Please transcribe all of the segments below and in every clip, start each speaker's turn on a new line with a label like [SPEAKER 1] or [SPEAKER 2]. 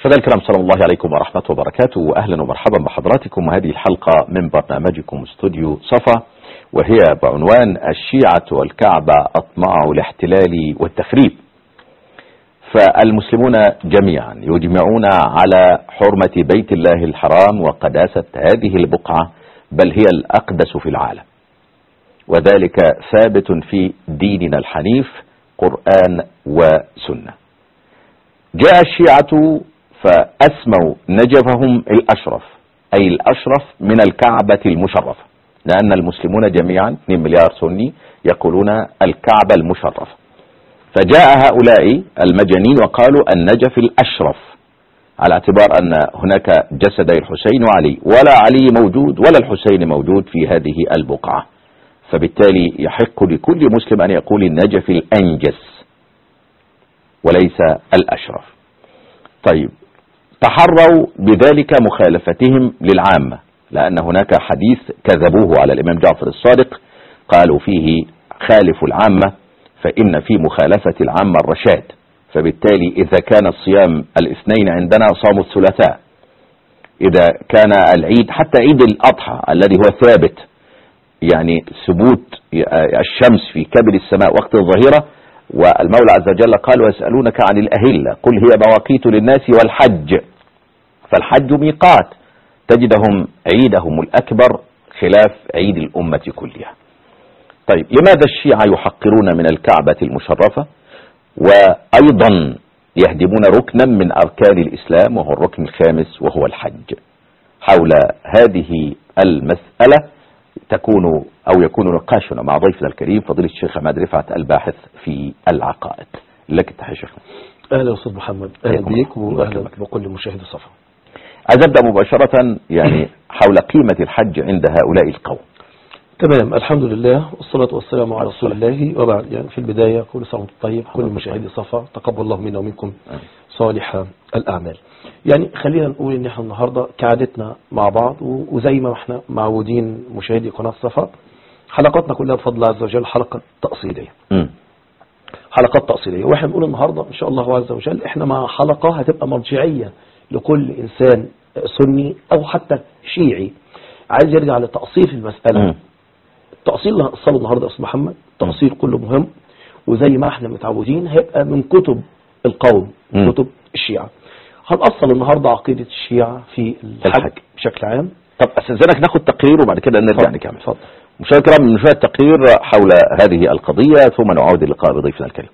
[SPEAKER 1] مشاهدينا الكرام سلام الله عليكم ورحمة وبركاته وأهلا ومرحبا بحضراتكم وهذه الحلقة من برنامجكم استوديو صفا وهي بعنوان الشيعة والكعبة أطماع الاحتلال والتخريب فالمسلمون جميعا يجمعون على حرمة بيت الله الحرام وقداسة هذه البقعة بل هي الأقدس في العالم وذلك ثابت في ديننا الحنيف قرآن وسنة جاء الشيعة فأسموا نجفهم الأشرف أي الأشرف من الكعبة المشرفة لأن المسلمون جميعا 2 مليار سني يقولون الكعبة المشرفة فجاء هؤلاء المجانين وقالوا النجف الأشرف على اعتبار أن هناك جسدي الحسين وعلي ولا علي موجود ولا الحسين موجود في هذه البقعة فبالتالي يحق لكل مسلم أن يقول النجف الأنجس وليس الأشرف طيب تحروا بذلك مخالفتهم للعامة لأن هناك حديث كذبوه على الإمام جعفر الصادق قالوا فيه خالفوا العامة فإن في مخالفة العامة الرشاد فبالتالي إذا كان الصيام الاثنين عندنا صاموا الثلاثاء إذا كان العيد حتى عيد الأضحى الذي هو ثابت يعني ثبوت الشمس في كبد السماء وقت الظهيرة والمولى عز وجل قال ويسألونك عن الأهلة قل هي مواقيت للناس والحج فالحج ميقات تجدهم عيدهم الأكبر خلاف عيد الأمة كلها طيب لماذا الشيعة يحقرون من الكعبة المشرفة وأيضا يهدمون ركنا من أركان الإسلام وهو الركن الخامس وهو الحج حول هذه المسألة تكون أو يكون نقاشنا مع ضيفنا الكريم فضيلة الشيخ عماد رفعت الباحث في العقائد لك التحية شيخنا
[SPEAKER 2] أهلا أستاذ محمد أهلا بيك وأهلا بكل مشاهد الصفحة
[SPEAKER 1] عايز أبدأ مباشرة يعني حول قيمة الحج عند هؤلاء القوم
[SPEAKER 2] تمام الحمد لله والصلاة والسلام على رسول الله وبعد يعني في البداية كل سنة وانتم طيب كل مشاهدي صفا تقبل الله منا ومنكم صالح الأعمال يعني خلينا نقول ان احنا النهاردة كعادتنا مع بعض وزي ما احنا معودين مشاهدي قناة صفا حلقاتنا كلها بفضل الله عز وجل حلقة تأصيلية حلقات تأصيلية واحنا بنقول النهاردة ان شاء الله عز وجل احنا مع حلقة هتبقى مرجعية لكل انسان سني او حتى شيعي عايز يرجع لتأصيل المسألة
[SPEAKER 1] مم.
[SPEAKER 2] التأصيل اللي هنقصله النهاردة يا أستاذ محمد تأصيل كله مهم وزي ما احنا متعودين هيبقى من كتب القوم
[SPEAKER 1] مم.
[SPEAKER 2] كتب الشيعة هنأصل النهاردة عقيدة الشيعة في الحج
[SPEAKER 1] الحج.
[SPEAKER 2] بشكل عام
[SPEAKER 1] طب استاذنك ناخد تقرير وبعد كده نرجع
[SPEAKER 2] اتفضل.
[SPEAKER 1] نكمل
[SPEAKER 2] اتفضل.
[SPEAKER 1] مشاهد الكرام نشاهد تقرير حول هذه القضية ثم نعود اللقاء بضيفنا الكريم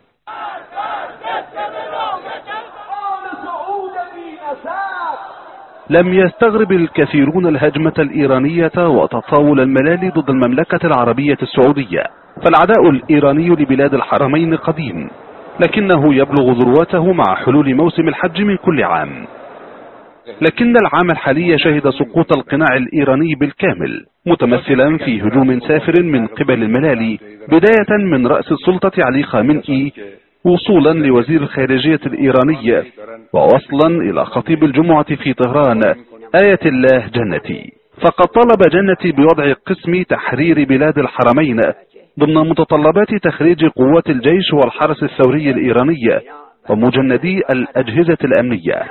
[SPEAKER 3] لم يستغرب الكثيرون الهجمة الإيرانية وتطاول الملال ضد المملكة العربية السعودية فالعداء الإيراني لبلاد الحرمين قديم لكنه يبلغ ذروته مع حلول موسم الحج من كل عام لكن العام الحالي شهد سقوط القناع الإيراني بالكامل متمثلا في هجوم سافر من قبل الملالي بداية من رأس السلطة علي خامنئي وصولا لوزير الخارجية الإيراني ووصلا إلى خطيب الجمعة في طهران آية الله جنتي فقد طلب جنتي بوضع قسم تحرير بلاد الحرمين ضمن متطلبات تخريج قوات الجيش والحرس الثوري الإيراني ومجندي الأجهزة الأمنية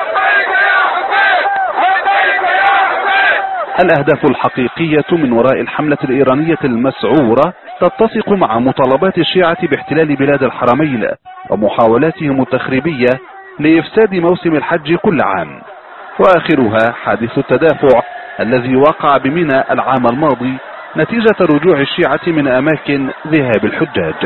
[SPEAKER 3] الأهداف الحقيقية من وراء الحملة الإيرانية المسعورة تتسق مع مطالبات الشيعة باحتلال بلاد الحرمين ومحاولاتهم التخريبية لإفساد موسم الحج كل عام وآخرها حادث التدافع الذي وقع بمنى العام الماضي نتيجة رجوع الشيعة من أماكن ذهاب الحجاج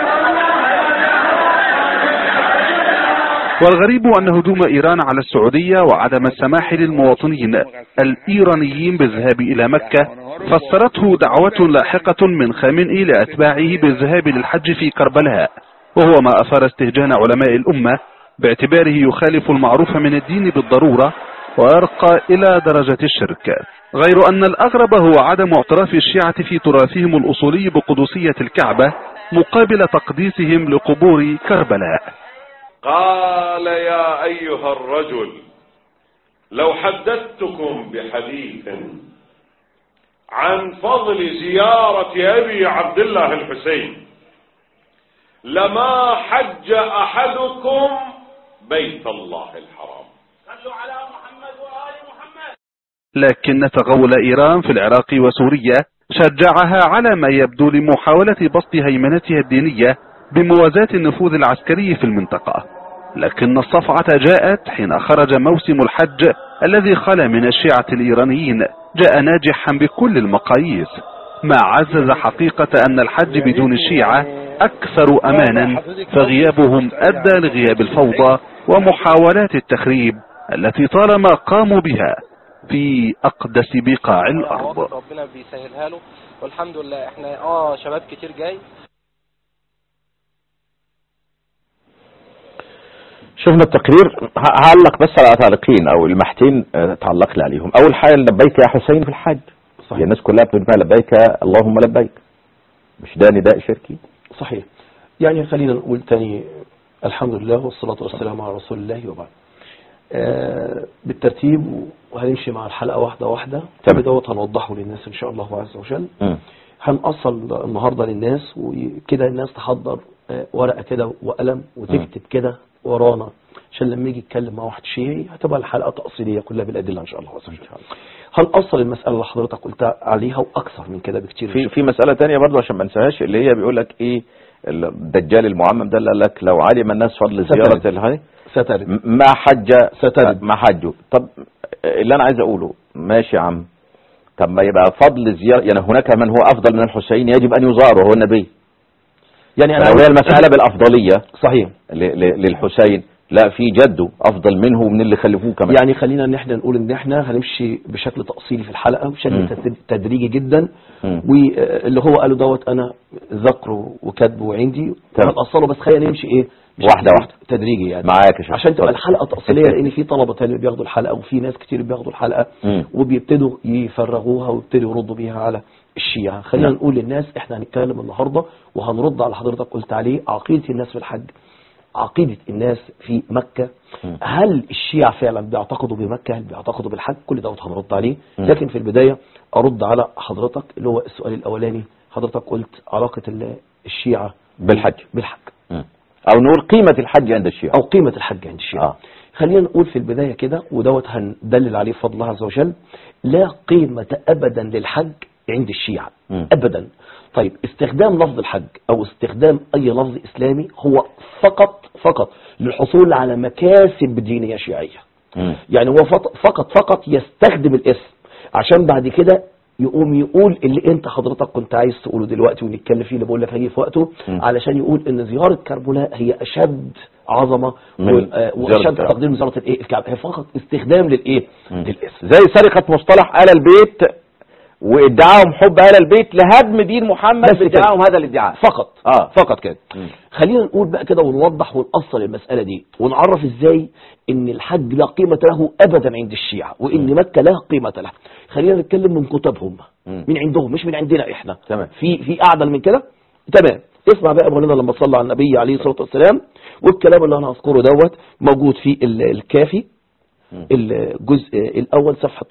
[SPEAKER 3] والغريب أن هجوم إيران على السعودية وعدم السماح للمواطنين الإيرانيين بالذهاب إلى مكة فسرته دعوة لاحقة من خامنئي لأتباعه بالذهاب للحج في كربلاء وهو ما أثار استهجان علماء الأمة باعتباره يخالف المعروف من الدين بالضرورة ويرقى إلى درجة الشرك غير أن الأغرب هو عدم اعتراف الشيعة في تراثهم الأصولي بقدسية الكعبة مقابل تقديسهم لقبور كربلاء
[SPEAKER 4] قال يا أيها الرجل لو حدثتكم بحديث عن فضل زيارة أبي عبد الله الحسين لما حج أحدكم بيت الله الحرام
[SPEAKER 3] لكن تغول إيران في العراق وسوريا شجعها على ما يبدو لمحاولة بسط هيمنتها الدينية بموازاة النفوذ العسكري في المنطقة لكن الصفعة جاءت حين خرج موسم الحج الذي خلا من الشيعة الإيرانيين جاء ناجحا بكل المقاييس ما عزز حقيقة أن الحج بدون الشيعة أكثر أمانا فغيابهم أدى لغياب الفوضى ومحاولات التخريب التي طالما قاموا بها في أقدس بقاع الأرض
[SPEAKER 5] ربنا بيسهلها له والحمد لله احنا اه شباب كتير جاي
[SPEAKER 1] شفنا التقرير ه- هعلق بس على تعليقين او المحتين آه، تعلق لي عليهم اول حاجه لبيك يا حسين في الحج
[SPEAKER 2] صحيح.
[SPEAKER 1] هي الناس كلها بتقول بقى لبيك اللهم لبيك مش ده نداء شركي
[SPEAKER 2] صحيح يعني خلينا نقول تاني الحمد لله والصلاة والسلام على رسول الله وبعد آه بالترتيب وهنمشي مع الحلقة واحدة واحدة
[SPEAKER 1] تمام.
[SPEAKER 2] دوت هنوضحه للناس إن شاء الله عز وجل
[SPEAKER 1] مم.
[SPEAKER 2] هنأصل النهاردة للناس وكده الناس تحضر آه، ورقة كده وقلم وتكتب كده ورانا عشان لما يجي يتكلم مع واحد شيعي هتبقى الحلقة تأصيلية كلها بالأدلة إن شاء الله عز وجل هنأصل المسألة اللي حضرتك قلت عليها وأكثر من كده بكتير
[SPEAKER 1] في في مساله تانية برضو عشان ما انساهاش اللي هي بيقول لك ايه الدجال المعمم ده اللي قال لك لو علم الناس فضل
[SPEAKER 2] سترد.
[SPEAKER 1] زياره الهي
[SPEAKER 2] سترد
[SPEAKER 1] م- ما حج
[SPEAKER 2] سترد.
[SPEAKER 1] ما حجوا طب اللي انا عايز اقوله ماشي يا عم طب ما يبقى فضل زياره يعني هناك من هو افضل من الحسين يجب ان يزار وهو النبي
[SPEAKER 2] يعني أنا
[SPEAKER 1] لو هي
[SPEAKER 2] عايز-
[SPEAKER 1] المساله بالافضليه
[SPEAKER 2] صحيح
[SPEAKER 1] ل- ل- للحسين لا في جده افضل منه ومن اللي خلفوه كمان
[SPEAKER 2] يعني خلينا ان احنا نقول ان احنا هنمشي بشكل تأصيلي في الحلقة
[SPEAKER 1] مم.
[SPEAKER 2] بشكل تد- تدريجي جدا
[SPEAKER 1] مم.
[SPEAKER 2] واللي هو قاله دوت انا ذكره وكاتبه عندي
[SPEAKER 1] تمام.
[SPEAKER 2] هنأصله بس خلينا نمشي ايه بشكل
[SPEAKER 1] واحدة واحدة.
[SPEAKER 2] تدريجي يعني
[SPEAKER 1] معاك يا شيخ.
[SPEAKER 2] عشان تبقى
[SPEAKER 1] اتفضل.
[SPEAKER 2] الحلقة تأصيلية لان في طلبة تاني بياخدوا الحلقة وفي ناس كتير بياخدوا الحلقة
[SPEAKER 1] مم.
[SPEAKER 2] وبيبتدوا يفرغوها ويبتدوا يردوا بيها على الشيعة خلينا
[SPEAKER 1] نعم.
[SPEAKER 2] نقول للناس احنا هنتكلم النهاردة وهنرد على حضرتك قلت عليه عقيدة الناس في الحج عقيدة الناس في مكة
[SPEAKER 1] مم.
[SPEAKER 2] هل الشيعة فعلا بيعتقدوا بمكة هل بيعتقدوا بالحج كل دوت هنرد عليه
[SPEAKER 1] مم.
[SPEAKER 2] لكن في البداية أرد على حضرتك اللي هو السؤال الأولاني حضرتك قلت علاقة ال- الشيعة
[SPEAKER 1] بالحج.
[SPEAKER 2] بالحج
[SPEAKER 1] مم. او نقول قيمه الحج عند الشيعه
[SPEAKER 2] أو قيمة الحج عند الشيعة
[SPEAKER 1] آه.
[SPEAKER 2] خلينا نقول في البداية كده ودوت هندلل عليه بفضل الله عز وجل لا قيمة أبدا للحج عند الشيعة
[SPEAKER 1] مم.
[SPEAKER 2] أبدا طيب استخدام لفظ الحج أو استخدام أي لفظ إسلامي هو فقط فقط للحصول على مكاسب دينية شيعية
[SPEAKER 1] مم.
[SPEAKER 2] يعني هو فط- فقط فقط يستخدم الاسم عشان بعد كده يقوم يقول اللي انت حضرتك كنت عايز تقوله دلوقتي ونتكلم فيه اللي بقول لك هيجي في وقته
[SPEAKER 1] مم.
[SPEAKER 2] علشان يقول ان زيارة كربلاء هي اشد عظمة
[SPEAKER 1] من
[SPEAKER 2] و- آه،
[SPEAKER 1] زيارة
[SPEAKER 2] واشد
[SPEAKER 1] الكعبة.
[SPEAKER 2] تقدير من زيارة الايه الكعبة هي فقط استخدام للايه
[SPEAKER 1] مم.
[SPEAKER 2] للاسم
[SPEAKER 1] زي سرقه مصطلح ال البيت وادعاهم حب ال البيت لهدم دين محمد
[SPEAKER 2] بس كده.
[SPEAKER 1] بادعائهم هذا الادعاء
[SPEAKER 2] فقط
[SPEAKER 1] اه
[SPEAKER 2] فقط كده
[SPEAKER 1] مم.
[SPEAKER 2] خلينا نقول بقى كده ونوضح ونأصل المسألة دي ونعرف ازاي ان الحج لا قيمة له ابدا عند الشيعة وان مكة لها قيمة لها خلينا نتكلم من كتبهم
[SPEAKER 1] مم.
[SPEAKER 2] من عندهم مش من عندنا احنا
[SPEAKER 1] تمام.
[SPEAKER 2] في في اعدل من كده تمام اسمع بقى مولانا لما صلى على النبي عليه الصلاة والسلام والكلام اللي انا هذكره دوت موجود في ال- الكافي
[SPEAKER 1] مم.
[SPEAKER 2] الجزء الاول صفحة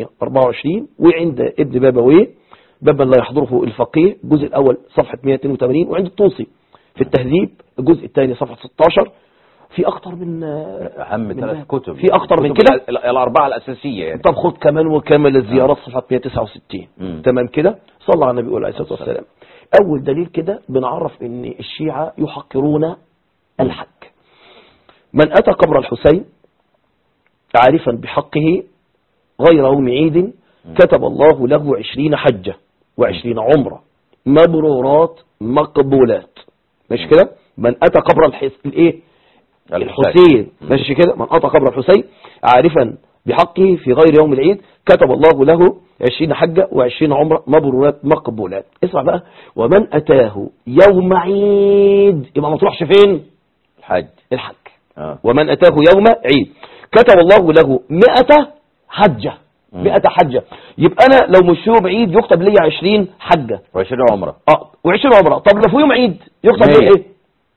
[SPEAKER 2] 324 وعند ابن بابويه بابا لا يحضره الفقيه الجزء الاول صفحة 182 وعند الطوسي في التهذيب الجزء الثاني صفحة 16 في اكتر من
[SPEAKER 1] اهم
[SPEAKER 2] من
[SPEAKER 1] ثلاث
[SPEAKER 2] باب.
[SPEAKER 1] كتب
[SPEAKER 2] في اكتر من
[SPEAKER 1] كتب
[SPEAKER 2] كده
[SPEAKER 1] ال- ال- الاربعه الاساسيه يعني
[SPEAKER 2] طب خد كمان وكامل الزيارات صفحة 169
[SPEAKER 1] مم.
[SPEAKER 2] تمام كده صلى على النبي عليه الصلاة والسلام أول دليل كده بنعرف ان الشيعة يحقرون الحج من أتى قبر الحسين عارفا بحقه غير يوم عيد كتب الله له عشرين حجة وعشرين عمرة مبرورات مقبولات ماشي كده من أتى قبر الحس... الايه الحسين ماشي كده من أتى قبر الحسين عارفا بحقه في غير يوم العيد كتب الله له عشرين حجة وعشرين عمرة مبرورات مقبولات اسمع بقى ومن أتاه يوم عيد يبقى ما تروحش فين
[SPEAKER 1] الحج
[SPEAKER 2] الحج
[SPEAKER 1] اه
[SPEAKER 2] ومن أتاه يوم عيد كتب الله له مئة حجة
[SPEAKER 1] مم.
[SPEAKER 2] مئة حجة يبقى أنا لو مش يوم عيد يكتب لي عشرين حجة
[SPEAKER 1] و20 عمره
[SPEAKER 2] اه وعشرين عمرة طب لو في يوم عيد يكتب لي
[SPEAKER 1] مية.
[SPEAKER 2] ايه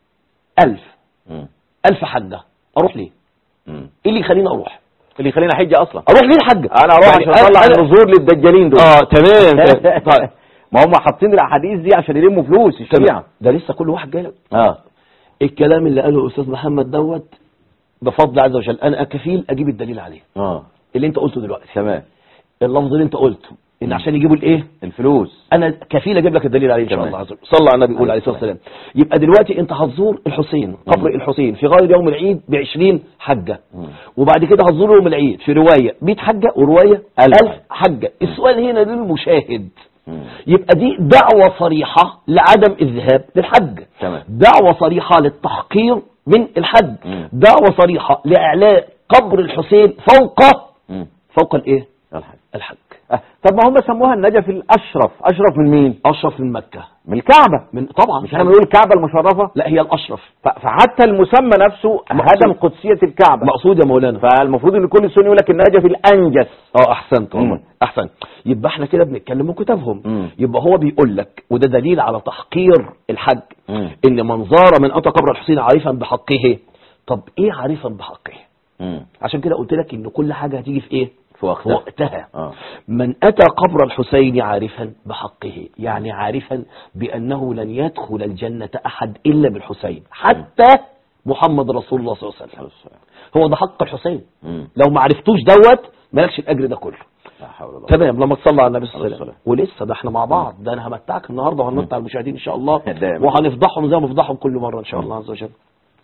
[SPEAKER 2] ألف
[SPEAKER 1] مم.
[SPEAKER 2] ألف حجة أروح ليه
[SPEAKER 1] مم.
[SPEAKER 2] ايه اللي يخليني أروح
[SPEAKER 1] اللي يخلينا حج اصلا
[SPEAKER 2] أروح ليه الحجة
[SPEAKER 1] انا اروح
[SPEAKER 2] يعني
[SPEAKER 1] عشان اطلع
[SPEAKER 2] أنا-
[SPEAKER 1] النذور للدجالين دول
[SPEAKER 2] اه تمام تمام. طيب
[SPEAKER 1] ما هم حاطين الاحاديث دي عشان يلموا فلوس
[SPEAKER 2] تمام
[SPEAKER 1] الشيعة
[SPEAKER 2] ده لسه كل واحد جاي لك
[SPEAKER 1] اه
[SPEAKER 2] الكلام اللي قاله الأستاذ محمد دوت بفضل عز وجل انا كفيل اجيب الدليل عليه
[SPEAKER 1] اه
[SPEAKER 2] اللي انت قلته دلوقتي
[SPEAKER 1] تمام
[SPEAKER 2] اللفظ اللي انت قلته ان عشان يجيبوا الايه
[SPEAKER 1] الفلوس
[SPEAKER 2] انا كفيل اجيب لك الدليل عليه ان شاء
[SPEAKER 1] تمام.
[SPEAKER 2] الله عز وجل صلى على النبي قول عليه الصلاه والسلام يبقى دلوقتي انت هتزور الحسين قبر الحسين في غايه يوم العيد ب 20 حجه وبعد كده هتزور يوم العيد في روايه 100 حجه وروايه
[SPEAKER 1] ألف
[SPEAKER 2] 1000 حجه السؤال هنا للمشاهد
[SPEAKER 1] مم.
[SPEAKER 2] يبقى دي دعوة صريحة لعدم الذهاب للحج
[SPEAKER 1] تمام.
[SPEAKER 2] دعوة صريحة للتحقير من الحج
[SPEAKER 1] مم.
[SPEAKER 2] دعوة صريحة لإعلاء قبر الحسين فوق
[SPEAKER 1] مم.
[SPEAKER 2] فوق الايه
[SPEAKER 1] الحج
[SPEAKER 2] الحج
[SPEAKER 1] آه. طب ما هم سموها النجف الاشرف اشرف من مين
[SPEAKER 2] أشرف من مكة
[SPEAKER 1] من الكعبة
[SPEAKER 2] من طبعا
[SPEAKER 1] مش احنا بنقول الكعبة المشرفة
[SPEAKER 2] لا هي الأشرف
[SPEAKER 1] ف- فحتى المسمى نفسه هدم قدسية الكعبة
[SPEAKER 2] مقصود يا مولانا
[SPEAKER 1] فالمفروض ان كل سني يقول لك النجف الانجس
[SPEAKER 2] اه احسنت والله
[SPEAKER 1] مم.
[SPEAKER 2] احسن يبقى احنا كده بنتكلم من كتابهم
[SPEAKER 1] مم.
[SPEAKER 2] يبقى هو بيقول لك وده دليل على تحقير الحج
[SPEAKER 1] مم.
[SPEAKER 2] ان من زار من اتى قبر الحسين عارفا بحقه طب ايه عارفا بحقه
[SPEAKER 1] مم.
[SPEAKER 2] عشان كده قلت لك ان كل حاجه هتيجي في ايه
[SPEAKER 1] في وقتها.
[SPEAKER 2] في وقتها
[SPEAKER 1] آه.
[SPEAKER 2] من اتى قبر الحسين عارفا بحقه يعني عارفا بانه لن يدخل الجنه احد الا بالحسين حتى محمد رسول الله صلى الله عليه وسلم هو ده حق الحسين
[SPEAKER 1] مم.
[SPEAKER 2] لو ما عرفتوش دوت مالكش الاجر ده كله
[SPEAKER 1] لا حول ولا قوة.
[SPEAKER 2] تمام لما تصلي على النبي صلى الله عليه
[SPEAKER 1] عليه
[SPEAKER 2] وسلم ولسه ده احنا مع بعض ده انا همتعك النهارده وهنمتع المشاهدين ان شاء الله
[SPEAKER 1] دايما.
[SPEAKER 2] وهنفضحهم زي ما بنفضحهم كل مره ان شاء الله عز وجل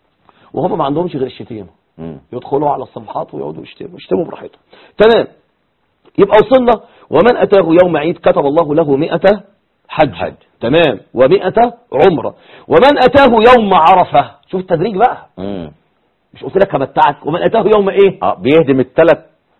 [SPEAKER 2] وهم ما عندهمش غير الشتيمه
[SPEAKER 1] مم.
[SPEAKER 2] يدخلوا على الصفحات ويقعدوا يشتموا يشتموا براحتهم تمام يبقى وصلنا ومن اتاه يوم عيد كتب الله له مئة حج, حج. تمام ومئة عمرة ومن اتاه يوم عرفة شوف التدريج بقى
[SPEAKER 1] مم.
[SPEAKER 2] مش قلت لك همتعك ومن اتاه يوم ايه
[SPEAKER 1] اه بيهدم الثلاث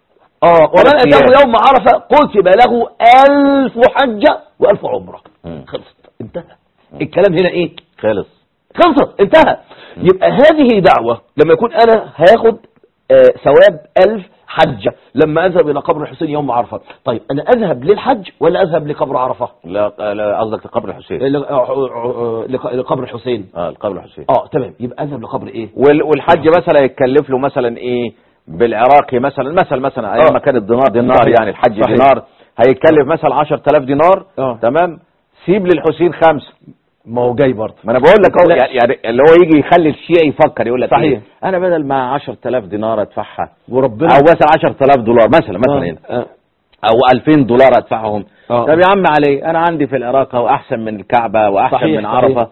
[SPEAKER 2] اه ومن
[SPEAKER 1] ثلاث
[SPEAKER 2] اتاه
[SPEAKER 1] أيام.
[SPEAKER 2] يوم عرفة كتب له ألف حجة وألف عمرة
[SPEAKER 1] مم.
[SPEAKER 2] خلصت انتهى الكلام هنا ايه
[SPEAKER 1] خلص
[SPEAKER 2] خلصت انتهى يبقى هذه دعوة لما يكون انا هاخد آه، ثواب ألف حجة لما اذهب الى قبر الحسين يوم عرفة طيب انا اذهب للحج ولا اذهب لقبر عرفة
[SPEAKER 1] لا لا قصدك قبر الحسين
[SPEAKER 2] ل- آه، آه، لق- لقبر الحسين
[SPEAKER 1] اه القبر الحسين
[SPEAKER 2] اه تمام يبقى اذهب لقبر ايه
[SPEAKER 1] وال- والحج مثلا يتكلف له مثلا ايه بالعراقي مثلا مثلا مثلا ايام ما كان الدينار دينار
[SPEAKER 2] صحيح.
[SPEAKER 1] يعني الحج
[SPEAKER 2] صحيح.
[SPEAKER 1] دينار هيتكلف مثلا 10000 دينار
[SPEAKER 2] آه.
[SPEAKER 1] تمام سيب للحسين خمسه
[SPEAKER 2] ما هو جاي برضه
[SPEAKER 1] ما انا بقول لك اهو
[SPEAKER 2] لا.
[SPEAKER 1] يعني يعني اللي هو يجي يخلي الشيعي يفكر يقول لك
[SPEAKER 2] صحيح.
[SPEAKER 1] إيه؟ انا بدل ما 10000 دينار ادفعها
[SPEAKER 2] وربنا
[SPEAKER 1] او مثلا 10000 دولار مثلا مثلا
[SPEAKER 2] آه،
[SPEAKER 1] هنا
[SPEAKER 2] آه.
[SPEAKER 1] او 2000 دولار ادفعهم
[SPEAKER 2] آه.
[SPEAKER 1] طب يا عم علي انا عندي في العراق اهو احسن من الكعبه واحسن
[SPEAKER 2] صحيح،
[SPEAKER 1] من
[SPEAKER 2] صحيح.
[SPEAKER 1] عرفه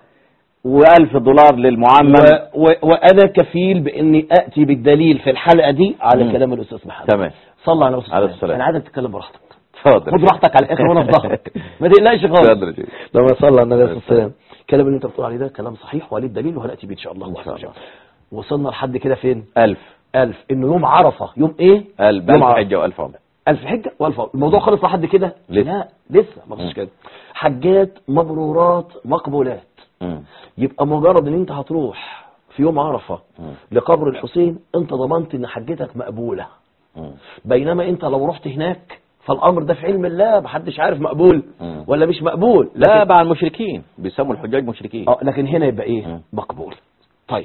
[SPEAKER 1] و1000 دولار للمعمم
[SPEAKER 2] و... و... وانا كفيل باني اتي بالدليل في الحلقه دي على
[SPEAKER 1] مم.
[SPEAKER 2] كلام الاستاذ محمد
[SPEAKER 1] تمام
[SPEAKER 2] صلى على الرسول
[SPEAKER 1] عليه
[SPEAKER 2] صلى الله عليه وسلم.
[SPEAKER 1] السلام.
[SPEAKER 2] انا عايزك تتكلم براحتك
[SPEAKER 1] اتفضل
[SPEAKER 2] خد راحتك على الاخر وانا في ظهرك ما تقلقش خالص
[SPEAKER 1] اتفضل يا شيخ.
[SPEAKER 2] لما صلى على النبي صلى الله عليه وسلم الكلام اللي انت بتقول عليه ده كلام صحيح وعليه الدليل وهناتي بيه ان شاء الله
[SPEAKER 1] إن شاء الله.
[SPEAKER 2] وصلنا لحد كده فين
[SPEAKER 1] ألف
[SPEAKER 2] ألف انه يوم عرفه يوم ايه
[SPEAKER 1] ألف
[SPEAKER 2] يوم
[SPEAKER 1] ألف
[SPEAKER 2] عرفة.
[SPEAKER 1] حجة وألف عمرة
[SPEAKER 2] ألف حجة وألف عمرة. الموضوع خلص لحد كده
[SPEAKER 1] لسه.
[SPEAKER 2] لا لسه ما فيش كده حجات مبرورات مقبولات
[SPEAKER 1] مم.
[SPEAKER 2] يبقى مجرد ان انت هتروح في يوم عرفة
[SPEAKER 1] مم.
[SPEAKER 2] لقبر الحسين انت ضمنت ان حجتك مقبولة
[SPEAKER 1] مم.
[SPEAKER 2] بينما انت لو رحت هناك فالامر ده في علم الله محدش عارف مقبول
[SPEAKER 1] مم.
[SPEAKER 2] ولا مش مقبول
[SPEAKER 1] لا
[SPEAKER 2] لكن,
[SPEAKER 1] مع المشركين بيسموا الحجاج مشركين
[SPEAKER 2] اه لكن هنا يبقى ايه
[SPEAKER 1] مم.
[SPEAKER 2] مقبول طيب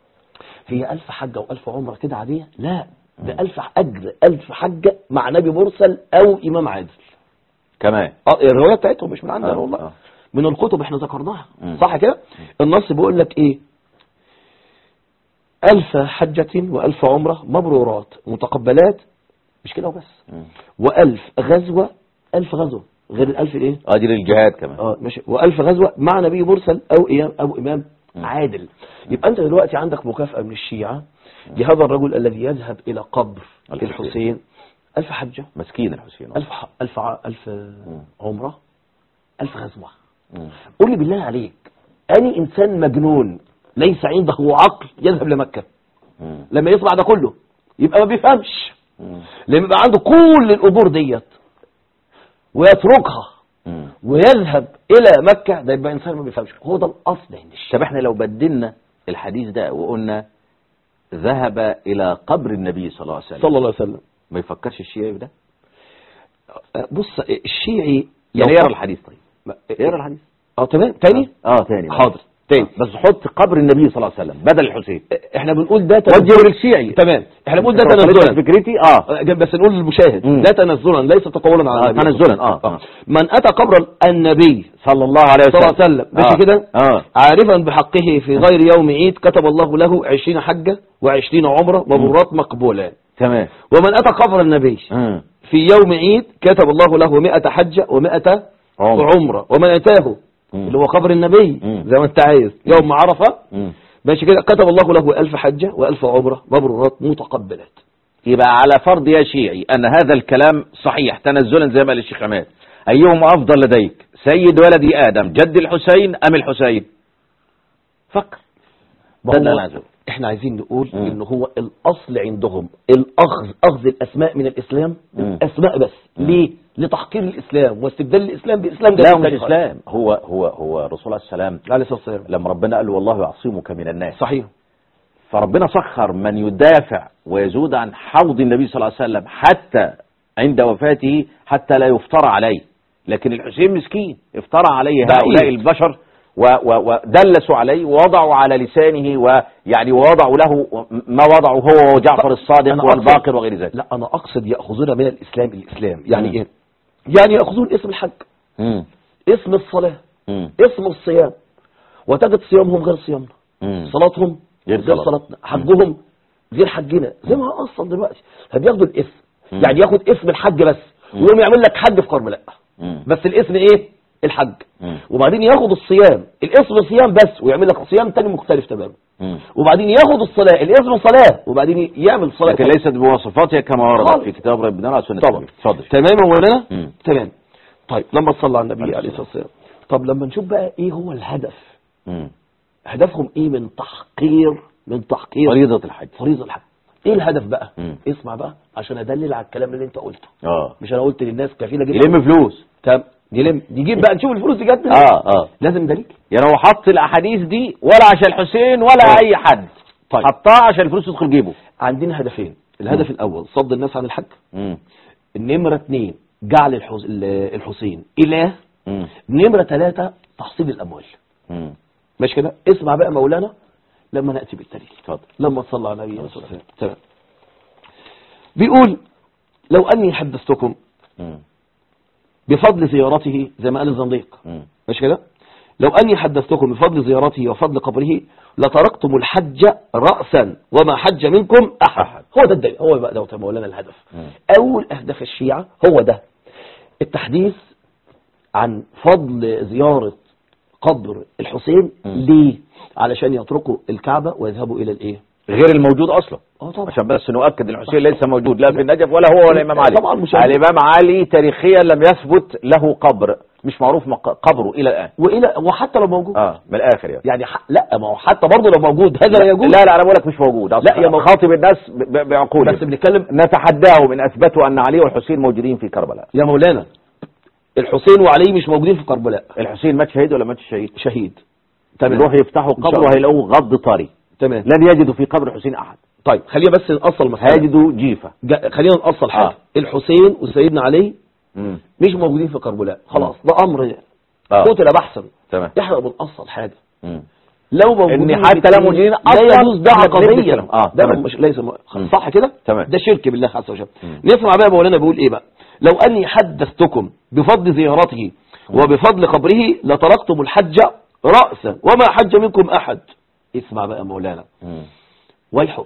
[SPEAKER 2] هي ألف حجة وألف عمرة كده عادية لا ده ألف أجر ألف حجة مع نبي مرسل أو إمام عادل
[SPEAKER 1] كمان
[SPEAKER 2] اه الرواية بتاعتهم مش من عندنا
[SPEAKER 1] آه،
[SPEAKER 2] والله
[SPEAKER 1] آه.
[SPEAKER 2] من الكتب احنا ذكرناها
[SPEAKER 1] مم.
[SPEAKER 2] صح كده النص بيقول لك ايه ألف حجة وألف عمرة مبرورات متقبلات مش كده وبس
[SPEAKER 1] مم.
[SPEAKER 2] وألف غزوة ألف غزوة غير الألف ايه
[SPEAKER 1] أجر الجهاد كمان
[SPEAKER 2] اه ماشي وألف غزوة مع نبي مرسل أو إمام أو إمام عادل يبقى أنت دلوقتي عندك مكافأة من الشيعة لهذا الرجل الذي يذهب إلى قبر
[SPEAKER 1] الحسين.
[SPEAKER 2] الحسين ألف حجة
[SPEAKER 1] مسكين الحسين
[SPEAKER 2] ألف ح- ألف ع- ألف عمرة ألف غزوة
[SPEAKER 1] مم.
[SPEAKER 2] قول لي بالله عليك أني إنسان مجنون ليس عنده عقل يذهب لمكة
[SPEAKER 1] مم.
[SPEAKER 2] لما يسمع ده كله يبقى ما بيفهمش
[SPEAKER 1] مم.
[SPEAKER 2] لما يبقى عنده كل الأمور ديت ويتركها
[SPEAKER 1] مم.
[SPEAKER 2] ويذهب إلى مكة ده يبقى إنسان ما بيفهمش هو ده الأصل عند الشيعة
[SPEAKER 1] طب احنا لو بدلنا الحديث ده وقلنا ذهب إلى قبر النبي صلى الله عليه وسلم
[SPEAKER 2] صلى الله عليه وسلم
[SPEAKER 1] ما يفكرش الشيعي بده
[SPEAKER 2] بص الشيعي
[SPEAKER 1] يعني
[SPEAKER 2] لو-
[SPEAKER 1] يقرا الحديث طيب
[SPEAKER 2] ما-
[SPEAKER 1] يقرا الحديث
[SPEAKER 2] اه تمام تاني
[SPEAKER 1] اه تاني
[SPEAKER 2] حاضر تاني
[SPEAKER 1] بس حط قبر النبي صلى الله عليه وسلم بدل الحسين
[SPEAKER 2] احنا بنقول ده
[SPEAKER 1] وجهه
[SPEAKER 2] تنزلا
[SPEAKER 1] للشيعي
[SPEAKER 2] تمام احنا بنقول ده
[SPEAKER 1] أنت وصلت
[SPEAKER 2] تنزلا
[SPEAKER 1] فكرتي اه
[SPEAKER 2] آه، بس نقول للمشاهد
[SPEAKER 1] مم.
[SPEAKER 2] لا تنزلا ليس تقولا على
[SPEAKER 1] آه،
[SPEAKER 2] النبي
[SPEAKER 1] تنزلا، آه، آه.
[SPEAKER 2] من اتى قبر النبي
[SPEAKER 1] صلى الله عليه
[SPEAKER 2] صلى
[SPEAKER 1] وسلم
[SPEAKER 2] الله عليه وسلم ماشي
[SPEAKER 1] آه.
[SPEAKER 2] كده
[SPEAKER 1] اه
[SPEAKER 2] عارفا بحقه في غير يوم عيد كتب الله له عشرين حجة وعشرين عمرة مبرورات مقبولات
[SPEAKER 1] تمام
[SPEAKER 2] ومن أتى قبر النبي
[SPEAKER 1] مم.
[SPEAKER 2] في يوم عيد كتب الله له مئة حجة ومئة
[SPEAKER 1] عمر.
[SPEAKER 2] عمرة ومن أتاه
[SPEAKER 1] مم.
[SPEAKER 2] اللي هو قبر النبي
[SPEAKER 1] مم.
[SPEAKER 2] زي ما انت عايز يوم عرفة
[SPEAKER 1] مم.
[SPEAKER 2] ماشي كده كتب الله له ألف حجة وألف عمرة مبرورات متقبلات
[SPEAKER 1] يبقى على فرض يا شيعي ان هذا الكلام صحيح تنزلا زي ما قال الشيخ عماد ايهم افضل لديك سيد ولد ادم جد الحسين ام الحسين فكر ده اللي
[SPEAKER 2] هو
[SPEAKER 1] انا عايزه
[SPEAKER 2] احنا عايزين نقول
[SPEAKER 1] مم.
[SPEAKER 2] ان هو الاصل عندهم الاخذ اخذ الاسماء من الاسلام
[SPEAKER 1] مم.
[SPEAKER 2] اسماء بس
[SPEAKER 1] مم.
[SPEAKER 2] ليه لتحقير الاسلام واستبدال الاسلام باسلام
[SPEAKER 1] لا
[SPEAKER 2] جديد
[SPEAKER 1] مش
[SPEAKER 2] تاني خالص.
[SPEAKER 1] اسلام هو هو هو الرسول عليه السلام
[SPEAKER 2] عليه الصلاه والسلام
[SPEAKER 1] لما ربنا قال له والله يعصمك من الناس
[SPEAKER 2] صحيح
[SPEAKER 1] فربنا سخر من يدافع ويزود عن حوض النبي صلى الله عليه وسلم حتى عند وفاته حتى لا يفترى عليه لكن الحسين مسكين افترى عليه
[SPEAKER 2] بعيد.
[SPEAKER 1] هؤلاء البشر و- و- ودلسوا عليه ووضعوا على لسانه ويعني ووضعوا له ما وضعوا هو وجعفر
[SPEAKER 2] أنا
[SPEAKER 1] الصادق
[SPEAKER 2] أقصد-
[SPEAKER 1] والباقر وغير ذلك
[SPEAKER 2] لا انا اقصد ياخذون من الاسلام الاسلام يعني
[SPEAKER 1] مم.
[SPEAKER 2] ايه يعني ياخذون اسم الحج
[SPEAKER 1] مم.
[SPEAKER 2] اسم الصلاه
[SPEAKER 1] مم.
[SPEAKER 2] اسم الصيام وتجد صيامهم غير صيامنا
[SPEAKER 1] مم.
[SPEAKER 2] صلاتهم
[SPEAKER 1] غير
[SPEAKER 2] غير
[SPEAKER 1] صلاة.
[SPEAKER 2] صلاتنا حجهم غير حجنا زي ما هو اصلا دلوقتي فبياخدوا الاسم
[SPEAKER 1] مم.
[SPEAKER 2] يعني ياخد اسم الحج بس
[SPEAKER 1] مم.
[SPEAKER 2] ويقوم يعمل لك حج في كربلاء
[SPEAKER 1] مم.
[SPEAKER 2] بس الاسم ايه الحج
[SPEAKER 1] مم.
[SPEAKER 2] وبعدين ياخد الصيام الاسم صيام بس ويعمل لك صيام تاني مختلف تماما
[SPEAKER 1] مم.
[SPEAKER 2] وبعدين ياخد الصلاة الاسم صلاة وبعدين يعمل صلاة
[SPEAKER 1] لكن ليست بمواصفاتها كما ورد
[SPEAKER 2] خالص.
[SPEAKER 1] في كتاب ربنا على سنة
[SPEAKER 2] طبعا
[SPEAKER 1] النبي. اتفضل
[SPEAKER 2] تمام يا مولانا
[SPEAKER 1] مم.
[SPEAKER 2] تمام طيب لما تصلى على النبي
[SPEAKER 1] عليه
[SPEAKER 2] عليه الصلاة والسلام طب لما نشوف بقى ايه هو الهدف
[SPEAKER 1] مم.
[SPEAKER 2] هدفهم ايه من تحقير من تحقير
[SPEAKER 1] فريضة الحج
[SPEAKER 2] فريضة الحج ايه الهدف بقى
[SPEAKER 1] مم.
[SPEAKER 2] اسمع بقى عشان ادلل على الكلام اللي انت قلته
[SPEAKER 1] اه
[SPEAKER 2] مش انا قلت للناس كفيله جدا
[SPEAKER 1] يلم فلوس
[SPEAKER 2] طب نلم نجيب بقى نشوف الفلوس دي جت منين.
[SPEAKER 1] اه اه
[SPEAKER 2] لازم دليل
[SPEAKER 1] يعني هو حط الاحاديث دي ولا عشان الحسين ولا
[SPEAKER 2] آه.
[SPEAKER 1] اي حد
[SPEAKER 2] طيب.
[SPEAKER 1] حطها عشان الفلوس تدخل جيبه
[SPEAKER 2] عندنا هدفين الهدف الاول صد الناس عن الحج
[SPEAKER 1] مم.
[SPEAKER 2] النمره اثنين جعل الحس... ال- الحسين اله
[SPEAKER 1] مم.
[SPEAKER 2] نمره ثلاثه تحصيل الاموال
[SPEAKER 1] مم.
[SPEAKER 2] ماشي كده اسمع بقى مولانا لما ناتي بالدليل
[SPEAKER 1] اتفضل
[SPEAKER 2] لما تصلى على النبي عليه الصلاه والسلام تمام بيقول لو اني حدثتكم
[SPEAKER 1] مم.
[SPEAKER 2] بفضل زيارته زي ما قال الزنديق
[SPEAKER 1] مم.
[SPEAKER 2] ماشي كده لو أني حدثتكم بفضل زيارته وفضل قبره لتركتم الحج رأسا وما حج منكم أحد هو ده الدليل هو بقى دوت يا مولانا الهدف
[SPEAKER 1] مم.
[SPEAKER 2] أول أهداف الشيعة هو ده التحديث عن فضل زيارة قبر الحسين
[SPEAKER 1] مم.
[SPEAKER 2] ليه علشان يتركوا الكعبة ويذهبوا إلى الإيه
[SPEAKER 1] غير الموجود اصلا
[SPEAKER 2] اه طبعا
[SPEAKER 1] عشان بس نؤكد الحسين ليس موجود لا في النجف ولا هو ولا الامام علي
[SPEAKER 2] طبعا مش موجود.
[SPEAKER 1] الامام علي تاريخيا لم يثبت له قبر مش معروف مق- قبره الى الان
[SPEAKER 2] وإلى وحتى لو موجود
[SPEAKER 1] اه من الاخر يعني
[SPEAKER 2] يعني ح... لا ما هو حتى برضه لو موجود هذا لا يجوز
[SPEAKER 1] لا لا انا بقول لك مش موجود
[SPEAKER 2] لا، يا مو-
[SPEAKER 1] خاطب الناس ب- ب- بعقولهم
[SPEAKER 2] بس بنتكلم
[SPEAKER 1] نتحداهم ان اثبتوا ان علي والحسين موجودين في كربلاء
[SPEAKER 2] يا مولانا الحسين وعلي مش موجودين في كربلاء
[SPEAKER 1] الحسين مات شهيد ولا مات شهيد
[SPEAKER 2] شهيد
[SPEAKER 1] تمام يروح يفتحوا
[SPEAKER 2] إن شاء
[SPEAKER 1] قبره
[SPEAKER 2] الله.
[SPEAKER 1] هيلاقوه غض طري
[SPEAKER 2] تمام
[SPEAKER 1] لن يجدوا في قبر الحسين احد
[SPEAKER 2] طيب خلينا بس نأصل مسألة
[SPEAKER 1] هيجدوا جيفه
[SPEAKER 2] جا- خلينا نأصل حاجة
[SPEAKER 1] آه.
[SPEAKER 2] الحسين وسيدنا علي
[SPEAKER 1] مم.
[SPEAKER 2] مش موجودين في كربلاء خلاص ده أمر
[SPEAKER 1] اه
[SPEAKER 2] قتل بحثا
[SPEAKER 1] تمام
[SPEAKER 2] احنا بنأصل حاجة
[SPEAKER 1] مم.
[SPEAKER 2] لو موجودين
[SPEAKER 1] إن حتى لا موجودين
[SPEAKER 2] لا
[SPEAKER 1] أصلاً
[SPEAKER 2] يجوز ده
[SPEAKER 1] إحنا بنلبس
[SPEAKER 2] عقديا
[SPEAKER 1] كلام. آه،
[SPEAKER 2] ده
[SPEAKER 1] تمام.
[SPEAKER 2] مش ليس م...
[SPEAKER 1] مم.
[SPEAKER 2] صح كده
[SPEAKER 1] تمام.
[SPEAKER 2] ده شرك بالله عز وجل
[SPEAKER 1] مم.
[SPEAKER 2] نسمع بقى مولانا بيقول ايه بقى لو اني حدثتكم بفضل زيارته وبفضل قبره لتركتم الحج رأسا وما حج منكم احد اسمع بقى مولانا
[SPEAKER 1] مم.
[SPEAKER 2] ويحك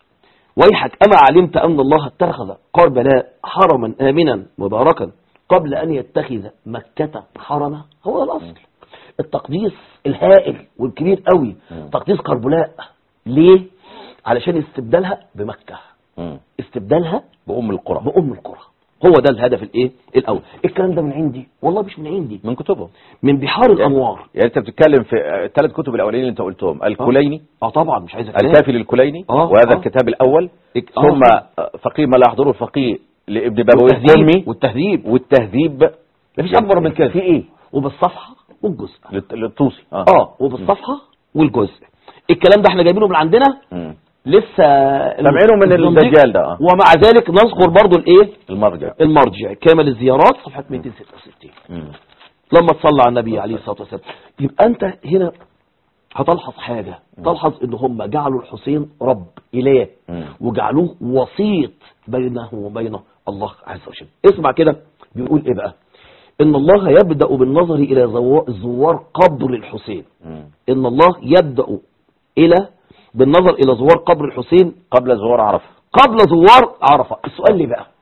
[SPEAKER 2] ويحك أما علمت أن الله اتخذ كربلاء حرما آمنا مباركا قبل أن يتخذ مكة حرما هو ده الأصل التقديس الهائل والكبير قوي
[SPEAKER 1] مم.
[SPEAKER 2] تقديس كربلاء ليه؟ علشان استبدالها بمكة
[SPEAKER 1] مم.
[SPEAKER 2] استبدالها
[SPEAKER 1] بأم القرى
[SPEAKER 2] بأم القرى هو ده الهدف الايه الاول الكلام ده من عندي والله مش من عندي
[SPEAKER 1] من كتبهم
[SPEAKER 2] من بحار الانوار
[SPEAKER 1] يعني انت بتتكلم في الثلاث كتب الاولين اللي انت قلتهم الكليني
[SPEAKER 2] اه طبعا مش عايز أتكلم.
[SPEAKER 1] الكافي للكليني
[SPEAKER 2] آه،
[SPEAKER 1] وهذا
[SPEAKER 2] آه.
[SPEAKER 1] الكتاب الاول
[SPEAKER 2] إك- آه،
[SPEAKER 1] ثم
[SPEAKER 2] آه.
[SPEAKER 1] فقيه ما لا يحضره الفقيه لابن بابويه
[SPEAKER 2] والتهذيب
[SPEAKER 1] الأمي
[SPEAKER 2] والتهذيب
[SPEAKER 1] والتهذيب
[SPEAKER 2] مفيش اكبر من كده
[SPEAKER 1] في ايه
[SPEAKER 2] وبالصفحه والجزء
[SPEAKER 1] للت- للطوسي اه
[SPEAKER 2] اه وبالصفحه والجزء الكلام ده احنا جايبينه من عندنا
[SPEAKER 1] مم.
[SPEAKER 2] لسه
[SPEAKER 1] سامعينه من
[SPEAKER 2] الزنديق.
[SPEAKER 1] الدجال ده، آه.
[SPEAKER 2] ومع ذلك نذكر برضو الايه
[SPEAKER 1] المرجع
[SPEAKER 2] المرجع كامل الزيارات صفحه 266
[SPEAKER 1] مم.
[SPEAKER 2] لما تصلى على النبي عليه الصلاه والسلام يبقى انت هنا هتلحظ حاجة تلحظ ان هم جعلوا الحسين رب اله
[SPEAKER 1] مم.
[SPEAKER 2] وجعلوه وسيط بينه وبين الله عز وجل اسمع كده بيقول ايه بقى ان الله يبدأ بالنظر الى زوا- زوار قبر الحسين
[SPEAKER 1] مم.
[SPEAKER 2] ان الله يبدأ الى بالنظر الى زوار قبر الحسين
[SPEAKER 1] قبل زوار عرفة
[SPEAKER 2] قبل زوار عرفة السؤال ليه بقى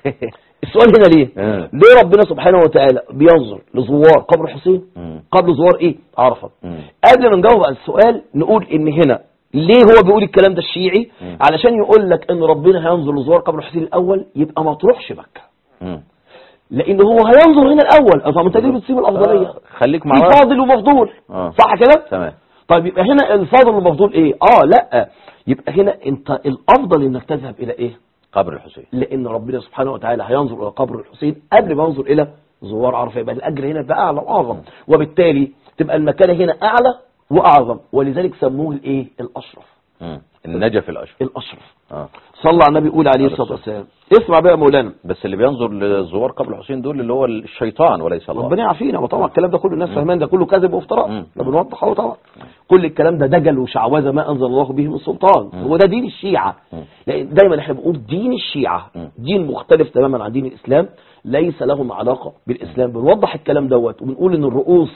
[SPEAKER 2] السؤال هنا ليه
[SPEAKER 1] آه.
[SPEAKER 2] ليه ربنا سبحانه وتعالى بينظر لزوار قبر الحسين
[SPEAKER 1] مم.
[SPEAKER 2] قبل زوار ايه عرفة
[SPEAKER 1] مم.
[SPEAKER 2] قبل ما نجاوب على السؤال نقول ان هنا ليه هو بيقول الكلام ده الشيعي
[SPEAKER 1] مم.
[SPEAKER 2] علشان يقول لك ان ربنا هينظر لزوار قبر الحسين الاول يبقى ما تروحش مكة
[SPEAKER 1] مم.
[SPEAKER 2] لان هو هينظر هنا الاول طب انت ليه بتسيب الافضليه
[SPEAKER 1] آه، خليك مع
[SPEAKER 2] في
[SPEAKER 1] واحد.
[SPEAKER 2] فاضل ومفضول
[SPEAKER 1] آه.
[SPEAKER 2] صح كده
[SPEAKER 1] تمام
[SPEAKER 2] طيب يبقى هنا الفاضل والمفضول ايه اه لا يبقى هنا انت الافضل انك تذهب الى ايه
[SPEAKER 1] قبر الحسين
[SPEAKER 2] لان ربنا سبحانه وتعالى هينظر الى قبر الحسين قبل ما ينظر الى زوار عرفه يبقى الاجر هنا بقى اعلى واعظم وبالتالي تبقى المكانه هنا اعلى واعظم ولذلك سموه الايه الاشرف
[SPEAKER 1] مم. النجف الأشرف
[SPEAKER 2] الاشرف
[SPEAKER 1] آه.
[SPEAKER 2] صلى على النبي يقول عليه الصلاه والسلام اسمع بقى يا مولانا
[SPEAKER 1] بس اللي بينظر لزوار قبر الحسين دول اللي هو الشيطان وليس الله
[SPEAKER 2] ربنا يعافينا وطبعا الكلام ده كله الناس فاهمان ده كله كذب وافتراء
[SPEAKER 1] مم.
[SPEAKER 2] ده بنوضح اهو طبعا كل الكلام ده دجل وشعوذه ما انزل الله به من سلطان هو ده دين الشيعه
[SPEAKER 1] مم.
[SPEAKER 2] لان دايما احنا بنقول دين الشيعه
[SPEAKER 1] مم.
[SPEAKER 2] دين مختلف تماما عن دين الاسلام ليس لهم علاقه بالاسلام بنوضح الكلام دوت وبنقول ان الرؤوس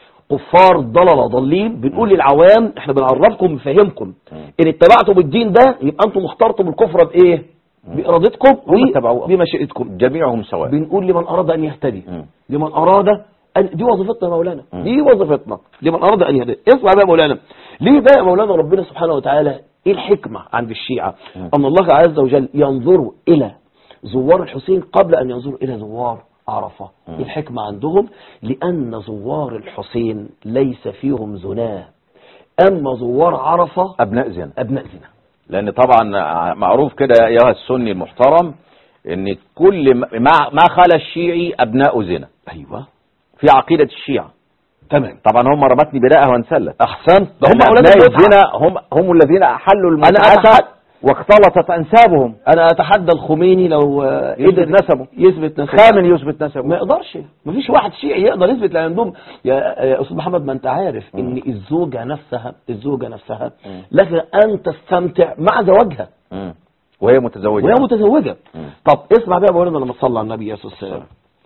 [SPEAKER 2] كفار ضلله ضالين بنقول للعوام احنا بنعرفكم بنفهمكم ان اتبعتم الدين ده يبقى انتم اخترتم الكفر بايه بارادتكم
[SPEAKER 1] هم اتبعوه.
[SPEAKER 2] وبمشيئتكم
[SPEAKER 1] جميعهم سواء
[SPEAKER 2] بنقول لمن أراد أن يهتدي
[SPEAKER 1] مم.
[SPEAKER 2] لمن أراد أن دي وظيفتنا يا مولانا
[SPEAKER 1] مم.
[SPEAKER 2] دي وظيفتنا لمن أراد أن يهتدي اسمع بقى يا مولانا ليه بقى يا مولانا ربنا سبحانه وتعالى إيه الحكمة عند الشيعة
[SPEAKER 1] مم.
[SPEAKER 2] أن الله عز وجل ينظر إلى زوار الحسين قبل أن ينظر إلى زوار عرفة
[SPEAKER 1] مم.
[SPEAKER 2] إيه الحكمة عندهم لأن زوار الحسين ليس فيهم زناه أما زوار عرفة
[SPEAKER 1] أبناء زنا
[SPEAKER 2] أبناء زنا
[SPEAKER 1] لأن طبعا معروف كده يا أيها السني المحترم إن كل ما ما خلا الشيعي أبناء زنا
[SPEAKER 2] أيوة
[SPEAKER 1] في عقيدة الشيعة
[SPEAKER 2] تمام
[SPEAKER 1] طبعا هم رمتني برقها وانسلت
[SPEAKER 2] أحسنت ده هم
[SPEAKER 1] لأن
[SPEAKER 2] أولاد
[SPEAKER 1] أبناء
[SPEAKER 2] المتعة.
[SPEAKER 1] الزنا هم هم الذين أحلوا المتعة
[SPEAKER 2] أتحد-
[SPEAKER 1] واختلطت أنسابهم
[SPEAKER 2] انا اتحدى الخميني لو آه،
[SPEAKER 1] يثبت
[SPEAKER 2] قدر
[SPEAKER 1] نسبه.
[SPEAKER 2] يثبت نسبه
[SPEAKER 1] خامن يثبت
[SPEAKER 2] ما
[SPEAKER 1] نسبه
[SPEAKER 2] يقدرش مفيش واحد شيعي يقدر يثبت لان عندهم يا يا استاذ محمد ما انت عارف ان الزوجه نفسها الزوجه نفسها
[SPEAKER 1] مم.
[SPEAKER 2] لها ان تستمتع مع زواجها
[SPEAKER 1] مم. وهي متزوجة
[SPEAKER 2] وهي متزوجه
[SPEAKER 1] مم.
[SPEAKER 2] طب اسمع بقى يا مولانا لما تصلي على النبي عليه الصلاه والسلام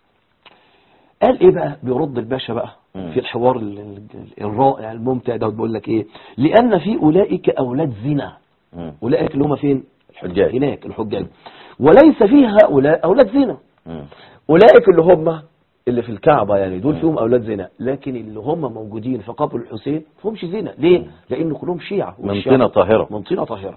[SPEAKER 2] قال ايه بقى بيرد الباشا بقى
[SPEAKER 1] مم.
[SPEAKER 2] في الحوار ال- ال- الرائع الممتع ده بيقول لك ايه لان في اولئك اولاد زنا
[SPEAKER 1] مم.
[SPEAKER 2] اولئك اللي هم فين
[SPEAKER 1] الحجاج.
[SPEAKER 2] هناك الحجاج وليس في هؤلاء اولاد زنا
[SPEAKER 1] مم.
[SPEAKER 2] اولئك اللي هم اللي في الكعبة يعني دول فيهم اولاد زنا لكن اللي هم موجودين في قبر الحسين فهمش زنا ليه لان كلهم شيعة
[SPEAKER 1] من
[SPEAKER 2] والشيعة-
[SPEAKER 1] طينة طاهرة.
[SPEAKER 2] من طينة طاهرة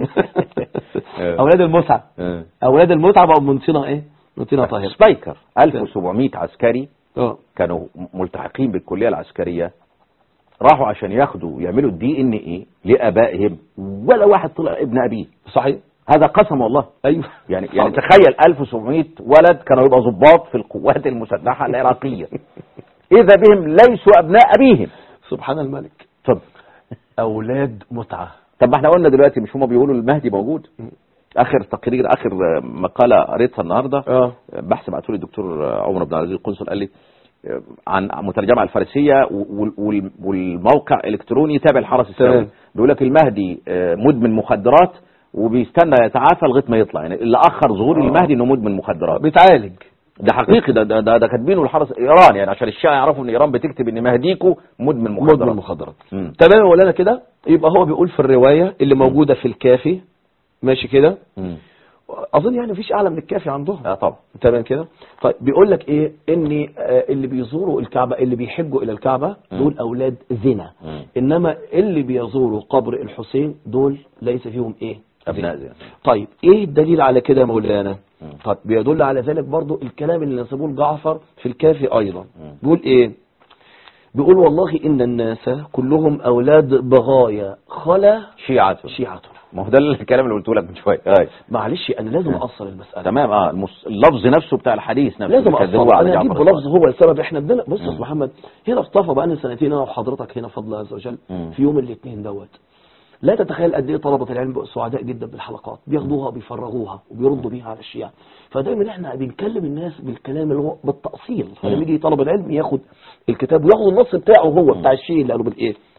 [SPEAKER 1] آه.
[SPEAKER 2] اولاد المتعة
[SPEAKER 1] آه.
[SPEAKER 2] اولاد المتعة بقوا من طينة ايه من طينة طاهرة
[SPEAKER 1] سبايكر 1700 عسكري
[SPEAKER 2] اه
[SPEAKER 1] كانوا ملتحقين بالكلية العسكرية راحوا عشان ياخدوا يعملوا الدي ان ايه لابائهم ولا واحد طلع ابن ابيه
[SPEAKER 2] صحيح
[SPEAKER 1] هذا قسم والله
[SPEAKER 2] ايوه
[SPEAKER 1] يعني يعني تخيل 1700 ولد كانوا يبقى ضباط في القوات المسلحة العراقية اذا بهم ليسوا ابناء ابيهم
[SPEAKER 2] سبحان الملك
[SPEAKER 1] طب
[SPEAKER 2] اولاد متعة
[SPEAKER 1] طب ما احنا قلنا دلوقتي مش هما بيقولوا المهدي موجود اخر تقرير اخر مقاله قريتها النهارده
[SPEAKER 2] اه
[SPEAKER 1] بحث بعته لي الدكتور عمر بن العزيز القنصل قال لي عن مترجمه على الفارسيه وال- وال- والموقع الالكتروني تابع الحرس السعودي
[SPEAKER 2] تمام.
[SPEAKER 1] بيقول لك المهدي آه، مدمن مخدرات وبيستنى يتعافى لغايه ما يطلع يعني اللي اخر ظهور
[SPEAKER 2] آه.
[SPEAKER 1] المهدي انه مدمن مخدرات
[SPEAKER 2] بيتعالج
[SPEAKER 1] ده حقيقي ده ده ده, ده كاتبينه الحرس ايران يعني عشان الشيعة يعرفوا ان ايران بتكتب ان مهديكو مدمن مخدرات
[SPEAKER 2] مدمن مخدرات
[SPEAKER 1] مم.
[SPEAKER 2] تمام يا مولانا كده يبقى هو بيقول في الرواية اللي موجودة في الكافي ماشي كده
[SPEAKER 1] مم.
[SPEAKER 2] اظن يعني مفيش اعلى من الكافي عندهم
[SPEAKER 1] اه طبعا
[SPEAKER 2] تمام كده طيب بيقول لك ايه ان آه، اللي بيزوروا الكعبه اللي بيحجوا الى الكعبه دول اولاد زنا
[SPEAKER 1] مم.
[SPEAKER 2] انما اللي بيزوروا قبر الحسين دول ليس فيهم ايه
[SPEAKER 1] ابناء زين
[SPEAKER 2] طيب ايه الدليل على كده يا مولانا
[SPEAKER 1] مم.
[SPEAKER 2] طيب بيدل على ذلك برضو الكلام اللي نسبوه لجعفر في الكافي ايضا
[SPEAKER 1] مم.
[SPEAKER 2] بيقول ايه بيقول والله ان الناس كلهم اولاد بغايا خلا
[SPEAKER 1] شيعته
[SPEAKER 2] شيعتنا
[SPEAKER 1] ما هو ده الكلام اللي قلته لك من شويه اي
[SPEAKER 2] معلش انا لازم اصل المساله
[SPEAKER 1] تمام اه المس... اللفظ نفسه بتاع الحديث نفسه
[SPEAKER 2] لازم
[SPEAKER 1] بيكذبوه
[SPEAKER 2] اصلا
[SPEAKER 1] على
[SPEAKER 2] انا اجيب
[SPEAKER 1] جعفر
[SPEAKER 2] بلفظ
[SPEAKER 1] الصادق.
[SPEAKER 2] هو السبب احنا بدنا بص يا أستاذ محمد هنا في طفى بقى سنتين انا وحضرتك هنا بفضل الله عز وجل
[SPEAKER 1] مم.
[SPEAKER 2] في يوم الاثنين دوت لا تتخيل قد ايه طلبه العلم بقوا سعداء جدا بالحلقات بياخدوها وبيفرغوها وبيردوا بيها على الشيعة فدايما احنا بنكلم الناس بالكلام اللي هو بالتاصيل فلما يجي طلب العلم ياخد الكتاب وياخد النص بتاعه هو بتاع الشيء اللي قالوا بالايه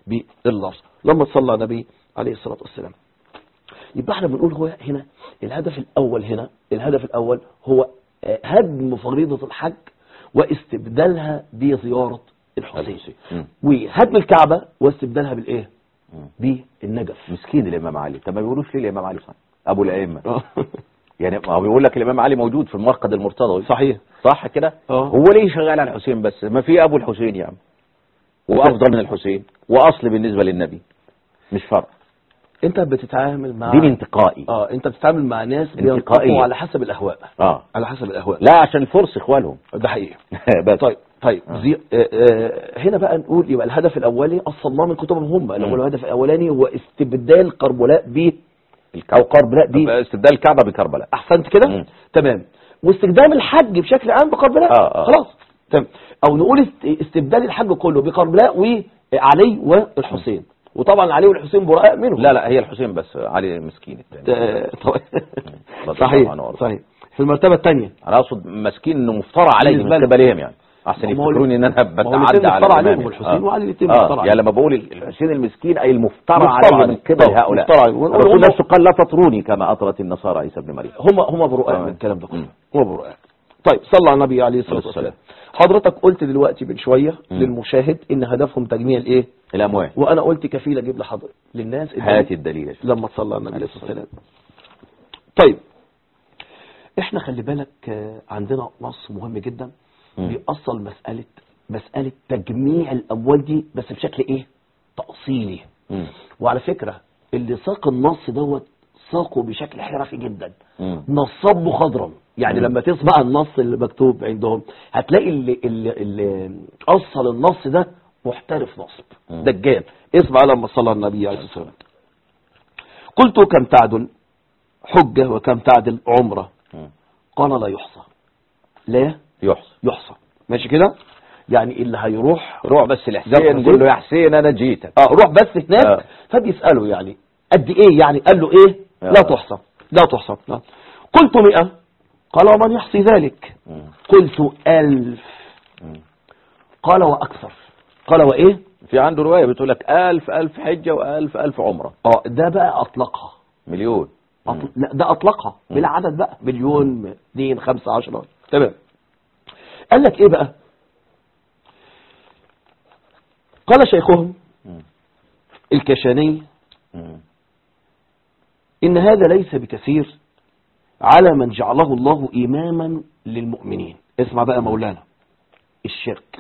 [SPEAKER 2] باللفظ لما تصلى على النبي عليه الصلاة والسلام يبقى احنا بنقول هو هنا الهدف الأول هنا الهدف الأول هو آه، هدم فريضة الحج واستبدالها بزيارة الحسين
[SPEAKER 1] الحسين. مم.
[SPEAKER 2] وهدم الكعبة واستبدالها بالإيه
[SPEAKER 1] مم.
[SPEAKER 2] بالنجف
[SPEAKER 1] مسكين الامام علي طب ما بيقولوش ليه الامام علي صح ابو الائمه يعني ما هو بيقول لك الامام علي موجود في المرقد المرتضوي
[SPEAKER 2] صحيح
[SPEAKER 1] صح كده
[SPEAKER 2] آه.
[SPEAKER 1] هو ليه شغال على الحسين بس ما في ابو الحسين يا عم وافضل من الحسين واصل بالنسبه للنبي مش فرق
[SPEAKER 2] انت بتتعامل مع
[SPEAKER 1] دين انتقائي
[SPEAKER 2] اه انت بتتعامل مع ناس
[SPEAKER 1] انتقائية.
[SPEAKER 2] بينطقوا على حسب الاهواء
[SPEAKER 1] اه
[SPEAKER 2] على حسب الاهواء
[SPEAKER 1] لا عشان الفرس اخوانهم
[SPEAKER 2] ده حقيقي
[SPEAKER 1] بس
[SPEAKER 2] طيب طيب
[SPEAKER 1] آه.
[SPEAKER 2] زي... آه آه هنا بقى نقول يبقى الهدف الاولي اصلا من كتبهم هم اللي هو
[SPEAKER 1] مم.
[SPEAKER 2] الهدف الاولاني هو استبدال كربلاء ب
[SPEAKER 1] الكعبة.
[SPEAKER 2] او كربلاء ب
[SPEAKER 1] استبدال الكعبه بكربلاء
[SPEAKER 2] احسنت كده
[SPEAKER 1] مم.
[SPEAKER 2] تمام واستخدام الحج بشكل عام بكربلاء
[SPEAKER 1] آه، آه.
[SPEAKER 2] خلاص تمام او نقول است- استبدال الحج كله بكربلاء وعلي والحسين وطبعا علي والحسين براء منهم
[SPEAKER 1] لا لا هي الحسين بس علي مسكين الثاني
[SPEAKER 2] آه، طبعا.
[SPEAKER 1] الله
[SPEAKER 2] صحيح
[SPEAKER 1] عنه وارضاه.
[SPEAKER 2] صحيح في المرتبه الثانيه
[SPEAKER 1] انا اقصد مسكين انه مفترى عليه
[SPEAKER 2] بالنسبة
[SPEAKER 1] من
[SPEAKER 2] لك.
[SPEAKER 1] قبلهم يعني احسن
[SPEAKER 2] ما هو
[SPEAKER 1] يفتكروني ان انا
[SPEAKER 2] ما هو
[SPEAKER 1] بتعدى
[SPEAKER 2] الاتنين
[SPEAKER 1] على
[SPEAKER 2] مفترى
[SPEAKER 1] الإمام
[SPEAKER 2] عليهم
[SPEAKER 1] يعني.
[SPEAKER 2] الحسين
[SPEAKER 1] آه.
[SPEAKER 2] وعلي الاتنين
[SPEAKER 1] آه.
[SPEAKER 2] مفترى
[SPEAKER 1] يعني
[SPEAKER 2] عليهم.
[SPEAKER 1] لما بقول الحسين المسكين اي المفترى
[SPEAKER 2] مفترى
[SPEAKER 1] عليه
[SPEAKER 2] عليه.
[SPEAKER 1] من قبل
[SPEAKER 2] طبعا،
[SPEAKER 1] هؤلاء
[SPEAKER 2] مفترى عليه. ونقول
[SPEAKER 1] الرسول
[SPEAKER 2] هم-
[SPEAKER 1] نفسه قال لا تطروني كما اطرت النصارى عيسى ابن مريم
[SPEAKER 2] هم هم براء
[SPEAKER 1] آه.
[SPEAKER 2] من الكلام ده كله
[SPEAKER 1] مم.
[SPEAKER 2] هم براء طيب صلى على النبي عليه الصلاه
[SPEAKER 1] عليه الصلاة
[SPEAKER 2] والسلام حضرتك قلت دلوقتي من شويه
[SPEAKER 1] مم.
[SPEAKER 2] للمشاهد ان هدفهم تجميع الايه
[SPEAKER 1] الاموال
[SPEAKER 2] وانا قلت كفيل اجيب لحضرتك للناس الدليل
[SPEAKER 1] هات الدليل يا شيخ.
[SPEAKER 2] لما تصلى على النبي عليه الصلاه والسلام طيب احنا خلي بالك آه، عندنا نص مهم جدا
[SPEAKER 1] مم.
[SPEAKER 2] بيأصل مسألة مسألة تجميع الأموال دي بس بشكل إيه؟ تأصيلي
[SPEAKER 1] مم.
[SPEAKER 2] وعلى فكرة اللي ساق النص دوت ساقه بشكل حرفي جدا
[SPEAKER 1] مم.
[SPEAKER 2] نصبه خضرا يعني
[SPEAKER 1] مم.
[SPEAKER 2] لما تسمع النص اللي مكتوب عندهم هتلاقي اللي, اللي, اللي أصل النص ده محترف نصب
[SPEAKER 1] مم.
[SPEAKER 2] دجال اسمع لما صلى النبي عليه الصلاة والسلام قلت كم تعدل حجة وكم تعدل عمرة
[SPEAKER 1] مم.
[SPEAKER 2] قال لا يحصى لا
[SPEAKER 1] يحصى
[SPEAKER 2] يحصى ماشي كده يعني اللي هيروح
[SPEAKER 1] روح بس
[SPEAKER 2] جاب
[SPEAKER 1] لحسين قول له يا حسين انا جيتك
[SPEAKER 2] اه روح بس هناك
[SPEAKER 1] آه.
[SPEAKER 2] فبيسأله يعني قد ايه يعني قال له ايه
[SPEAKER 1] آه.
[SPEAKER 2] لا تحصى لا تحصى لا. قلت مئة قال ومن يحصي ذلك
[SPEAKER 1] مم.
[SPEAKER 2] قلت ألف
[SPEAKER 1] مم.
[SPEAKER 2] قال وأكثر قال وإيه
[SPEAKER 1] في عنده روايه بتقول لك ألف ألف حجه وألف ألف عمره
[SPEAKER 2] اه ده بقى أطلقها
[SPEAKER 1] مليون مم.
[SPEAKER 2] أطل... لا ده أطلقها
[SPEAKER 1] مم.
[SPEAKER 2] بالعدد بقى مليون اثنين خمسة عشرة تمام قال لك إيه بقى قال شيخهم
[SPEAKER 1] مم.
[SPEAKER 2] الكشاني
[SPEAKER 1] مم.
[SPEAKER 2] إن هذا ليس بكثير على من جعله الله إماما للمؤمنين اسمع بقى مولانا الشرك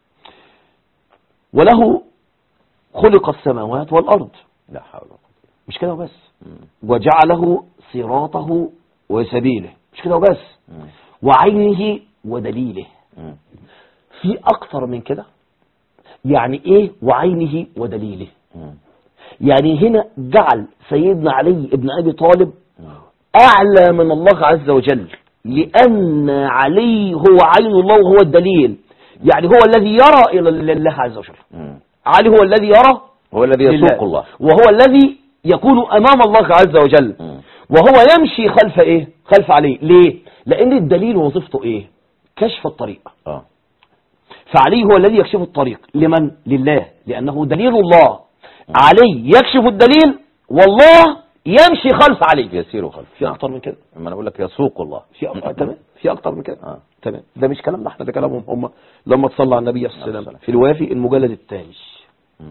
[SPEAKER 2] وله خلق السماوات والأرض
[SPEAKER 1] لا حول ولا قوه
[SPEAKER 2] مش كده وبس
[SPEAKER 1] مم.
[SPEAKER 2] وجعله صراطه وسبيله مش كده وبس
[SPEAKER 1] مم.
[SPEAKER 2] وعينه ودليله
[SPEAKER 1] مم.
[SPEAKER 2] في أكتر من كده يعني إيه وعينه ودليله
[SPEAKER 1] مم.
[SPEAKER 2] يعني هنا جعل سيدنا علي ابن أبي طالب
[SPEAKER 1] مم.
[SPEAKER 2] أعلى من الله عز وجل لأن علي هو عين الله وهو الدليل يعني هو الذي يرى إلى الله عز وجل
[SPEAKER 1] مم.
[SPEAKER 2] علي هو الذي يرى
[SPEAKER 1] هو الذي
[SPEAKER 2] لله.
[SPEAKER 1] يسوق الله
[SPEAKER 2] وهو الذي يكون أمام الله عز وجل
[SPEAKER 1] مم.
[SPEAKER 2] وهو يمشي خلف إيه خلف علي ليه لأن الدليل وظيفته إيه كشف الطريق
[SPEAKER 1] اه
[SPEAKER 2] فعلي هو الذي يكشف الطريق لمن لله لأنه دليل الله علي يكشف الدليل والله يمشي خلف علي
[SPEAKER 1] يسير خلف
[SPEAKER 2] في أكتر من كده
[SPEAKER 1] لما انا اقول لك يسوق الله
[SPEAKER 2] في أكتر تمام في أكتر من كده
[SPEAKER 1] اه
[SPEAKER 2] تمام ده مش كلامنا احنا ده كلامهم هم لما تصلى على النبي صلى الله عليه وسلم
[SPEAKER 1] السلام.
[SPEAKER 2] في الوافي المجلد الثاني
[SPEAKER 1] مم.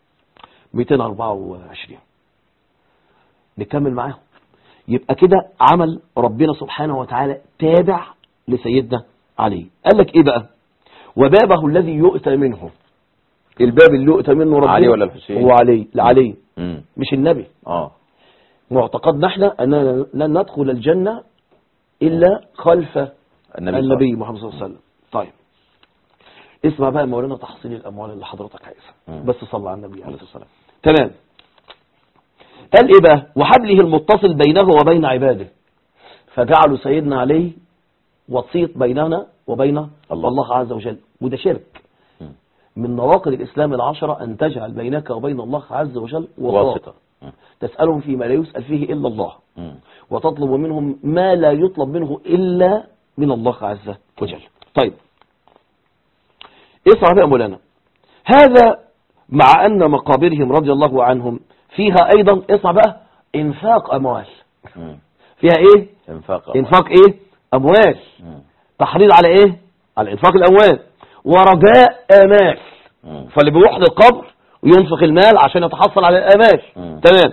[SPEAKER 2] 224 نكمل معاهم يبقى كده عمل ربنا سبحانه وتعالى تابع لسيدنا علي قال لك ايه بقى وبابه الذي يؤتى منه الباب اللي يؤتى منه ربنا
[SPEAKER 1] علي ولا الحسين؟
[SPEAKER 2] هو علي لعلي
[SPEAKER 1] مم.
[SPEAKER 2] مش النبي
[SPEAKER 1] اه
[SPEAKER 2] معتقدنا احنا اننا لن ندخل الجنة الا خلف
[SPEAKER 1] النبي,
[SPEAKER 2] النبي محمد صلى الله عليه وسلم طيب اسمع بقى مولانا تحصيل الاموال اللي حضرتك عايزها
[SPEAKER 1] مم.
[SPEAKER 2] بس صلى على النبي عليه الصلاه والسلام تمام قال ايه بقى وحبله المتصل بينه وبين عباده فجعلوا سيدنا علي وسيط بيننا وبين
[SPEAKER 1] الله.
[SPEAKER 2] الله, الله عز وجل وده شرك
[SPEAKER 1] مم.
[SPEAKER 2] من نواقض الاسلام العشره ان تجعل بينك وبين الله عز وجل وساطه
[SPEAKER 1] واسطة مم.
[SPEAKER 2] تسالهم فيما لا يسال فيه الا الله
[SPEAKER 1] مم.
[SPEAKER 2] وتطلب منهم ما لا يطلب منه إلا من الله عز وجل طيب اسمع بقى مولانا هذا مع أن مقابرهم رضي الله عنهم فيها أيضا اسمع بقى إنفاق أموال
[SPEAKER 1] مم.
[SPEAKER 2] فيها إيه
[SPEAKER 1] انفاق
[SPEAKER 2] إنفاق إيه أموال
[SPEAKER 1] مم.
[SPEAKER 2] تحريض على إيه على إنفاق الأموال ورجاء آمال
[SPEAKER 1] مم.
[SPEAKER 2] فاللي بيروح للقبر وينفق المال عشان يتحصل على الآمال
[SPEAKER 1] مم.
[SPEAKER 2] تمام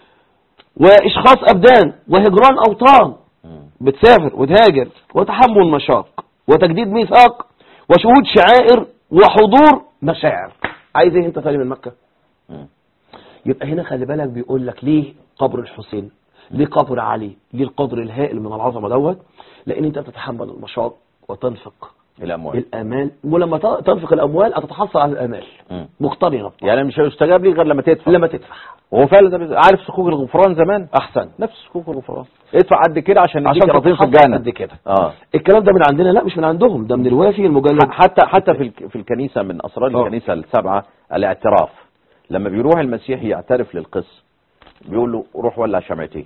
[SPEAKER 2] وإشخاص أبدان وهجران أوطان
[SPEAKER 1] مم.
[SPEAKER 2] بتسافر وتهاجر وتحمل مشاق وتجديد ميثاق وشهود شعائر وحضور مشاعر عايز ايه انت تاني من مكة
[SPEAKER 1] مم.
[SPEAKER 2] يبقى هنا خلي بالك بيقول لك ليه قبر الحسين ليه قبر علي ليه القدر الهائل من العظمة دوت لان انت بتتحمل المشاق وتنفق
[SPEAKER 1] الاموال
[SPEAKER 2] الامال ولما ت- تنفق الاموال هتتحصل على الامال
[SPEAKER 1] مم.
[SPEAKER 2] مقترنة
[SPEAKER 1] يعني مش هيستجاب لي غير لما تدفع
[SPEAKER 2] لما تدفع
[SPEAKER 1] وهو فعلا ده بيز- عارف صكوك الغفران زمان
[SPEAKER 2] احسن
[SPEAKER 1] نفس صكوك الغفران ادفع قد كده عشان
[SPEAKER 2] عشان
[SPEAKER 1] نديك رصيد في
[SPEAKER 2] تتحصل
[SPEAKER 1] الجنه
[SPEAKER 2] قد كده
[SPEAKER 1] اه
[SPEAKER 2] الكلام ده من عندنا لا مش من عندهم ده من الوافي المجلد
[SPEAKER 1] حتى حتى في الك- في الكنيسه من اسرار
[SPEAKER 2] آه.
[SPEAKER 1] الكنيسه السبعه الاعتراف لما بيروح المسيحي يعترف للقس بيقول له روح ولع شمعتين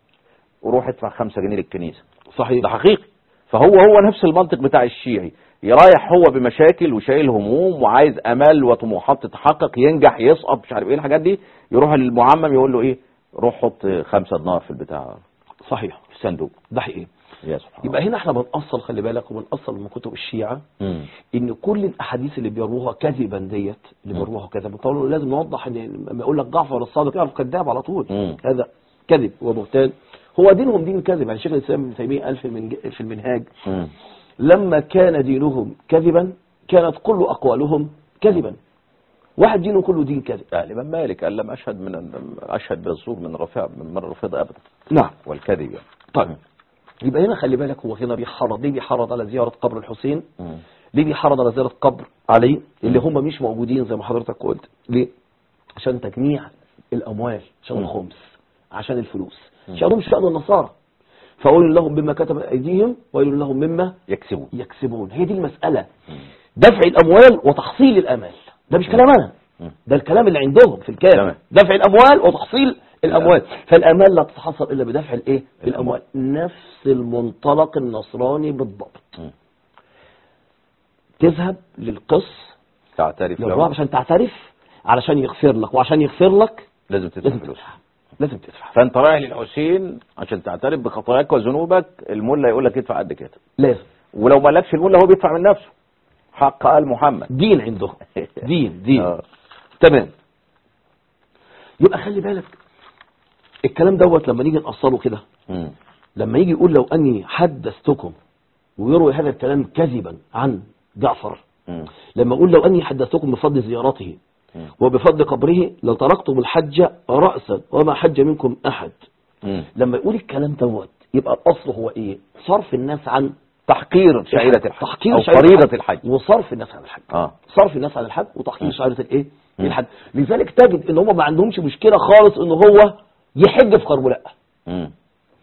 [SPEAKER 1] وروح ادفع خمسة جنيه للكنيسه
[SPEAKER 2] صحيح
[SPEAKER 1] ده حقيقي فهو هو نفس المنطق بتاع الشيعي يرايح هو بمشاكل وشايل هموم وعايز امال وطموحات تتحقق ينجح يسقط مش عارف ايه الحاجات دي يروح للمعمم يقول له ايه روح حط خمسة دينار في البتاع
[SPEAKER 2] صحيح
[SPEAKER 1] في الصندوق
[SPEAKER 2] ده حقيقي
[SPEAKER 1] يا سبحان
[SPEAKER 2] يبقى هنا احنا بنأصل خلي بالك وبنأصل من كتب الشيعة
[SPEAKER 1] الله
[SPEAKER 2] ان كل الاحاديث اللي بيروها كذبا ديت اللي
[SPEAKER 1] مم.
[SPEAKER 2] بيروها كذبا طبعا لازم نوضح ان لما يقول لك جعفر الصادق يعرف كذاب على طول
[SPEAKER 1] مم.
[SPEAKER 2] هذا كذب وبهتان هو دينهم دين كذب يعني شيخ الاسلام ابن تيميه قال في المنج- في المنهاج
[SPEAKER 1] مم.
[SPEAKER 2] لما كان دينهم كذبا كانت كل اقوالهم كذبا واحد دينه كله دين كذب
[SPEAKER 1] آه، الإمام مالك قال لم أشهد من أشهد بالزور من رفيع من من رفض أبدا
[SPEAKER 2] نعم
[SPEAKER 1] والكذب يعني.
[SPEAKER 2] طيب يبقى هنا خلي بالك هو هنا بيحرض ليه بيحرض على زيارة قبر الحسين
[SPEAKER 1] مم.
[SPEAKER 2] ليه بيحرض على زيارة قبر علي اللي هم مش موجودين زي ما حضرتك قلت ليه عشان تجميع الأموال عشان
[SPEAKER 1] مم.
[SPEAKER 2] الخمس عشان الفلوس
[SPEAKER 1] مم.
[SPEAKER 2] شأنهم شأن النصارى فقول لهم بما كتبت أيديهم ويل لهم مما
[SPEAKER 1] يكسبون
[SPEAKER 2] يكسبون هي دي المسألة دفع الأموال وتحصيل الأمال ده مش كلام أنا
[SPEAKER 1] مم.
[SPEAKER 2] ده الكلام اللي عندهم في الكتاب
[SPEAKER 1] تمام.
[SPEAKER 2] دفع الأموال وتحصيل الأموال فالأمال لا تتحصل إلا بدفع الإيه الأموال نفس المنطلق النصراني بالضبط
[SPEAKER 1] مم.
[SPEAKER 2] تذهب للقس
[SPEAKER 1] تعترف
[SPEAKER 2] للرب
[SPEAKER 1] له
[SPEAKER 2] عشان تعترف علشان يغفر لك وعشان يغفر لك
[SPEAKER 1] لازم تدفع
[SPEAKER 2] لازم
[SPEAKER 1] فلوس
[SPEAKER 2] تدفع لازم تدفع
[SPEAKER 1] فأنت رايح للحسين عشان تعترف بخطاياك وذنوبك الملا يقول لك ادفع قد كده
[SPEAKER 2] لازم
[SPEAKER 1] ولو ما لكش الملا هو بيدفع من نفسه حق قال محمد
[SPEAKER 2] دين عندهم دين دين
[SPEAKER 1] آه.
[SPEAKER 2] تمام يبقى خلي بالك الكلام دوت لما نيجي نقصره كده
[SPEAKER 1] مم.
[SPEAKER 2] لما يجي يقول لو أني حدثتكم ويروي هذا الكلام كذبا عن جعفر
[SPEAKER 1] مم.
[SPEAKER 2] لما أقول لو أني حدثتكم بفضل زيارته
[SPEAKER 1] مم.
[SPEAKER 2] وبفضل قبره لتركتم الحج رأسا وما حج منكم أحد
[SPEAKER 1] مم.
[SPEAKER 2] لما يقول الكلام دوت يبقى الأصل هو إيه صرف الناس عن
[SPEAKER 1] تحقير شعيرة الحج
[SPEAKER 2] تحقير
[SPEAKER 1] أو
[SPEAKER 2] شعيرة
[SPEAKER 1] فريضة الحج
[SPEAKER 2] وصرف الناس عن الحج
[SPEAKER 1] اه
[SPEAKER 2] صرف الناس عن الحج وتحقير شعيرة الايه
[SPEAKER 1] مم.
[SPEAKER 2] الحج لذلك تجد ان هم ما عندهمش مشكلة خالص ان هو يحج في كربلاء
[SPEAKER 1] مم.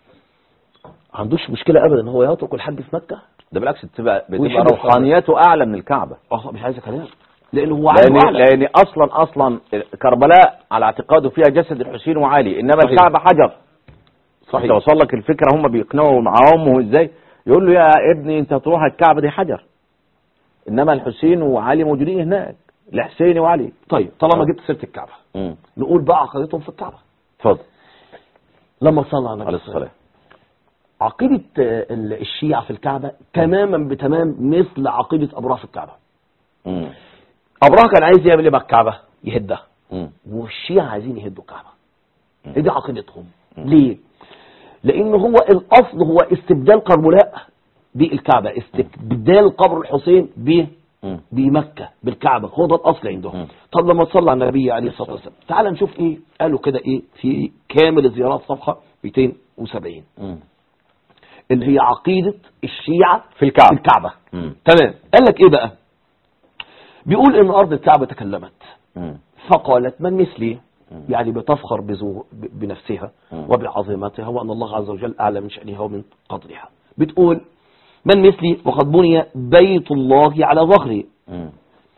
[SPEAKER 2] ما عندوش مشكلة ابدا ان هو يترك الحج في مكة
[SPEAKER 1] ده بالعكس بتبقى بتبقى
[SPEAKER 2] ويحب
[SPEAKER 1] روحانياته أعلى من الكعبة
[SPEAKER 2] اه مش عايز كلام لان هو
[SPEAKER 1] لأن,
[SPEAKER 2] عنده أعلى.
[SPEAKER 1] لأن أصلا أصلا كربلاء على اعتقاده فيها جسد الحسين وعلي إنما
[SPEAKER 2] صحيح.
[SPEAKER 1] الكعبة حجر
[SPEAKER 2] صحيح
[SPEAKER 1] توصل لك الفكرة هم بيقنعوا مع أمه إزاي يقول له يا ابني أنت تروح الكعبة دي حجر إنما الحسين وعلي موجودين هناك الحسين وعلي
[SPEAKER 2] طيب طالما
[SPEAKER 1] آه.
[SPEAKER 2] جبت سيرة الكعبة
[SPEAKER 1] مم.
[SPEAKER 2] نقول بقى عقيدتهم في الكعبة
[SPEAKER 1] اتفضل
[SPEAKER 2] لما صلى على النبي
[SPEAKER 1] عليه
[SPEAKER 2] صلى الله عليه
[SPEAKER 1] الصلاة
[SPEAKER 2] وسلم. عقيدة آه، ال- الشيعة في الكعبة تماما بتمام مثل عقيدة أبراه في الكعبة
[SPEAKER 1] مم.
[SPEAKER 2] أبراه كان عايز يعمل ايه مع الكعبة يهدها
[SPEAKER 1] مم.
[SPEAKER 2] والشيعة عايزين يهدوا الكعبة
[SPEAKER 1] مم.
[SPEAKER 2] هي دي عقيدتهم
[SPEAKER 1] مم.
[SPEAKER 2] ليه لان هو الاصل هو استبدال كربلاء بالكعبة استبدال قبر الحسين ب
[SPEAKER 1] مم.
[SPEAKER 2] بمكة بالكعبة هو ده الاصل عندهم
[SPEAKER 1] مم.
[SPEAKER 2] طب لما تصلى على النبي عليه الصلاة والسلام تعال نشوف ايه قالوا كده ايه في كامل الزيارات صفحة 270
[SPEAKER 1] مم.
[SPEAKER 2] اللي هي عقيدة الشيعة
[SPEAKER 1] في الكعبة.
[SPEAKER 2] في الكعبة
[SPEAKER 1] مم.
[SPEAKER 2] تمام قال لك ايه بقى بيقول ان ارض الكعبة تكلمت
[SPEAKER 1] مم.
[SPEAKER 2] فقالت من مثلي
[SPEAKER 1] مم.
[SPEAKER 2] يعني بتفخر بزو ب- بنفسها
[SPEAKER 1] مم.
[SPEAKER 2] وبعظمتها وأن الله عز وجل أعلى من شأنها ومن قدرها بتقول من مثلي وقد بني بيت الله على ظهري
[SPEAKER 1] مم.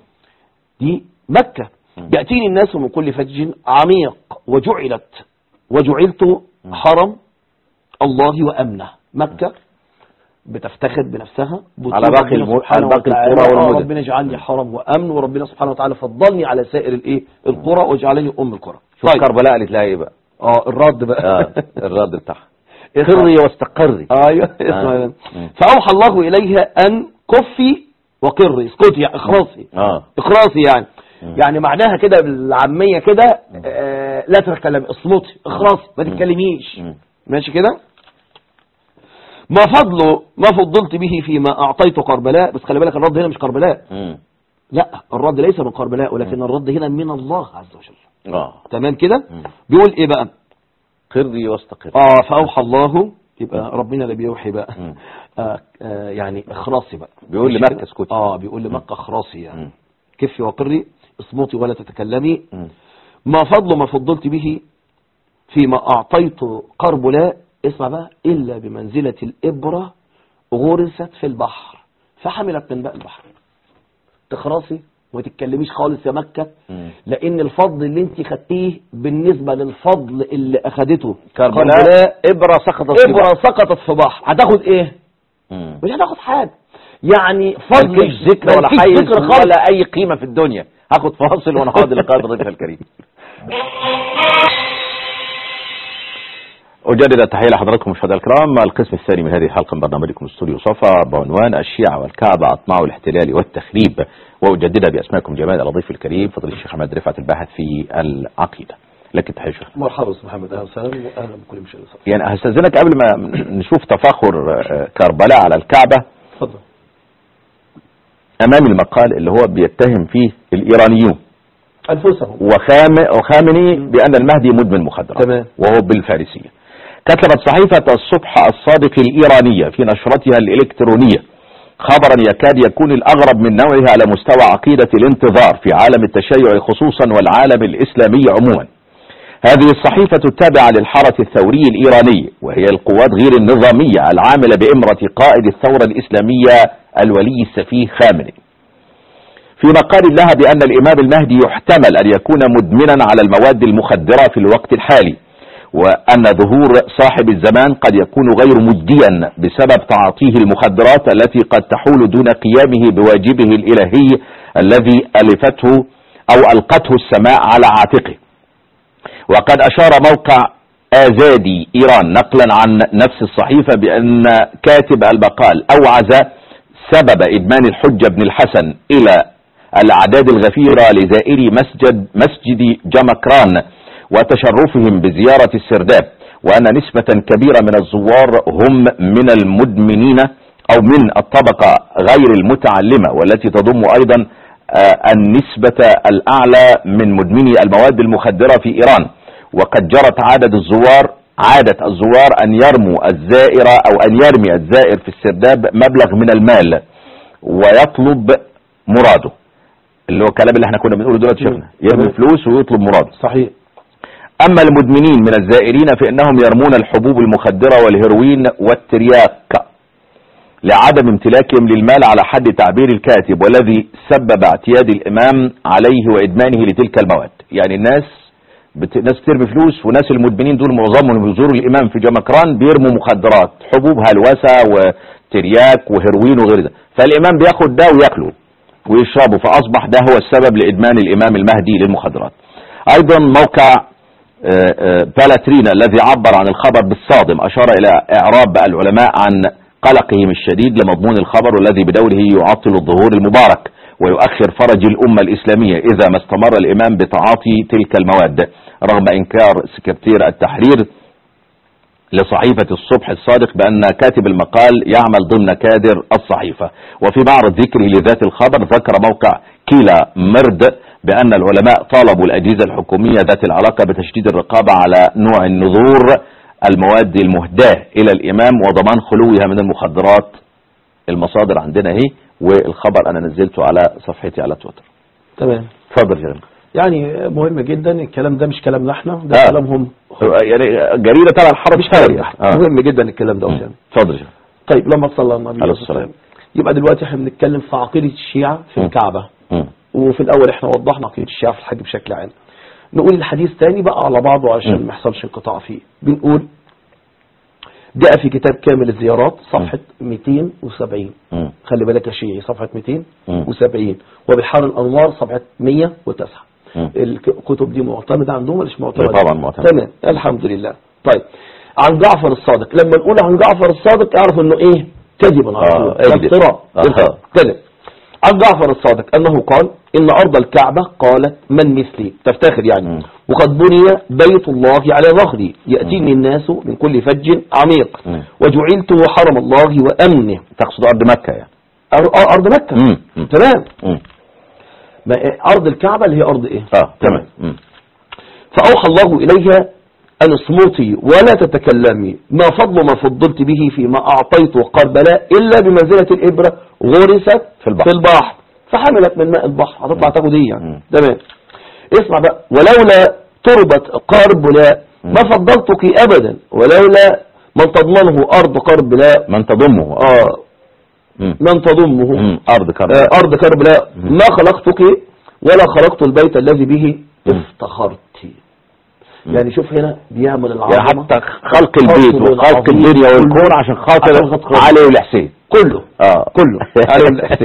[SPEAKER 2] دي مكة
[SPEAKER 1] مم.
[SPEAKER 2] يأتيني الناس من كل فج عميق وجعلت وجعلت حرم الله وأمنه مكة بتفتخر بنفسها بطول
[SPEAKER 1] على باقي
[SPEAKER 2] ربنا
[SPEAKER 1] الم-
[SPEAKER 2] سبحانه
[SPEAKER 1] على باقي
[SPEAKER 2] وتعالى.
[SPEAKER 1] القرى
[SPEAKER 2] آه،
[SPEAKER 1] والمدن.
[SPEAKER 2] ربنا اجعلني حرم وامن وربنا سبحانه وتعالى فضلني على سائر الايه القرى واجعلني ام القرى
[SPEAKER 1] شوف كربلاء قالت لها ايه بقى
[SPEAKER 2] اه الرد بقى
[SPEAKER 1] اه الرد بتاعها
[SPEAKER 2] اسمع.
[SPEAKER 1] قري واستقري
[SPEAKER 2] ايوه اسمع
[SPEAKER 1] آه. مم.
[SPEAKER 2] فاوحى الله اليها ان كفي وقري اسكتي يعني اخرسي
[SPEAKER 1] اه
[SPEAKER 2] اخراسي يعني
[SPEAKER 1] مم.
[SPEAKER 2] يعني معناها كده بالعاميه كده آه لا تتكلمي اصمتي اخرسي ما تتكلميش
[SPEAKER 1] مم.
[SPEAKER 2] ماشي كده ما فضل ما فضلت به فيما اعطيت كربلاء بس خلي بالك الرد هنا مش كربلاء
[SPEAKER 1] مم.
[SPEAKER 2] لا الرد ليس من كربلاء ولكن الرد هنا من الله عز وجل
[SPEAKER 1] اه
[SPEAKER 2] تمام كده
[SPEAKER 1] مم.
[SPEAKER 2] بيقول ايه بقى
[SPEAKER 1] قري واستقري
[SPEAKER 2] اه فاوحى الله يبقى ربنا اللي بيوحي بقى
[SPEAKER 1] مم.
[SPEAKER 2] آه آه يعني اخراصي بقى
[SPEAKER 1] بيقول
[SPEAKER 2] ماشي
[SPEAKER 1] لمكة
[SPEAKER 2] كده؟
[SPEAKER 1] اسكتي.
[SPEAKER 2] اه بيقول لمكة اخراصي يعني
[SPEAKER 1] مم.
[SPEAKER 2] كفي وقري اصمتي ولا تتكلمي
[SPEAKER 1] مم.
[SPEAKER 2] ما فضل ما فضلت به فيما أعطيت قربلاء اسمع بقى إلا بمنزلة الإبرة غرست في البحر فحملت من بقى البحر تخرصي وما تتكلميش خالص يا مكة
[SPEAKER 1] مم.
[SPEAKER 2] لأن الفضل اللي انت خدتيه بالنسبة للفضل اللي أخدته
[SPEAKER 1] كربلاء ابره سقطت في
[SPEAKER 2] إبرة
[SPEAKER 1] بحر.
[SPEAKER 2] سقطت في بحر هتاخد إيه؟
[SPEAKER 1] مم.
[SPEAKER 2] مش هتاخد حاجة يعني فضل
[SPEAKER 1] مالكيش ذكر ولا
[SPEAKER 2] مالكيش
[SPEAKER 1] حيز
[SPEAKER 2] ذكر خالص
[SPEAKER 1] ولا اي قيمه في الدنيا هاخد فاصل ونعود لقاء ضيفنا الكريم أجدد التحية لحضراتكم مشاهدينا الكرام القسم الثاني من هذه الحلقة من برنامجكم استوديو صفا بعنوان الشيعة والكعبة أطماع الاحتلال والتخريب وأجددها بأسمائكم جمال الضيف الكريم فضل الشيخ أحمد رفعت الباحث في العقيدة لك التحية شيخ
[SPEAKER 2] مرحبا أستاذ محمد أهلا وسهلا وأهلا بكل مشاهدين
[SPEAKER 1] يعني هستأذنك قبل ما نشوف تفاخر آه، كربلاء على الكعبة
[SPEAKER 2] اتفضل
[SPEAKER 1] أمام المقال اللي هو بيتهم فيه الإيرانيون
[SPEAKER 2] أنفسهم
[SPEAKER 1] وخام وخامنئي بأن المهدي مدمن مخدرات
[SPEAKER 2] تمام.
[SPEAKER 1] وهو بالفارسية كتبت صحيفة الصبح الصادق الإيرانية في نشرتها الإلكترونية خبرا يكاد يكون الأغرب من نوعه على مستوى عقيدة الانتظار في عالم التشيع خصوصا والعالم الإسلامي عموما هذه الصحيفة التابعة للحرس الثوري الإيراني وهي القوات غير النظامية العاملة بإمرة قائد الثورة الإسلامية الولي السفيه خامنئي في مقال لها بأن الإمام المهدي يحتمل أن يكون مدمنا على المواد المخدرة في الوقت الحالي وأن ظهور صاحب الزمان قد يكون غير مجديا بسبب تعاطيه المخدرات التي قد تحول دون قيامه بواجبه الإلهي الذي ألفته أو ألقته السماء على عاتقه وقد أشار موقع آزادي إيران نقلا عن نفس الصحيفة بأن كاتب المقال أوعز سبب إدمان الحجة بن الحسن إلى الأعداد الغفيرة لزائري مسجد مسجد جمكران وتشرفهم بزيارة السرداب وأن نسبة كبيرة من الزوار هم من المدمنين أو من الطبقة غير المتعلمة والتي تضم أيضا آه، النسبة الأعلى من مدمني المواد المخدرة في إيران وقد جرت عادة الزوار عادة الزوار أن يرموا الزائر أو أن يرمي الزائر في السرداب مبلغ من المال ويطلب مراده اللي هو الكلام اللي احنا كنا بنقوله دلوقتي شيخنا يرمي فلوس ويطلب مراده
[SPEAKER 2] صحيح
[SPEAKER 1] أما المدمنين من الزائرين فإنهم يرمون الحبوب المخدرة والهيروين والترياك لعدم امتلاكهم للمال على حد تعبير الكاتب والذي سبب اعتياد الإمام عليه وإدمانه لتلك المواد يعني الناس بت... ناس بترمي فلوس وناس المدمنين دول معظمهم بيزوروا الإمام في جمكران بيرموا مخدرات حبوب هلوسة وترياك وهيروين وغير ده فالإمام بياخد ده وياكله ويشربه فأصبح ده هو السبب لإدمان الإمام المهدي للمخدرات أيضا موقع آه، آه، بالاترينا الذي عبر عن الخبر بالصادم أشار إلى إعراب العلماء عن قلقهم الشديد لمضمون الخبر والذي بدوره يعطل الظهور المبارك ويؤخر فرج الأمة الإسلامية إذا ما استمر الإمام بتعاطي تلك المواد رغم إنكار سكرتير التحرير لصحيفة الصبح الصادق بأن كاتب المقال يعمل ضمن كادر الصحيفة وفي معرض ذكره لذات الخبر ذكر موقع كيلا مرد بأن العلماء طالبوا الأجهزة الحكومية ذات العلاقة بتشديد الرقابة على نوع النذور المواد المهداة إلى الإمام وضمان خلوها من المخدرات المصادر عندنا اهي والخبر أنا نزلته على صفحتي على تويتر
[SPEAKER 2] تمام
[SPEAKER 1] اتفضل يا
[SPEAKER 2] يعني مهم جدا الكلام ده مش كلامنا احنا ده
[SPEAKER 1] آه.
[SPEAKER 2] كلامهم
[SPEAKER 1] يعني جريدة تبع الحرب
[SPEAKER 2] مش
[SPEAKER 1] الثوري
[SPEAKER 2] كلامنا احنا مهم جدا الكلام ده
[SPEAKER 1] مم.
[SPEAKER 2] يعني.
[SPEAKER 1] اتفضل يا شيخ.
[SPEAKER 2] طيب لما صلى النبي
[SPEAKER 1] عليه
[SPEAKER 2] عليه
[SPEAKER 1] الصلاة
[SPEAKER 2] الصلاة يبقى دلوقتي احنا بنتكلم في عقيدة الشيعة في
[SPEAKER 1] مم.
[SPEAKER 2] الكعبة
[SPEAKER 1] مم.
[SPEAKER 2] وفي الأول احنا وضحنا عقيدة الشيعة في الحج بشكل عام نقول الحديث تاني بقى على بعضه عشان
[SPEAKER 1] مم.
[SPEAKER 2] ما يحصلش انقطاع فيه بنقول جاء في كتاب كامل الزيارات صفحة 270
[SPEAKER 1] مم.
[SPEAKER 2] خلي بالك يا شيعي صفحة
[SPEAKER 1] مم.
[SPEAKER 2] 270 وبحار الأنوار صفحة 109
[SPEAKER 1] مم.
[SPEAKER 2] الكتب دي معتمدة عندهم ولا مش معتمدة؟
[SPEAKER 1] لا طبعا معتمدة.
[SPEAKER 2] تمام الحمد لله طيب عن جعفر الصادق لما نقول عن جعفر الصادق اعرف انه ايه كذبا على
[SPEAKER 1] آه،
[SPEAKER 2] طول
[SPEAKER 1] اكذب.
[SPEAKER 2] افتراء
[SPEAKER 1] آه.
[SPEAKER 2] كذب عن جعفر الصادق انه قال ان ارض الكعبة قالت من مثلي تفتخر يعني
[SPEAKER 1] مم.
[SPEAKER 2] وقد بني بيت الله على ظهري يأتيني الناس من كل فج عميق
[SPEAKER 1] مم.
[SPEAKER 2] وجعلت حرم الله وأمنه
[SPEAKER 1] تقصد أرض مكة يعني
[SPEAKER 2] أر- أرض مكة
[SPEAKER 1] مم. مم.
[SPEAKER 2] تمام
[SPEAKER 1] مم.
[SPEAKER 2] ما إيه؟ أرض الكعبة اللي هي أرض إيه
[SPEAKER 1] اه تمام مم.
[SPEAKER 2] فأوحى الله إليها أن اصمتي ولا تتكلمي ما فضل ما فضلت به فيما أعطيت قربلاء إلا بمنزلة الإبرة غرست
[SPEAKER 1] في البحر.
[SPEAKER 2] في البحر فحملت من ماء البحر هتطلع تاخد إيه يعني
[SPEAKER 1] مم.
[SPEAKER 2] تمام اسمع بقى ولولا تربة قربلاء ما فضلتك أبدا ولولا من تضمنه أرض قربلاء
[SPEAKER 1] من تضمه
[SPEAKER 2] آه
[SPEAKER 1] مم.
[SPEAKER 2] من تضمه
[SPEAKER 1] مم. أرض كرم
[SPEAKER 2] آه، أرض كربلاء ما خلقتك ولا خلقت البيت الذي به
[SPEAKER 1] مم.
[SPEAKER 2] افتخرت يعني شوف هنا بيعمل العظمة
[SPEAKER 1] يعني حتى خلق البيت
[SPEAKER 2] خلق
[SPEAKER 1] وخلق
[SPEAKER 2] العظيم
[SPEAKER 1] الدنيا والكون
[SPEAKER 2] كله.
[SPEAKER 1] عشان
[SPEAKER 2] عشان
[SPEAKER 1] خاطر
[SPEAKER 2] خاطر
[SPEAKER 1] علي والحسين
[SPEAKER 2] كله
[SPEAKER 1] اه
[SPEAKER 2] كله عليه الإحسان.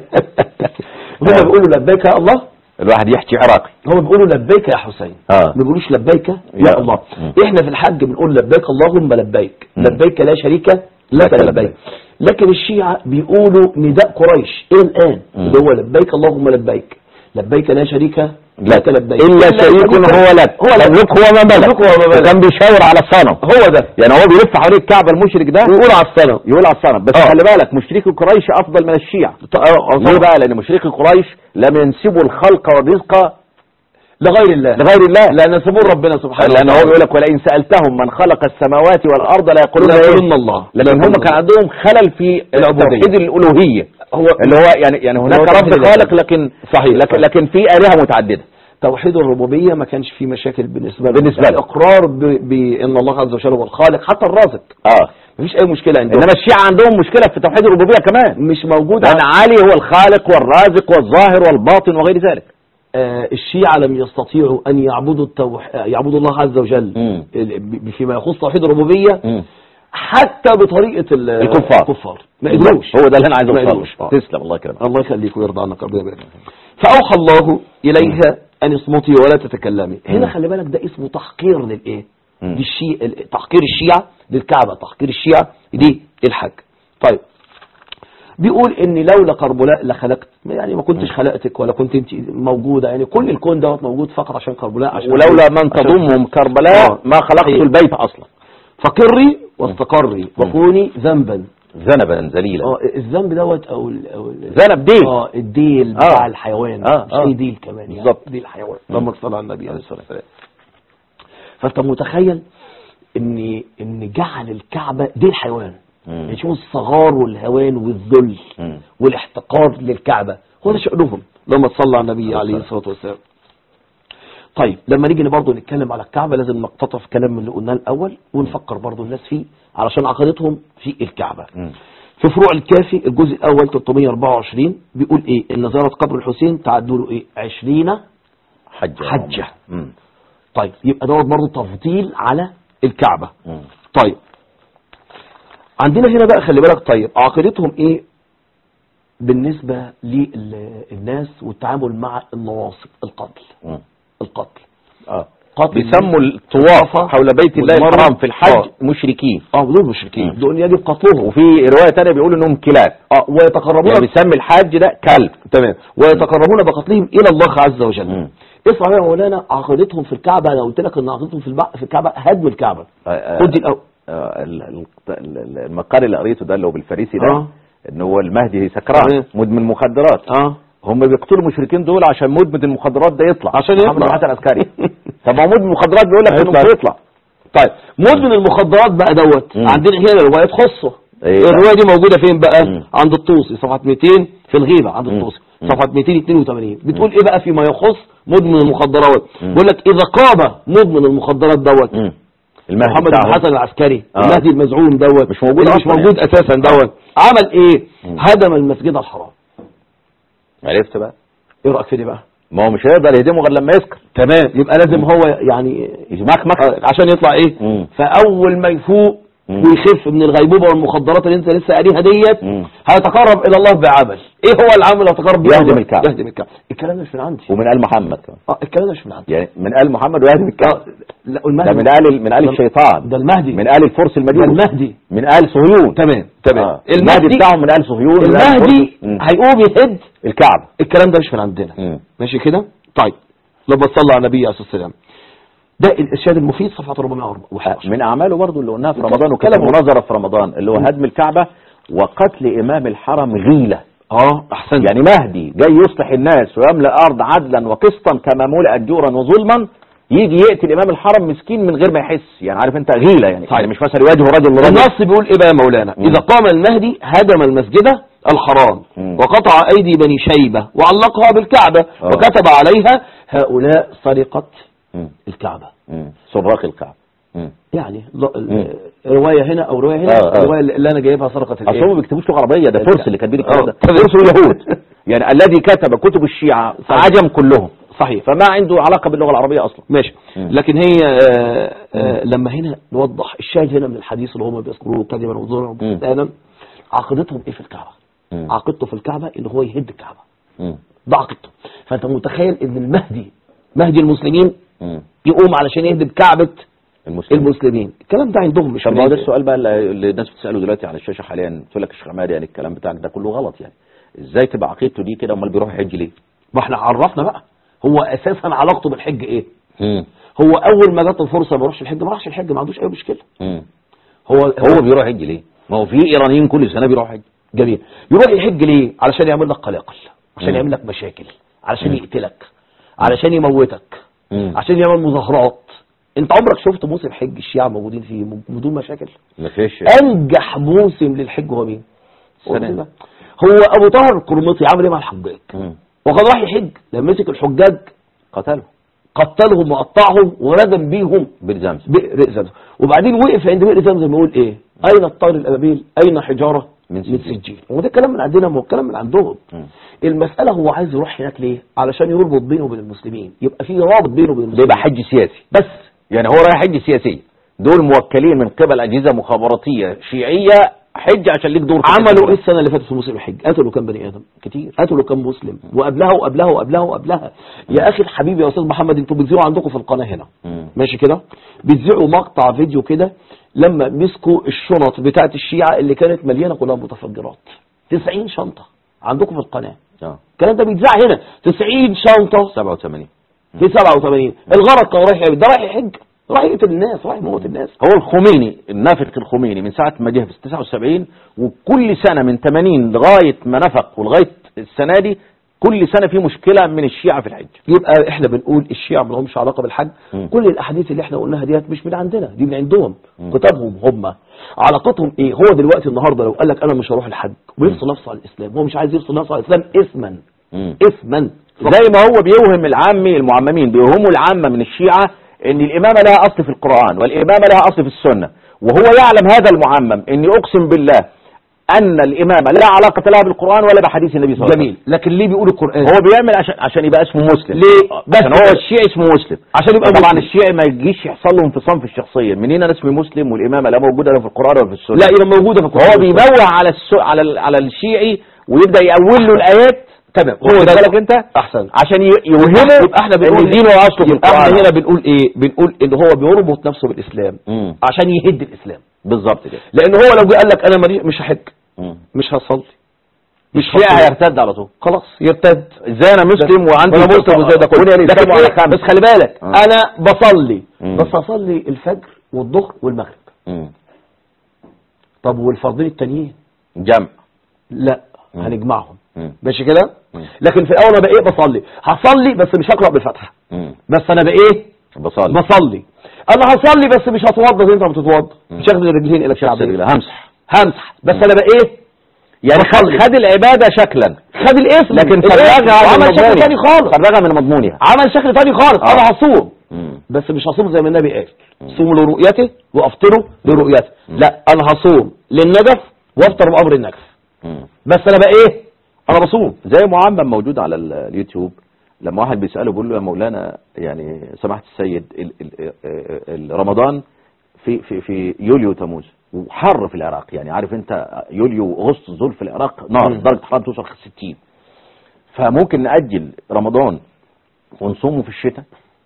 [SPEAKER 2] هما بيقولوا لبيك يا الله
[SPEAKER 1] الواحد يحكي عراقي
[SPEAKER 2] هو بيقولوا لبيك يا حسين
[SPEAKER 1] اه
[SPEAKER 2] ما بيقولوش لبيك يا
[SPEAKER 1] يا
[SPEAKER 2] الله
[SPEAKER 1] مم.
[SPEAKER 2] احنا في الحج بنقول لبيك اللهم لبيك
[SPEAKER 1] مم.
[SPEAKER 2] لبيك لا شريك لك
[SPEAKER 1] لك
[SPEAKER 2] لبيك
[SPEAKER 1] لبيك.
[SPEAKER 2] لكن الشيعة بيقولوا نداء قريش الى الان
[SPEAKER 1] مم.
[SPEAKER 2] اللي هو لبيك اللهم لبيك لبيك لا شريك لك لبيك
[SPEAKER 1] إلا شريك هو لك
[SPEAKER 2] هو لك
[SPEAKER 1] تملك هو ما ملك
[SPEAKER 2] تملك هو ما ملك.
[SPEAKER 1] وكان بيشاور على الصنم
[SPEAKER 2] هو ده
[SPEAKER 1] يعني هو بيلف حوالين الكعبة المشرك ده
[SPEAKER 2] يقول على الصنم
[SPEAKER 1] يقول على الصنم بس
[SPEAKER 2] آه.
[SPEAKER 1] خلي بالك مشركي قريش أفضل من الشيعة ليه بقى لأن مشركي قريش لم ينسبوا الخلق والرزق
[SPEAKER 2] لغير الله
[SPEAKER 1] لغير الله
[SPEAKER 2] لان سبور ربنا سبحانه
[SPEAKER 1] لأن هو بيقول لك ولئن سألتهم من خلق السماوات والأرض لا يقولون
[SPEAKER 2] لا
[SPEAKER 1] إيه؟
[SPEAKER 2] يقولون الله
[SPEAKER 1] لكن هم كان عندهم خلل في
[SPEAKER 2] العبودية.
[SPEAKER 1] توحيد الألوهية
[SPEAKER 2] هو
[SPEAKER 1] اللي هو يعني يعني هناك
[SPEAKER 2] هو توحيد
[SPEAKER 1] رب خالق
[SPEAKER 2] العبادة.
[SPEAKER 1] لكن
[SPEAKER 2] صحيح،
[SPEAKER 1] لكن
[SPEAKER 2] صحيح.
[SPEAKER 1] لكن في آلهة متعددة
[SPEAKER 2] توحيد الربوبية ما كانش فيه مشاكل بالنسبة له
[SPEAKER 1] بالنسبة له.
[SPEAKER 2] الإقرار ب- بأن الله عز وجل هو الخالق حتى الرازق
[SPEAKER 1] اه
[SPEAKER 2] مفيش أي مشكلة عندهم
[SPEAKER 1] انما الشيعة عندهم مشكلة في توحيد الربوبية كمان
[SPEAKER 2] مش موجود
[SPEAKER 1] لأن
[SPEAKER 2] عن-
[SPEAKER 1] علي هو الخالق والرازق والظاهر والباطن وغير ذلك
[SPEAKER 2] آه، الشيعة لم يستطيعوا أن يعبدوا التوح... آه، يعبدوا الله عز وجل
[SPEAKER 1] مم.
[SPEAKER 2] ال- ب- فيما يخص توحيد الربوبية
[SPEAKER 1] مم.
[SPEAKER 2] حتى بطريقة ال-
[SPEAKER 1] الكفار.
[SPEAKER 2] الكفار ما قدروش
[SPEAKER 1] هو ده اللي انا عايز
[SPEAKER 2] ما
[SPEAKER 1] اوصله
[SPEAKER 2] قدروش. آه.
[SPEAKER 1] تسلم الله يكرمك
[SPEAKER 2] الله يخليك ويرضى عنك ربنا يبارك فيك. فأوحى الله إليها أن اصمتي ولا تتكلمي هنا
[SPEAKER 1] مم.
[SPEAKER 2] خلي بالك ده اسمه تحقير للإيه
[SPEAKER 1] مم.
[SPEAKER 2] دي الشيء ال- تحقير الشيعة للكعبة تحقير الشيعة دي الحج طيب بيقول ان لولا كربلاء لخلقت يعني ما كنتش خلقتك ولا كنت انت موجودة يعني كل الكون دوت موجود فقط عشان كربلاء عشان
[SPEAKER 1] ولولا من
[SPEAKER 2] عشان-
[SPEAKER 1] تضمهم كربلاء
[SPEAKER 2] آه.
[SPEAKER 1] ما خلقت
[SPEAKER 2] صحيح.
[SPEAKER 1] البيت اصلا
[SPEAKER 2] فقري واستقري وكوني ذنبا
[SPEAKER 1] ذنبا ذليلا
[SPEAKER 2] اه الذنب دوت او ال او ال
[SPEAKER 1] ذنب ديل
[SPEAKER 2] اه الديل
[SPEAKER 1] آه.
[SPEAKER 2] بتاع الحيوان
[SPEAKER 1] آه،
[SPEAKER 2] مش
[SPEAKER 1] آه.
[SPEAKER 2] اي ديل كمان يعني
[SPEAKER 1] بالظبط.
[SPEAKER 2] ديل حيوان
[SPEAKER 1] مم.
[SPEAKER 2] لما صلى على النبي عليه الصلاه والسلام فانت متخيل ان ان جعل الكعبه ديل حيوان
[SPEAKER 1] مم.
[SPEAKER 2] يعني شوف الصغار والهوان والذل
[SPEAKER 1] مم.
[SPEAKER 2] والاحتقار للكعبه هو ده شأنهم لما تصلى على النبي عليه الصلاه والسلام طيب لما نيجي برضه نتكلم على الكعبة لازم نقتطف كلام من اللي قلناه الأول ونفكر برضه الناس فيه علشان عقيدتهم في الكعبة
[SPEAKER 1] مم.
[SPEAKER 2] في فروع الكافي الجزء الأول 324 بيقول إيه إن زيارة قبر الحسين تعدوا له إيه 20
[SPEAKER 1] حجة
[SPEAKER 2] حجة.
[SPEAKER 1] مم.
[SPEAKER 2] طيب يبقى دوت برضه تفضيل على الكعبة
[SPEAKER 1] مم.
[SPEAKER 2] طيب عندنا هنا بقى خلي بالك طيب عقيدتهم إيه بالنسبة للناس والتعامل مع النواصب القتل
[SPEAKER 1] مم.
[SPEAKER 2] القتل
[SPEAKER 1] اه
[SPEAKER 2] قتل
[SPEAKER 1] بيسموا الطواف حول بيت الله
[SPEAKER 2] والمروة.
[SPEAKER 1] الحرام في الحج
[SPEAKER 2] آه.
[SPEAKER 1] مشركين
[SPEAKER 2] اه دول مشركين
[SPEAKER 1] مم.
[SPEAKER 2] دول يجب قتلهم
[SPEAKER 1] وفي رواية تانية بيقولوا انهم كلاب
[SPEAKER 2] اه ويتقربون
[SPEAKER 1] يعني بيسمي الحج ده كلب
[SPEAKER 2] تمام ويتقربون بقتلهم الى الله عز وجل
[SPEAKER 1] مم.
[SPEAKER 2] اسمع بقى يا مولانا عقيدتهم في الكعبه انا قلت لك ان عقيدتهم في البع... في الكعبه هدم الكعبه
[SPEAKER 1] آه، آه،
[SPEAKER 2] خد دي الاول
[SPEAKER 1] آه، ال- ال- ال- المقال اللي قريته ده اللي هو بالفارسي ده
[SPEAKER 2] آه.
[SPEAKER 1] ان هو المهدي سكران
[SPEAKER 2] تمام.
[SPEAKER 1] مدمن مخدرات
[SPEAKER 2] اه
[SPEAKER 1] هم بيقتلوا المشركين دول عشان مدمن المخدرات ده يطلع
[SPEAKER 2] عشان
[SPEAKER 1] محمد
[SPEAKER 2] يطلع.
[SPEAKER 1] الحسن العسكري طب ما هو مدمن المخدرات بيقول لك انه
[SPEAKER 2] هيطلع.
[SPEAKER 1] مش هيطلع
[SPEAKER 2] طيب مدمن المخدرات بقى دوت
[SPEAKER 1] مم.
[SPEAKER 2] عندنا هنا روايه تخصه
[SPEAKER 1] إيه
[SPEAKER 2] الروايه دي موجوده فين بقى
[SPEAKER 1] مم.
[SPEAKER 2] عند الطوسي صفحه 200 في الغيبه عند
[SPEAKER 1] مم.
[SPEAKER 2] الطوسي
[SPEAKER 1] مم.
[SPEAKER 2] صفحه 282 بتقول ايه بقى فيما يخص مدمن المخدرات
[SPEAKER 1] مم.
[SPEAKER 2] بيقول لك اذا قام مدمن المخدرات دوت
[SPEAKER 1] مم. المهدي
[SPEAKER 2] محمد بن
[SPEAKER 1] بتاعهم.
[SPEAKER 2] حسن العسكري
[SPEAKER 1] آه.
[SPEAKER 2] المهدي المزعوم دوت
[SPEAKER 1] مش موجود
[SPEAKER 2] اللي مش
[SPEAKER 1] أصلاً
[SPEAKER 2] موجود
[SPEAKER 1] يعني.
[SPEAKER 2] اساسا دوت عمل ايه
[SPEAKER 1] مم.
[SPEAKER 2] هدم المسجد الحرام
[SPEAKER 1] عرفت بقى
[SPEAKER 2] ايه رايك في دي بقى
[SPEAKER 1] ما هو مش هيقدر يهدمه غير لما يسكر
[SPEAKER 2] تمام يبقى لازم هو يعني
[SPEAKER 1] يمخمخ
[SPEAKER 2] آه، عشان يطلع ايه
[SPEAKER 1] مم.
[SPEAKER 2] فاول ما يفوق
[SPEAKER 1] مم.
[SPEAKER 2] ويخف من الغيبوبة والمخدرات اللي انت لسه قاريها ديت
[SPEAKER 1] مم.
[SPEAKER 2] هيتقرب الى الله بعمل ايه هو العمل اللي يتقرب بيه
[SPEAKER 1] يهدم
[SPEAKER 2] الله؟
[SPEAKER 1] الكعبة.
[SPEAKER 2] يهدم الكعبة الكلام ده مش من عندي
[SPEAKER 1] ومن آل محمد كمان
[SPEAKER 2] اه الكلام ده مش من عندي
[SPEAKER 1] يعني من آل محمد ويهدم الكعبة
[SPEAKER 2] لا
[SPEAKER 1] ده
[SPEAKER 2] المهدي
[SPEAKER 1] من آل من آل
[SPEAKER 2] ده-
[SPEAKER 1] الشيطان
[SPEAKER 2] ده المهدي
[SPEAKER 1] من آل الفرس
[SPEAKER 2] ده
[SPEAKER 1] المجوس
[SPEAKER 2] المهدي
[SPEAKER 1] من آل صهيون
[SPEAKER 2] تمام تمام
[SPEAKER 1] آه. المهدي بتاعهم من آل صهيون من آل
[SPEAKER 2] المهدي
[SPEAKER 1] الفرس. مم.
[SPEAKER 2] هيقوم يهد
[SPEAKER 1] الكعبة
[SPEAKER 2] الكلام ده مش من عندنا
[SPEAKER 1] مم.
[SPEAKER 2] ماشي كده طيب لما تصلى على النبي عليه الصلاه والسلام ده الارشاد المفيد صفحه 411
[SPEAKER 1] من أعماله برضو اللي قلناها في
[SPEAKER 2] كلام-
[SPEAKER 1] رمضان وكانت
[SPEAKER 2] كلام-
[SPEAKER 1] مناظرة في رمضان اللي هو هدم الكعبة وقتل إمام الحرم غيلة
[SPEAKER 2] اه احسن
[SPEAKER 1] يعني مهدي جاي يصلح الناس ويملأ الأرض عدلا وقسطا كما ملئت جورا وظلما يجي يقتل إمام الحرم مسكين من غير ما يحس يعني عارف أنت غيلة يعني,
[SPEAKER 2] صحيح.
[SPEAKER 1] يعني مش مثلا يواجه رجل لرجل
[SPEAKER 2] النص بيقول ايه بقى يا مولانا
[SPEAKER 1] مم.
[SPEAKER 2] اذا قام المهدي هدم المسجد الحرام
[SPEAKER 1] مم.
[SPEAKER 2] وقطع ايدي بني شيبه وعلقها بالكعبه
[SPEAKER 1] آه.
[SPEAKER 2] وكتب عليها هؤلاء سرقه
[SPEAKER 1] مم.
[SPEAKER 2] الكعبه
[SPEAKER 1] مم. سراق الكعبة مم.
[SPEAKER 2] يعني ل- ال-
[SPEAKER 1] مم.
[SPEAKER 2] روايه هنا او روايه هنا
[SPEAKER 1] آه، آه.
[SPEAKER 2] الروايه اللي انا جايبها سرقه
[SPEAKER 1] اصل هم
[SPEAKER 2] الايه
[SPEAKER 1] ما بيكتبوش لغه عربيه ده فرس اللي كاتبين الكلام ده
[SPEAKER 2] آه.
[SPEAKER 1] فرس اليهود يعني الذي كتب كتب الشيعة عجم كلهم
[SPEAKER 2] صحيح
[SPEAKER 1] فما عنده علاقه باللغه العربيه اصلا
[SPEAKER 2] ماشي
[SPEAKER 1] مم.
[SPEAKER 2] لكن هي آه آه لما هنا نوضح الشاهد هنا من الحديث اللي هم بيذكروه كذبا وزورا وبهتانا عقيدتهم ايه في الكعبه
[SPEAKER 1] مم.
[SPEAKER 2] عقيدته في الكعبه ان هو يهد الكعبه
[SPEAKER 1] مم.
[SPEAKER 2] ده عقيدته فانت متخيل ان المهدي مهدي المسلمين
[SPEAKER 1] مم.
[SPEAKER 2] يقوم علشان يهدم كعبه
[SPEAKER 1] المسلمين
[SPEAKER 2] المسلمين الكلام ده عندهم مش
[SPEAKER 1] طب ما هو ده
[SPEAKER 2] من-
[SPEAKER 1] السؤال بقى اللي اللي الناس بتساله دلوقتي على الشاشه حاليا تقول لك الشيخ عماد يعني الكلام بتاعك ده كله غلط يعني ازاي تبقى عقيدته دي كده امال بيروح يحج ليه؟
[SPEAKER 2] ما احنا عرفنا بقى هو اساسا علاقته بالحج ايه
[SPEAKER 1] مم.
[SPEAKER 2] هو اول ما جت الفرصه ما راحش الحج ما راحش الحج ما عندوش اي مشكله
[SPEAKER 1] مم.
[SPEAKER 2] هو
[SPEAKER 1] هو بيروح يحج ليه؟ ما هو في ايرانيين كل سنه بيروحوا يحج
[SPEAKER 2] جميل يروح يحج ليه علشان يعمل لك قلاقل عشان
[SPEAKER 1] مم.
[SPEAKER 2] يعمل لك مشاكل علشان
[SPEAKER 1] مم.
[SPEAKER 2] يقتلك علشان يموتك
[SPEAKER 1] مم.
[SPEAKER 2] عشان يعمل مظاهرات انت عمرك شفت موسم حج الشيعة موجودين فيه بدون مشاكل
[SPEAKER 1] ما فيش
[SPEAKER 2] انجح موسم للحج هو مين هو
[SPEAKER 1] السنة
[SPEAKER 2] ده. هو ابو طاهر القرمطي عمل ايه مع الحجاج
[SPEAKER 1] مم.
[SPEAKER 2] وقد راح يحج لما مسك الحجاج
[SPEAKER 1] قتله
[SPEAKER 2] قتلهم وقطعهم وردم بيهم
[SPEAKER 1] بالزمزم
[SPEAKER 2] بئر زمزم وبعدين وقف عند بئر زمزم يقول ايه اين الطير الابابيل اين حجاره
[SPEAKER 1] من
[SPEAKER 2] من
[SPEAKER 1] سجيل.
[SPEAKER 2] سجيل هو ده الكلام من عندنا ما هو الكلام من عندهم
[SPEAKER 1] مم.
[SPEAKER 2] المساله هو عايز يروح هناك ليه علشان يربط بينه وبين المسلمين يبقى في رابط بينه وبين
[SPEAKER 1] ده
[SPEAKER 2] المسلمين
[SPEAKER 1] يبقى حج سياسي
[SPEAKER 2] بس
[SPEAKER 1] يعني هو رايح حج سياسي دول موكلين من قبل اجهزه مخابراتيه شيعيه حج عشان ليك دور في
[SPEAKER 2] عملوا ايه
[SPEAKER 1] الحج.
[SPEAKER 2] السنه اللي فاتت في موسم الحج قتلوا كام بني ادم كتير قتلوا كام مسلم وقبلها وقبلها وقبلها وقبلها يا اخي الحبيب يا استاذ محمد انتوا بتذيعوا عندكم في القناه هنا
[SPEAKER 1] مم.
[SPEAKER 2] ماشي كده بتذيعوا مقطع فيديو كده لما مسكوا الشنط بتاعت الشيعة اللي كانت مليانة كلها متفجرات 90 شنطة عندكم في القناة
[SPEAKER 1] اه
[SPEAKER 2] الكلام ده بيتذاع هنا 90 شنطة
[SPEAKER 1] 87
[SPEAKER 2] في 87 الغرض كان رايح يعمل- ده رايح يحج رايح يقتل الناس رايح يموت الناس
[SPEAKER 1] هو الخميني النافق الخميني من ساعة ما جه في 79 وكل سنة من 80 لغاية ما نفق ولغاية السنة دي كل سنة في مشكلة من الشيعة في الحج
[SPEAKER 2] يبقى احنا بنقول الشيعة ما لهمش علاقة بالحج
[SPEAKER 1] مم.
[SPEAKER 2] كل الاحاديث اللي احنا قلناها ديت مش من عندنا دي من عندهم
[SPEAKER 1] مم.
[SPEAKER 2] كتابهم هم علاقتهم ايه هو دلوقتي النهارده لو قال لك انا مش هروح الحج ويفصل نفسه عن الاسلام هو مش عايز يفصل نفسه عن الاسلام اسما
[SPEAKER 1] مم.
[SPEAKER 2] اسما
[SPEAKER 1] زي ما هو بيوهم العامي المعممين بيوهموا العامة من الشيعة ان الامامة لها اصل في القرآن والامامة لها اصل في السنة وهو يعلم هذا المعمم اني اقسم بالله ان الامامة لا علاقة لها بالقرآن ولا بحديث النبي صلى الله عليه وسلم
[SPEAKER 2] جميل لكن ليه بيقول القرآن
[SPEAKER 1] هو بيعمل عشان عشان يبقى اسمه مسلم
[SPEAKER 2] ليه؟ بس
[SPEAKER 1] عشان هو
[SPEAKER 2] كده.
[SPEAKER 1] الشيعي اسمه مسلم
[SPEAKER 2] عشان يبقى
[SPEAKER 1] طبعا
[SPEAKER 2] مسلم.
[SPEAKER 1] الشيعي ما يجيش يحصل له انفصام في الشخصيه منين انا اسمي مسلم والامامه لا موجوده لا في القران ولا في السنه
[SPEAKER 2] لا يبقى موجودة في القرآن
[SPEAKER 1] هو بيموه على السو... على ال... على الشيعي ويبدا يأول له الايات
[SPEAKER 2] تمام
[SPEAKER 1] هو
[SPEAKER 2] واخد
[SPEAKER 1] بالك
[SPEAKER 2] بالك
[SPEAKER 1] انت
[SPEAKER 2] احسن
[SPEAKER 1] عشان ي... يوهمه
[SPEAKER 2] يبقى احنا بنقول
[SPEAKER 1] ان دينه اصله في
[SPEAKER 2] يبقى احنا
[SPEAKER 1] القران
[SPEAKER 2] هنا بنقول ايه بنقول ان هو بيربط نفسه بالاسلام
[SPEAKER 1] مم.
[SPEAKER 2] عشان يهد الاسلام
[SPEAKER 1] بالظبط كده
[SPEAKER 2] لان هو لو جه قال لك انا مريض مش هحج
[SPEAKER 1] مم.
[SPEAKER 2] مش هصلي مش
[SPEAKER 1] الشيعي
[SPEAKER 2] هصلي.
[SPEAKER 1] هيرتد على طول
[SPEAKER 2] خلاص يرتد
[SPEAKER 1] ازاي انا مسلم وعندي
[SPEAKER 2] وانا مسلم وزي ده كله
[SPEAKER 1] بني الإسلام
[SPEAKER 2] لكن
[SPEAKER 1] على
[SPEAKER 2] إيه؟
[SPEAKER 1] خمس.
[SPEAKER 2] بس خلي بالك
[SPEAKER 1] آه.
[SPEAKER 2] انا بصلي
[SPEAKER 1] مم.
[SPEAKER 2] بس اصلي الفجر والظهر والمغرب
[SPEAKER 1] مم.
[SPEAKER 2] طب والفرضين التانيين
[SPEAKER 1] جمع
[SPEAKER 2] لا
[SPEAKER 1] مم.
[SPEAKER 2] هنجمعهم
[SPEAKER 1] مم.
[SPEAKER 2] ماشي كده
[SPEAKER 1] مم.
[SPEAKER 2] لكن في الاول انا بقى ايه بصلي هصلي بس مش هقرا بالفاتحه
[SPEAKER 1] مم.
[SPEAKER 2] بس انا بقى ايه
[SPEAKER 1] بصلي
[SPEAKER 2] بصلي انا هصلي بس مش هتوضى زي انت ما بتتوضى
[SPEAKER 1] مم.
[SPEAKER 2] مش هاخد الرجلين الى الكعبين
[SPEAKER 1] شخص همسح
[SPEAKER 2] همسح بس
[SPEAKER 1] مم.
[SPEAKER 2] انا بقى ايه
[SPEAKER 1] يعني خد,
[SPEAKER 2] بصلي.
[SPEAKER 1] خد العباده شكلا
[SPEAKER 2] خد الاسم
[SPEAKER 1] لكن
[SPEAKER 2] الاسم.
[SPEAKER 1] فرغها من
[SPEAKER 2] عمل شكل
[SPEAKER 1] مضمونها
[SPEAKER 2] تاني خالص
[SPEAKER 1] فرغها من مضمونها
[SPEAKER 2] عمل شكل تاني خالص
[SPEAKER 1] آه.
[SPEAKER 2] انا هصوم
[SPEAKER 1] مم.
[SPEAKER 2] بس مش هصوم زي ما النبي قال
[SPEAKER 1] مم.
[SPEAKER 2] صوموا لرؤيته وافطروا لرؤيته
[SPEAKER 1] مم.
[SPEAKER 2] لا انا هصوم للنجف وافطر بامر النجف
[SPEAKER 1] مم.
[SPEAKER 2] بس انا بقى ايه انا بصوم
[SPEAKER 1] زي معمم موجود على ال- اليوتيوب لما واحد بيسأله بيقول له يا مولانا يعني سماحة السيد ال ال ال رمضان في في في يوليو تموز وحر في العراق يعني عارف انت يوليو واغسطس دول في العراق نار
[SPEAKER 2] مم.
[SPEAKER 1] درجه الحراره توصل 60 فممكن ناجل رمضان ونصومه في الشتاء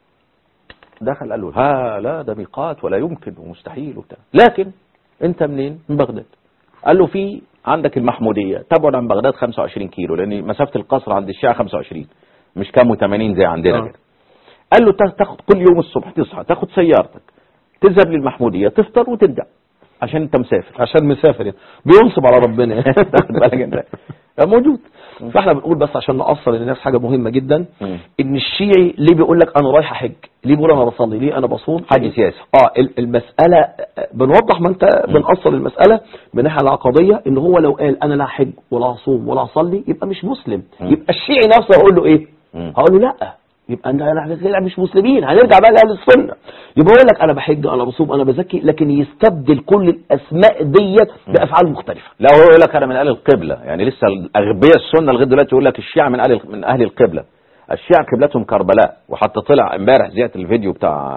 [SPEAKER 1] دخل قال له ها لا ده ميقات ولا يمكن ومستحيل وبتاع لكن انت منين من بغداد قال له في عندك المحموديه تبعد عن بغداد 25 كيلو لان مسافه القصر عند الشيعة 25 مش كام 80 زي عندنا
[SPEAKER 2] آه.
[SPEAKER 1] كده قال له تا- تاخد كل يوم الصبح تصحى تاخد سيارتك تذهب للمحموديه تفطر وترجع عشان انت مسافر
[SPEAKER 2] عشان مسافر يعني بينصب على ربنا
[SPEAKER 1] تاخد بالك انت موجود
[SPEAKER 2] فاحنا بنقول بس عشان نأصل للناس حاجة مهمة جدا
[SPEAKER 1] مم.
[SPEAKER 2] ان الشيعي ليه بيقول لك انا رايح احج ليه بيقول انا بصلي ليه انا بصوم
[SPEAKER 1] حج سياسي.
[SPEAKER 2] اه ال- المسألة آه، بنوضح ما انت بنأصل المسألة من الناحية العقدية ان هو لو قال انا لا احج ولا هصوم ولا هصلي يبقى مش مسلم
[SPEAKER 1] مم.
[SPEAKER 2] يبقى الشيعي نفسه هقول له ايه
[SPEAKER 1] مم.
[SPEAKER 2] هقول له لا يبقى انت احنا كده مش مسلمين هنرجع بقى لاهل السنه يبقى يقول لك انا بحج انا بصوم انا بزكي لكن يستبدل كل الاسماء ديت بافعال مختلفه
[SPEAKER 1] لا هو يقول لك انا من اهل القبله يعني لسه الاغبياء السنه لغايه دلوقتي يقول لك الشيعه من اهل من اهل القبله الشيعه قبلتهم كربلاء وحتى طلع امبارح زيت الفيديو بتاع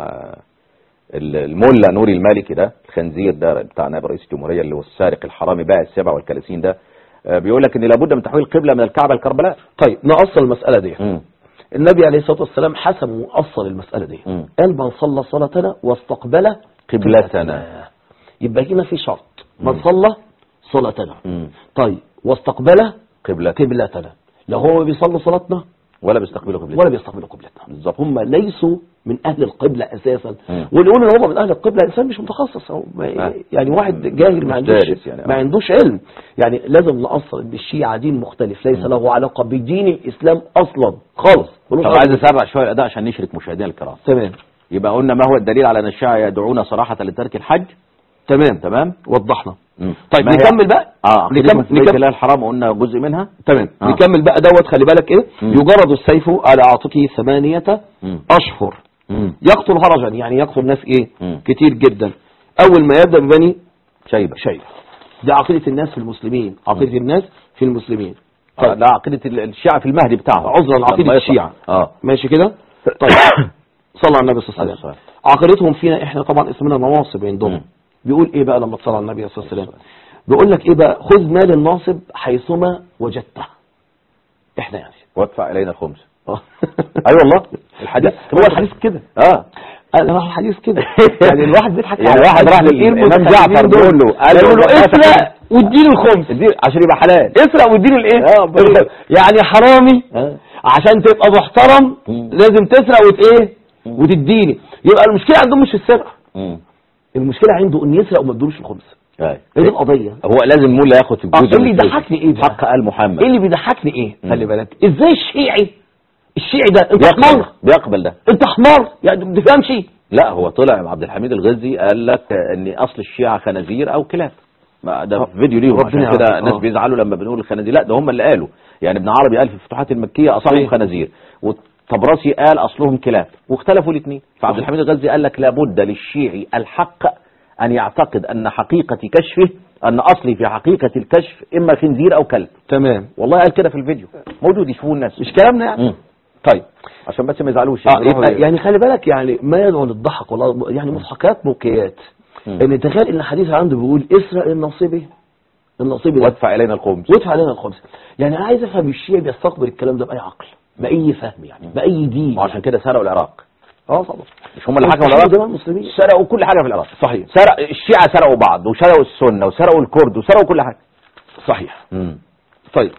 [SPEAKER 1] ال- الملا نوري المالكي ده الخنزير ده بتاع نائب رئيس الجمهوريه اللي هو السارق الحرامي باع السبع والكلاسين ده آه، بيقول لك ان لابد من تحويل القبله من الكعبه لكربلاء
[SPEAKER 2] طيب نأصل المساله دي
[SPEAKER 1] مم.
[SPEAKER 2] النبي عليه الصلاه والسلام حسم واصل المساله دي
[SPEAKER 1] مم.
[SPEAKER 2] قال من صلى صلاتنا واستقبل
[SPEAKER 1] قبلتنا
[SPEAKER 2] يبقى هنا في شرط من صلى صلاتنا
[SPEAKER 1] مم.
[SPEAKER 2] طيب واستقبل
[SPEAKER 1] قبلتنا
[SPEAKER 2] قبلتنا لو هو بيصلي صلاتنا
[SPEAKER 1] ولا بيستقبلوا قبلتنا
[SPEAKER 2] ولا بيستقبلوا قبلتنا
[SPEAKER 1] بالظبط
[SPEAKER 2] هم ليسوا من اهل القبلة اساسا
[SPEAKER 1] مم.
[SPEAKER 2] واللي يقول ان هم من اهل القبلة انسان مش متخصص أو ما-
[SPEAKER 1] آه.
[SPEAKER 2] يعني واحد جاهل ما
[SPEAKER 1] مش
[SPEAKER 2] عندوش
[SPEAKER 1] دارس يعني.
[SPEAKER 2] ما عندوش علم يعني لازم نأصل ان الشيعة دين مختلف ليس له علاقة بدين الاسلام اصلا خالص ملوش
[SPEAKER 1] طب
[SPEAKER 2] علاقة
[SPEAKER 1] عايز اسرع شويه الاداء عشان نشرك مشاهدينا الكرام
[SPEAKER 2] تمام
[SPEAKER 1] يبقى قلنا ما هو الدليل على ان الشيعة يدعون صراحة لترك الحج
[SPEAKER 2] تمام
[SPEAKER 1] تمام
[SPEAKER 2] وضحنا
[SPEAKER 1] مم.
[SPEAKER 2] طيب
[SPEAKER 1] ما هي-
[SPEAKER 2] نكمل بقى
[SPEAKER 1] اه
[SPEAKER 2] نكمل
[SPEAKER 1] نكمل في بيت
[SPEAKER 2] نكمل
[SPEAKER 1] الله الحرام قلنا جزء منها
[SPEAKER 2] تمام
[SPEAKER 1] آه.
[SPEAKER 2] نكمل بقى دوت خلي بالك ايه
[SPEAKER 1] مم.
[SPEAKER 2] يجرد السيف على عاتقه ثمانية
[SPEAKER 1] مم.
[SPEAKER 2] اشهر
[SPEAKER 1] مم.
[SPEAKER 2] يقتل هرجا يعني يقتل ناس ايه
[SPEAKER 1] مم.
[SPEAKER 2] كتير جدا اول ما يبدا ببني
[SPEAKER 1] شيبة
[SPEAKER 2] شيبه دي عقيده الناس في المسلمين عقيده الناس في المسلمين
[SPEAKER 1] آه لا عقيدة ال- الشيعة في المهدي بتاعهم
[SPEAKER 2] عذرا عقيده
[SPEAKER 1] لما يطلع.
[SPEAKER 2] الشيعه
[SPEAKER 1] اه
[SPEAKER 2] ماشي كده طيب صلى على النبي صلى الله عليه
[SPEAKER 1] عليه
[SPEAKER 2] وسلم عقيدتهم فينا احنا طبعا اسمنا نواصب عندهم
[SPEAKER 1] مم.
[SPEAKER 2] بيقول ايه بقى لما تصلى على النبي صلى الله عليه وسلم بيقول لك ايه بقى خذ مال الناصب حيثما وجدته احنا يعني
[SPEAKER 1] وادفع الينا الخمس
[SPEAKER 2] آه.
[SPEAKER 1] اي والله الحديث
[SPEAKER 2] هو الحديث كده
[SPEAKER 1] اه
[SPEAKER 2] انا راح الحديث كده يعني الواحد بيضحك
[SPEAKER 1] يعني
[SPEAKER 2] على
[SPEAKER 1] واحد راح
[SPEAKER 2] الفقير
[SPEAKER 1] للإمام
[SPEAKER 2] متخلفين
[SPEAKER 1] جعفر
[SPEAKER 2] دول.
[SPEAKER 1] بيقول له قال له
[SPEAKER 2] يقول له
[SPEAKER 1] والله
[SPEAKER 2] اسرق واديله الخمس
[SPEAKER 1] ادي- عشان يبقى حلال
[SPEAKER 2] اسرق واديله الايه
[SPEAKER 1] آه، بقول.
[SPEAKER 2] يعني حرامي
[SPEAKER 1] آه.
[SPEAKER 2] عشان تبقى محترم
[SPEAKER 1] مم.
[SPEAKER 2] لازم تسرق وت ايه وتديني يبقى المشكله عندهم مش في السرقه
[SPEAKER 1] مم.
[SPEAKER 2] المشكله عنده ان يسرق وما ادلوش الخمس
[SPEAKER 1] أي.
[SPEAKER 2] هي دي القضيه
[SPEAKER 1] هو لازم مولا ياخد
[SPEAKER 2] اه
[SPEAKER 1] الجزء
[SPEAKER 2] اللي
[SPEAKER 1] من الفلوس.
[SPEAKER 2] يضحكني ايه بقى
[SPEAKER 1] حق ال محمد
[SPEAKER 2] ايه اللي بيضحكني ايه
[SPEAKER 1] مم.
[SPEAKER 2] خلي بالك ازاي الشيعي الشيعي ده انت
[SPEAKER 1] بيقبل
[SPEAKER 2] حمار
[SPEAKER 1] بيقبل ده
[SPEAKER 2] انت حمار يعني ما بتفهمش
[SPEAKER 1] لا هو طلع عبد الحميد الغزي قال لك ان اصل الشيعة خنازير او كلاب ما ده في فيديو ليهم
[SPEAKER 2] ربنا
[SPEAKER 1] عشان
[SPEAKER 2] يعافيك.
[SPEAKER 1] كده الناس
[SPEAKER 2] آه.
[SPEAKER 1] بيزعلوا لما بنقول الخنازير لا ده هم اللي قالوا يعني ابن عربي قال في الفتوحات المكية اصلهم
[SPEAKER 2] صحيح.
[SPEAKER 1] خنازير والطبراسي قال اصلهم كلاب واختلفوا الاثنين فعبد
[SPEAKER 2] صحيح.
[SPEAKER 1] الحميد الغزي قال لك لابد للشيعي الحق ان يعتقد ان حقيقة كشفه ان اصلي في حقيقة الكشف اما خنزير او كلب
[SPEAKER 2] تمام
[SPEAKER 1] والله قال كده في الفيديو موجود يشوفوه الناس
[SPEAKER 2] مش كلامنا يعني
[SPEAKER 1] مم.
[SPEAKER 2] طيب
[SPEAKER 1] عشان بس ما يزعلوش
[SPEAKER 2] اه
[SPEAKER 1] يعني
[SPEAKER 2] يبقى يعني خلي بالك يعني ما يدعو للضحك والله يعني مضحكات مبكيات
[SPEAKER 1] مم.
[SPEAKER 2] ان تخيل ان الحديث عنده بيقول اسرق النصيبي النصيبي ده
[SPEAKER 1] وادفع الينا الخمس
[SPEAKER 2] وادفع علينا الخمس يعني انا عايز افهم الشيعي بيستقبل الكلام ده باي عقل باي فهم يعني باي دين
[SPEAKER 1] وعشان كده سرقوا العراق
[SPEAKER 2] اه طبعا
[SPEAKER 1] مش هم اللي حكموا
[SPEAKER 2] العراق
[SPEAKER 1] العراق
[SPEAKER 2] المسلمين
[SPEAKER 1] سرقوا كل حاجه في العراق
[SPEAKER 2] صحيح
[SPEAKER 1] سرق الشيعة سرقوا بعض وسرقوا السنة وسرقوا الكرد وسرقوا كل حاجة
[SPEAKER 2] صحيح
[SPEAKER 1] امم
[SPEAKER 2] طيب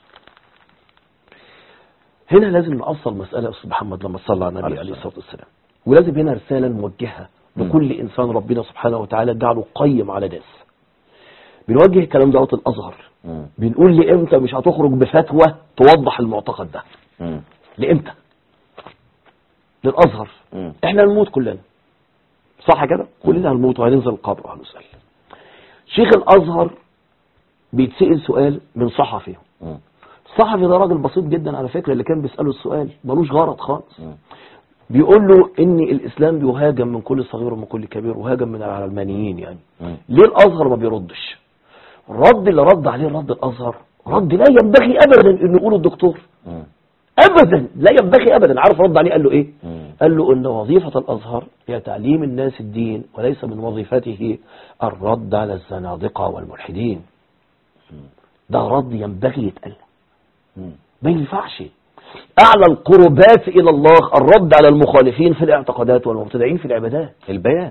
[SPEAKER 2] هنا لازم نأصل مسألة يا أستاذ محمد لما صلى على النبي
[SPEAKER 1] عليه
[SPEAKER 2] عليه
[SPEAKER 1] الصلاة
[SPEAKER 2] الصلاة والسلام ولازم هنا رسالة موجهة لكل إنسان ربنا سبحانه وتعالى جعله قيم على ناس بنوجه الكلام دوت الأزهر بنقول لإمتى مش هتخرج بفتوى توضح المعتقد ده
[SPEAKER 1] امم
[SPEAKER 2] لإمتى للأزهر
[SPEAKER 1] امم
[SPEAKER 2] احنا هنموت كلنا صح كده كلنا هنموت وهننزل القبر وهنسأل شيخ الأزهر بيتسأل سؤال من صحفي
[SPEAKER 1] مم.
[SPEAKER 2] الصحفي ده راجل بسيط جدا على فكرة اللي كان بيسأله السؤال ملوش غرض خالص
[SPEAKER 1] مم.
[SPEAKER 2] بيقول له ان الاسلام بيهاجم من كل صغير ومن كل كبير وهاجم من العلمانيين يعني
[SPEAKER 1] مم.
[SPEAKER 2] ليه الازهر ما بيردش الرد اللي رد عليه رد الازهر رد لا ينبغي ابدا انه يقوله الدكتور
[SPEAKER 1] مم.
[SPEAKER 2] ابدا لا ينبغي ابدا عارف رد عليه قال له ايه
[SPEAKER 1] مم.
[SPEAKER 2] قال له ان وظيفة الازهر هي تعليم الناس الدين وليس من وظيفته الرد على الزنادقة والملحدين ده رد ينبغي يتقال
[SPEAKER 1] مم.
[SPEAKER 2] ما ينفعش اعلى القربات الى الله الرد على المخالفين في الاعتقادات والمبتدعين في العبادات
[SPEAKER 1] البيان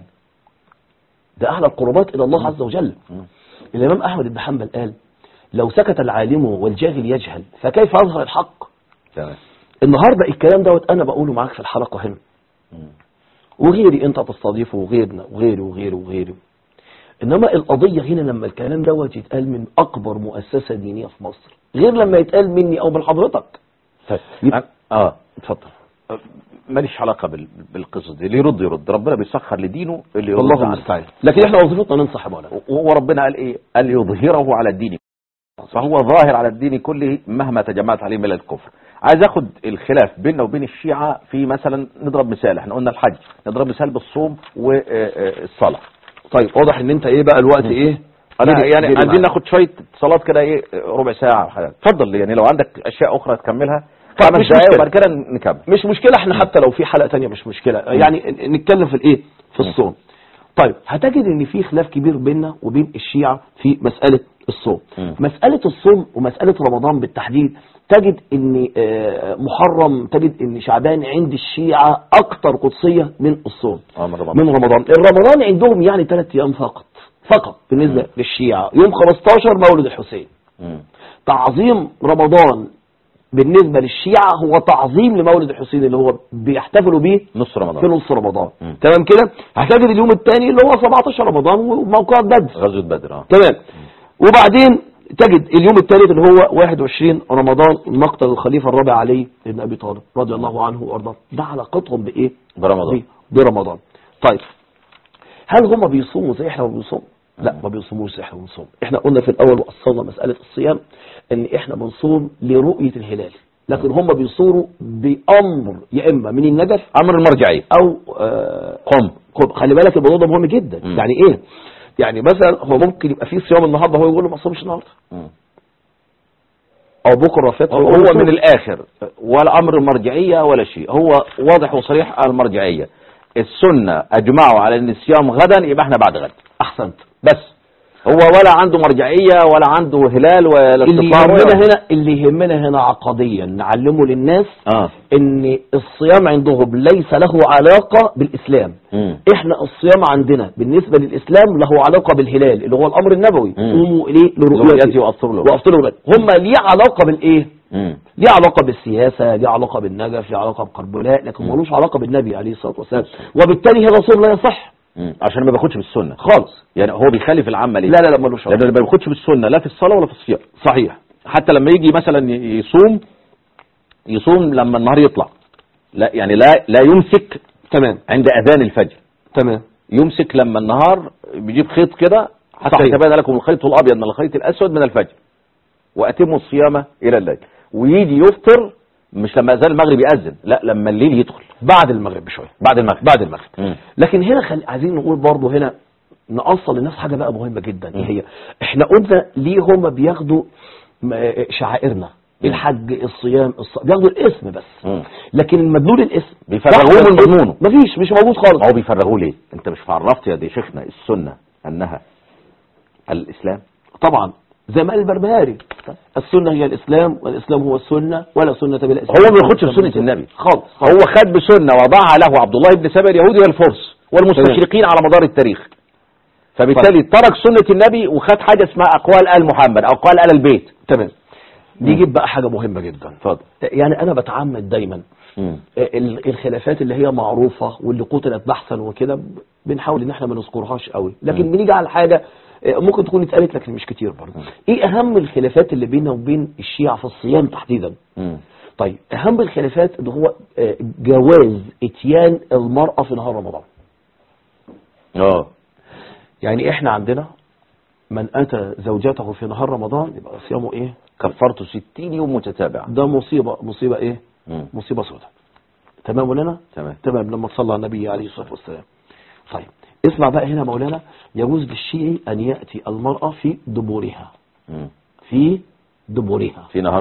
[SPEAKER 2] ده اعلى القربات الى الله عز وجل
[SPEAKER 1] مم.
[SPEAKER 2] الامام احمد بن حنبل قال لو سكت العالم والجاهل يجهل فكيف اظهر الحق
[SPEAKER 1] تمام
[SPEAKER 2] النهارده الكلام دوت انا بقوله معاك في الحلقه هنا
[SPEAKER 1] مم.
[SPEAKER 2] وغيري انت تستضيفه وغيرنا وغيري وغيري وغيري انما القضيه هنا لما الكلام دوت يتقال من اكبر مؤسسه دينيه في مصر غير لما يتقال مني او من حضرتك
[SPEAKER 1] أنا- اه اتفضل أه، ماليش علاقه بال- بالقصص دي اللي يرد يرد ربنا بيسخر لدينه اللي يرد
[SPEAKER 2] الله
[SPEAKER 1] عنه.
[SPEAKER 2] المستعان لكن احنا وظيفتنا ننصح يا مولانا
[SPEAKER 1] وهو ربنا قال ايه قال يظهره على الدين فهو ظاهر على الدين كله مهما تجمعت عليه من الكفر عايز اخد الخلاف بيننا وبين الشيعة في مثلا نضرب مثال احنا قلنا الحج نضرب مثال بالصوم والصلاة
[SPEAKER 2] طيب واضح ان انت ايه بقى الوقت ايه
[SPEAKER 1] انا
[SPEAKER 2] جري-
[SPEAKER 1] يعني
[SPEAKER 2] جري
[SPEAKER 1] عايزين
[SPEAKER 2] معاك.
[SPEAKER 1] ناخد شوية صلاة كده ايه ربع ساعة أو حاجة اتفضل يعني لو عندك اشياء اخرى تكملها
[SPEAKER 2] طب
[SPEAKER 1] خمس
[SPEAKER 2] مش
[SPEAKER 1] دقايق
[SPEAKER 2] مشكلة.
[SPEAKER 1] وبعد كده نكمل
[SPEAKER 2] مش مشكلة احنا حتى لو في حلقة تانية مش مشكلة يعني ن- نتكلم في الايه في الصوم طيب هتجد ان في خلاف كبير بيننا وبين الشيعة في مسألة الصوم
[SPEAKER 1] مم.
[SPEAKER 2] مسألة الصوم ومسألة رمضان بالتحديد تجد ان آه، محرم تجد ان شعبان عند الشيعة اكتر قدسية من الصوم
[SPEAKER 1] اه من رمضان.
[SPEAKER 2] من رمضان الرمضان عندهم يعني ثلاث ايام فقط فقط بالنسبة للشيعة يوم 15 مولد الحسين
[SPEAKER 1] مم.
[SPEAKER 2] تعظيم رمضان بالنسبة للشيعة هو تعظيم لمولد الحسين اللي هو بيحتفلوا بيه
[SPEAKER 1] نص
[SPEAKER 2] في
[SPEAKER 1] رمضان
[SPEAKER 2] نص رمضان
[SPEAKER 1] مم.
[SPEAKER 2] تمام كده هتجد اليوم الثاني اللي هو 17 رمضان وموقع بدر
[SPEAKER 1] غزوة بدر اه
[SPEAKER 2] تمام وبعدين تجد اليوم الثالث اللي هو 21 رمضان مقتل الخليفة الرابع علي بن أبي طالب رضي الله عنه وأرضاه ده علاقتهم بإيه؟
[SPEAKER 1] برمضان
[SPEAKER 2] ب- برمضان طيب هل هم بيصوموا زي احنا ما بنصوم لا ما بيصوموش زي احنا بنصوم احنا قلنا في الاول واصلنا مسألة الصيام ان احنا بنصوم لرؤية الهلال لكن هم بيصوموا بأمر يا اما من النجف
[SPEAKER 1] امر المرجعية
[SPEAKER 2] او آه
[SPEAKER 1] قم
[SPEAKER 2] قم. خلي بالك الموضوع ده مهم جدا
[SPEAKER 1] مم.
[SPEAKER 2] يعني ايه يعني مثلا هو ممكن يبقى في صيام النهارده هو يقول له ما تصومش النهارده
[SPEAKER 1] مم.
[SPEAKER 2] او بكره فاتح
[SPEAKER 1] هو من الاخر ولا امر المرجعيه ولا شيء هو واضح وصريح على المرجعيه السنه اجمعوا على ان الصيام غدا يبقى احنا بعد غد
[SPEAKER 2] احسنت
[SPEAKER 1] بس هو ولا عنده مرجعيه ولا عنده هلال ولا
[SPEAKER 2] اللي
[SPEAKER 1] استطاعة
[SPEAKER 2] يهمنا
[SPEAKER 1] ولا-
[SPEAKER 2] هنا اللي يهمنا هنا عقديا نعلمه للناس
[SPEAKER 1] اه
[SPEAKER 2] ان الصيام عندهم ليس له علاقة بالاسلام
[SPEAKER 1] مم.
[SPEAKER 2] احنا الصيام عندنا بالنسبة للاسلام له علاقة بالهلال اللي هو الامر النبوي
[SPEAKER 1] مم.
[SPEAKER 2] قوموا اليه
[SPEAKER 1] لرؤيتي
[SPEAKER 2] لرؤيتي
[SPEAKER 1] وافطر له
[SPEAKER 2] وافطروا الغد هم ليه علاقة بالايه
[SPEAKER 1] مم.
[SPEAKER 2] ليه علاقة بالسياسة ليه علاقة بالنجف ليه علاقة بكربلاء لكن
[SPEAKER 1] مم.
[SPEAKER 2] ملوش علاقة بالنبي عليه الصلاة والسلام وبالتالي هذا صوم لا يصح
[SPEAKER 1] مم. عشان ما بياخدش بالسنه
[SPEAKER 2] خالص
[SPEAKER 1] يعني هو بيخالف العامه ليه
[SPEAKER 2] لا لا لا ملوش
[SPEAKER 1] لانه
[SPEAKER 2] علاقة
[SPEAKER 1] ما بياخدش بالسنه لا في الصلاه ولا في الصيام
[SPEAKER 2] صحيح
[SPEAKER 1] حتى لما يجي مثلا ي- يصوم يصوم لما النهار يطلع لا يعني لا لا يمسك
[SPEAKER 2] تمام
[SPEAKER 1] عند اذان الفجر
[SPEAKER 2] تمام
[SPEAKER 1] يمسك لما النهار بيجيب خيط كده حتى
[SPEAKER 2] صحيح.
[SPEAKER 1] يتبين لكم الخيط الابيض من الخيط الاسود من الفجر واتموا الصيام الى الليل ويجي يفطر مش لما اذان المغرب ياذن لا لما الليل يدخل
[SPEAKER 2] بعد المغرب بشوية
[SPEAKER 1] بعد المغرب
[SPEAKER 2] بعد المغرب
[SPEAKER 1] مم.
[SPEAKER 2] لكن هنا خل... عايزين نقول برضه هنا نأصل للناس حاجة بقى مهمة جدا
[SPEAKER 1] مم.
[SPEAKER 2] ايه هي احنا قلنا ليه هم بياخدوا م- شعائرنا
[SPEAKER 1] مم.
[SPEAKER 2] الحج الصيام الص... بياخدوا الاسم بس
[SPEAKER 1] مم.
[SPEAKER 2] لكن مدلول الاسم
[SPEAKER 1] بيفرغوه
[SPEAKER 2] صح،
[SPEAKER 1] من
[SPEAKER 2] بس
[SPEAKER 1] مضمونه.
[SPEAKER 2] مفيش مش موجود
[SPEAKER 1] ما
[SPEAKER 2] خالص
[SPEAKER 1] هو بيفرغوه ليه انت مش عرفت يا دي شيخنا السنه انها الاسلام
[SPEAKER 2] طبعا زي ما قال البربهاري السنة هي الإسلام والإسلام هو السنة ولا سنة بلا إسلام
[SPEAKER 1] هو ما بياخدش بسنه النبي
[SPEAKER 2] خالص
[SPEAKER 1] هو خد بسنه وضعها له عبد الله بن سبا اليهودي والفرس والمستشرقين على مدار التاريخ فبالتالي ترك سنه النبي وخد حاجه اسمها اقوال ال محمد او اقوال ال البيت
[SPEAKER 2] تمام نجيب بقى حاجة مهمة جدا
[SPEAKER 1] اتفضل
[SPEAKER 2] يعني أنا بتعمد دايما ال- الخلافات اللي هي معروفة واللي قتلت بحثا وكده ب- بنحاول ان احنا ما نذكرهاش قوي لكن
[SPEAKER 1] مم.
[SPEAKER 2] بنيجي على حاجة آه، ممكن تكون اتقالت لكن مش كتير برضه ايه اهم الخلافات اللي بيننا وبين الشيعة في الصيام تحديدا
[SPEAKER 1] مم.
[SPEAKER 2] طيب اهم الخلافات اللي هو آه، جواز اتيان المرأة في نهار رمضان
[SPEAKER 1] اه
[SPEAKER 2] يعني احنا عندنا من اتى زوجته في نهار رمضان يبقى صيامه ايه
[SPEAKER 1] كفرته 60 يوم متتابعة
[SPEAKER 2] ده مصيبة مصيبة ايه
[SPEAKER 1] مم.
[SPEAKER 2] مصيبة سوداء تمام لنا
[SPEAKER 1] تمام
[SPEAKER 2] تمام لما تصلى على النبي عليه الصلاة والسلام طيب اسمع بقى هنا مولانا يجوز للشيعي أن يأتي المرأة في دبورها
[SPEAKER 1] مم.
[SPEAKER 2] في دبورها
[SPEAKER 1] في نهار رمضان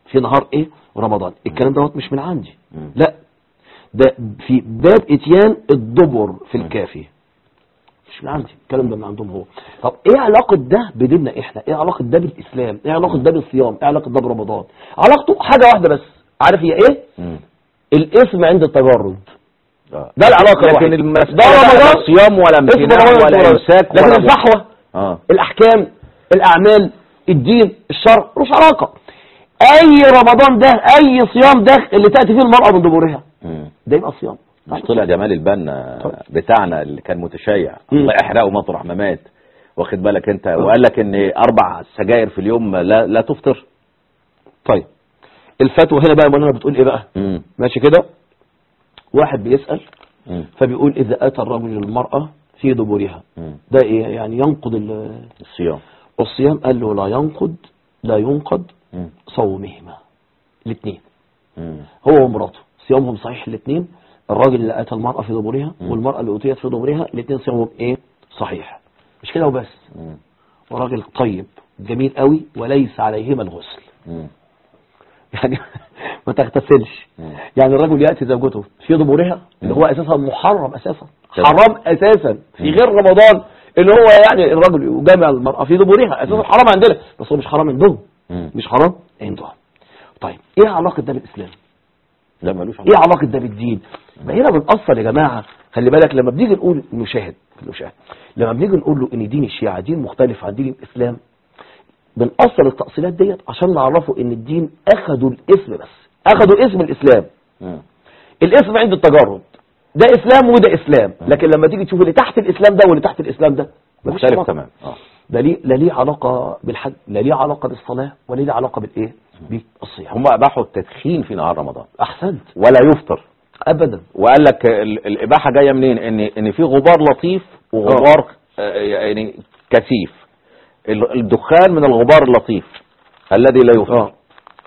[SPEAKER 2] في نهار ايه رمضان الكلام دوت مش من عندي
[SPEAKER 1] مم.
[SPEAKER 2] لا ده في باب اتيان الدبر في الكافي مش من عندي الكلام ده من عندهم هو طب ايه علاقة ده بديننا احنا ايه علاقة ده بالاسلام ايه علاقة ده بالصيام ايه علاقة ده برمضان علاقته حاجة واحدة بس عارف هي ايه
[SPEAKER 1] مم.
[SPEAKER 2] الاسم عند التجرد
[SPEAKER 1] آه.
[SPEAKER 2] ده العلاقة
[SPEAKER 1] لكن
[SPEAKER 2] الوحيدة.
[SPEAKER 1] المسألة
[SPEAKER 2] ده رمضان
[SPEAKER 1] لا صيام ولا
[SPEAKER 2] اسم
[SPEAKER 1] امتناع
[SPEAKER 2] رمضان
[SPEAKER 1] ولا
[SPEAKER 2] ولا
[SPEAKER 1] امساك
[SPEAKER 2] لكن
[SPEAKER 1] ولا
[SPEAKER 2] الفحوى
[SPEAKER 1] اه
[SPEAKER 2] الاحكام الاعمال الدين الشرع ملوش علاقة اي رمضان ده اي صيام ده اللي تأتي فيه المرأة من دبورها
[SPEAKER 1] مم.
[SPEAKER 2] ده يبقى صيام
[SPEAKER 1] مش طلع جمال البنا بتاعنا اللي كان متشيع
[SPEAKER 2] مم.
[SPEAKER 1] الله يحرقه مطرح ما مات واخد بالك انت وقال لك ان اربع سجاير في اليوم لا لا تفطر
[SPEAKER 2] طيب الفتوى هنا بقى يا مولانا بتقول ايه بقى
[SPEAKER 1] مم.
[SPEAKER 2] ماشي كده واحد بيسأل
[SPEAKER 1] مم.
[SPEAKER 2] فبيقول اذا اتى الرجل المرأة في دبورها
[SPEAKER 1] مم.
[SPEAKER 2] ده ايه يعني ينقض ال-
[SPEAKER 1] الصيام
[SPEAKER 2] الصيام قال له لا ينقض لا ينقض
[SPEAKER 1] مم.
[SPEAKER 2] صومهما الاثنين
[SPEAKER 1] مم.
[SPEAKER 2] هو ومراته صيامهم صحيح الاثنين الراجل اللي اتى المرأة في دبورها والمرأة اللي اتيت في دبورها الاثنين صيامهم ايه صحيح مش كده وبس
[SPEAKER 1] مم.
[SPEAKER 2] وراجل طيب جميل قوي وليس عليهما الغسل
[SPEAKER 1] مم.
[SPEAKER 2] يعني ما تغتسلش
[SPEAKER 1] مم.
[SPEAKER 2] يعني الرجل يأتي زوجته في دبورها اللي هو أساسا محرم أساسا
[SPEAKER 1] تمام.
[SPEAKER 2] حرام أساسا في غير رمضان اللي هو يعني الرجل يجامع المرأة في دبورها أساسا حرام عندنا بس هو مش حرام عندهم
[SPEAKER 1] مم.
[SPEAKER 2] مش حرام عندهم طيب ايه علاقة ده بالإسلام
[SPEAKER 1] لا ملوش
[SPEAKER 2] ايه علاقة ده بالدين ما هنا بنأصل يا جماعة خلي بالك لما بنيجي نقول نشاهد نشاهد لما بنيجي نقول له ان دين الشيعة دين مختلف عن دين الإسلام بنأصل التأصيلات ديت عشان نعرفه ان الدين اخدوا الاسم بس اخدوا اسم الإسلام
[SPEAKER 1] مم.
[SPEAKER 2] الاسم عند التجرد ده اسلام وده اسلام لكن لما تيجي تشوف اللي تحت الاسلام ده واللي تحت الاسلام ده مفيش
[SPEAKER 1] مختلف
[SPEAKER 2] علاقة.
[SPEAKER 1] تمام اه
[SPEAKER 2] ده ليه لا ليه علاقة بالحج لا ليه علاقة بالصلاة ولا ليه علاقة بالايه بالصيام
[SPEAKER 1] هم اباحوا التدخين في نهار رمضان
[SPEAKER 2] احسنت
[SPEAKER 1] ولا يفطر
[SPEAKER 2] ابدا
[SPEAKER 1] وقال لك ال- الاباحه جايه منين ان ان في غبار لطيف وغبار آه، يعني كثيف ال- الدخان من الغبار اللطيف الذي لا يفطر
[SPEAKER 2] اه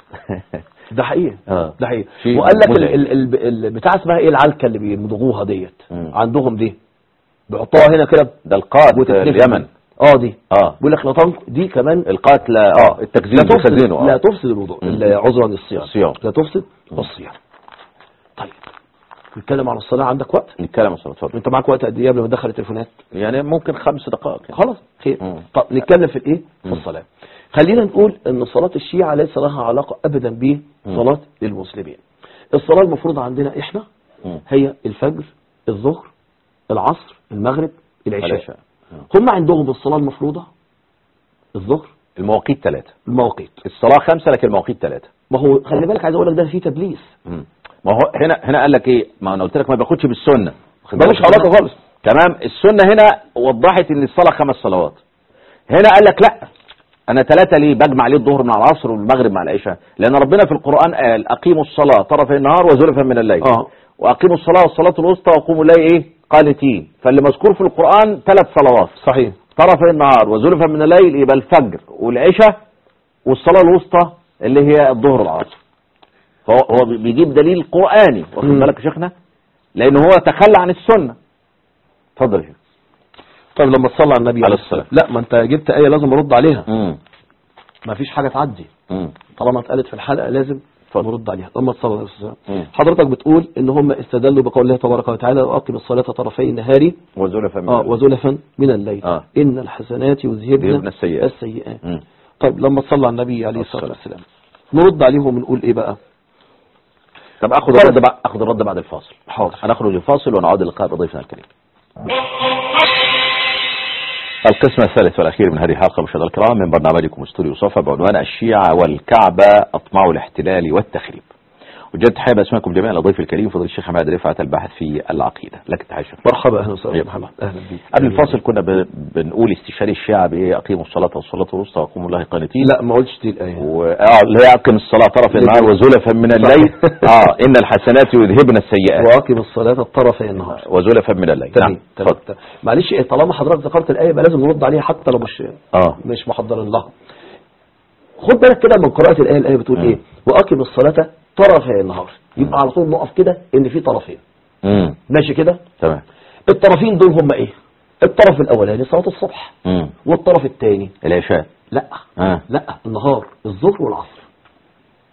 [SPEAKER 2] ده حقيقي
[SPEAKER 1] آه.
[SPEAKER 2] ده حقيقي
[SPEAKER 1] شيء
[SPEAKER 2] وقال لك ال-
[SPEAKER 1] مزعج.
[SPEAKER 2] ال- ال- ال- بتاع اسمها ايه العلكه اللي بيمضغوها ديت
[SPEAKER 1] مم.
[SPEAKER 2] عندهم دي بيحطوها هنا كده
[SPEAKER 1] ده القات
[SPEAKER 2] وتتنفخ.
[SPEAKER 1] اليمن
[SPEAKER 2] اه دي
[SPEAKER 1] اه
[SPEAKER 2] بيقول لك لا تنق دي كمان
[SPEAKER 1] القات لا اه التكذيب
[SPEAKER 2] لا تفسد
[SPEAKER 1] بيخزنه
[SPEAKER 2] لا
[SPEAKER 1] اه
[SPEAKER 2] تفسد الوضوء
[SPEAKER 1] مم.
[SPEAKER 2] لا عذرا الصيام
[SPEAKER 1] الصيام.
[SPEAKER 2] لا تفسد الصيام طيب نتكلم عن الصلاه عندك وقت
[SPEAKER 1] نتكلم عن اتفضل
[SPEAKER 2] انت معاك وقت قد ايه قبل ما ندخل التليفونات
[SPEAKER 1] يعني ممكن خمس دقائق يعني.
[SPEAKER 2] خلاص خير
[SPEAKER 1] مم.
[SPEAKER 2] طب نتكلم في الايه في
[SPEAKER 1] مم.
[SPEAKER 2] الصلاه خلينا نقول ان صلاه الشيعة ليس لها علاقه ابدا بصلاه المسلمين الصلاه المفروضه عندنا احنا
[SPEAKER 1] مم.
[SPEAKER 2] هي الفجر الظهر العصر المغرب العشاء
[SPEAKER 1] العشاء. مم.
[SPEAKER 2] هم عندهم الصلاه المفروضه الظهر
[SPEAKER 1] المواقيت ثلاثة
[SPEAKER 2] المواقيت
[SPEAKER 1] الصلاة خمسة لكن المواقيت ثلاثة
[SPEAKER 2] ما هو خلي بالك عايز اقول لك ده فيه تدليس
[SPEAKER 1] مم. ما هو هنا هنا قال لك ايه ما انا قلت لك ما باخدش بالسنة واخد
[SPEAKER 2] ملوش
[SPEAKER 1] بالك؟
[SPEAKER 2] علاقه خالص
[SPEAKER 1] تمام السنة هنا وضحت ان الصلاة خمس صلوات هنا قال لك لا انا ثلاثة ليه بجمع ليه الظهر مع العصر والمغرب مع العشاء لان ربنا في القرآن قال اقيموا الصلاة طرفي النهار وزلفا من الليل
[SPEAKER 2] اه
[SPEAKER 1] واقيموا الصلاة والصلاة الوسطى وقوموا الليل ايه قانتين فاللي مذكور في القرآن ثلاث صلوات
[SPEAKER 2] صحيح
[SPEAKER 1] طرفي النهار وزلفا من الليل يبقى الفجر والعشاء والصلاة الوسطى اللي هي الظهر والعصر فهو هو بيجيب دليل قرآني واخد
[SPEAKER 2] مم.
[SPEAKER 1] بالك يا شيخنا لان هو تخلى عن السنة اتفضل يا شيخ
[SPEAKER 2] طيب لما تصلي على النبي
[SPEAKER 1] عليه الصلاة.
[SPEAKER 2] لا ما انت جبت ايه لازم ارد عليها
[SPEAKER 1] امم
[SPEAKER 2] ما فيش حاجه تعدي
[SPEAKER 1] امم
[SPEAKER 2] طالما اتقالت في الحلقه لازم
[SPEAKER 1] اتفضل.
[SPEAKER 2] نرد عليها لما تصلي عليه الصلاة والسلام.
[SPEAKER 1] مم.
[SPEAKER 2] حضرتك بتقول ان هم استدلوا بقول الله تبارك وتعالى واقم الصلاه طرفي النهار
[SPEAKER 1] وزلفا من
[SPEAKER 2] اه
[SPEAKER 1] الليل.
[SPEAKER 2] وزلفا من الليل
[SPEAKER 1] آه.
[SPEAKER 2] ان الحسنات يذهبن
[SPEAKER 1] يذهبن السيئات.
[SPEAKER 2] السيئات
[SPEAKER 1] مم.
[SPEAKER 2] طيب لما تصلي على النبي عليه الصلاه
[SPEAKER 1] الصلاة.
[SPEAKER 2] والسلام نرد عليهم ونقول ايه بقى
[SPEAKER 1] طب اخذ
[SPEAKER 2] اتفضل.
[SPEAKER 1] الرد بعد اخذ الرد بعد الفاصل
[SPEAKER 2] حاضر
[SPEAKER 1] هنخرج الفاصل ونعود للقاء بضيفنا الكريم القسم الثالث والأخير من هذه الحلقة مشاهدينا الكرام من برنامجكم استوديو صفا بعنوان الشيعة والكعبة أطماع الاحتلال والتخريب وجدت تحية بأسمائكم جميعا لضيف الكريم فضيل الشيخ حماد رفعت الباحث في العقيدة لك تحية شيخ.
[SPEAKER 2] مرحبا اهلا وسهلا
[SPEAKER 1] أيوة.
[SPEAKER 2] محمد اهلا بيك
[SPEAKER 1] قبل الفاصل كنا ب- بنقول استشاري الشيعة بإيه أقيموا الصلاة والصلاة الوسطى وقوموا الله قانتين
[SPEAKER 2] لا ما قلتش دي الايه
[SPEAKER 1] و... اه اللي هي أقم الصلاة طرف النهار وزلفا من الليل اه إن الحسنات يذهبن السيئات
[SPEAKER 2] واقم الصلاه طرفي النهار
[SPEAKER 1] وزلفا من الليل
[SPEAKER 2] تمام
[SPEAKER 1] نعم
[SPEAKER 2] تمام
[SPEAKER 1] اتفضل.
[SPEAKER 2] تمام. معلش إيه، طالما حضرتك ذكرت الايه يبقى لازم نرد عليها حتى لو مش
[SPEAKER 1] اه
[SPEAKER 2] مش محضرين لها خد بالك كده من قراءة الآية الآية بتقول
[SPEAKER 1] مم.
[SPEAKER 2] إيه وأقم الصلاة طرفي النهار يبقى على طول نقف كده إن في طرفين
[SPEAKER 1] امم
[SPEAKER 2] ماشي كده
[SPEAKER 1] تمام
[SPEAKER 2] الطرفين دول هم إيه الطرف الأولاني صلاة الصبح
[SPEAKER 1] امم
[SPEAKER 2] والطرف الثاني
[SPEAKER 1] العشاء
[SPEAKER 2] لا
[SPEAKER 1] اه
[SPEAKER 2] لا النهار الظهر والعصر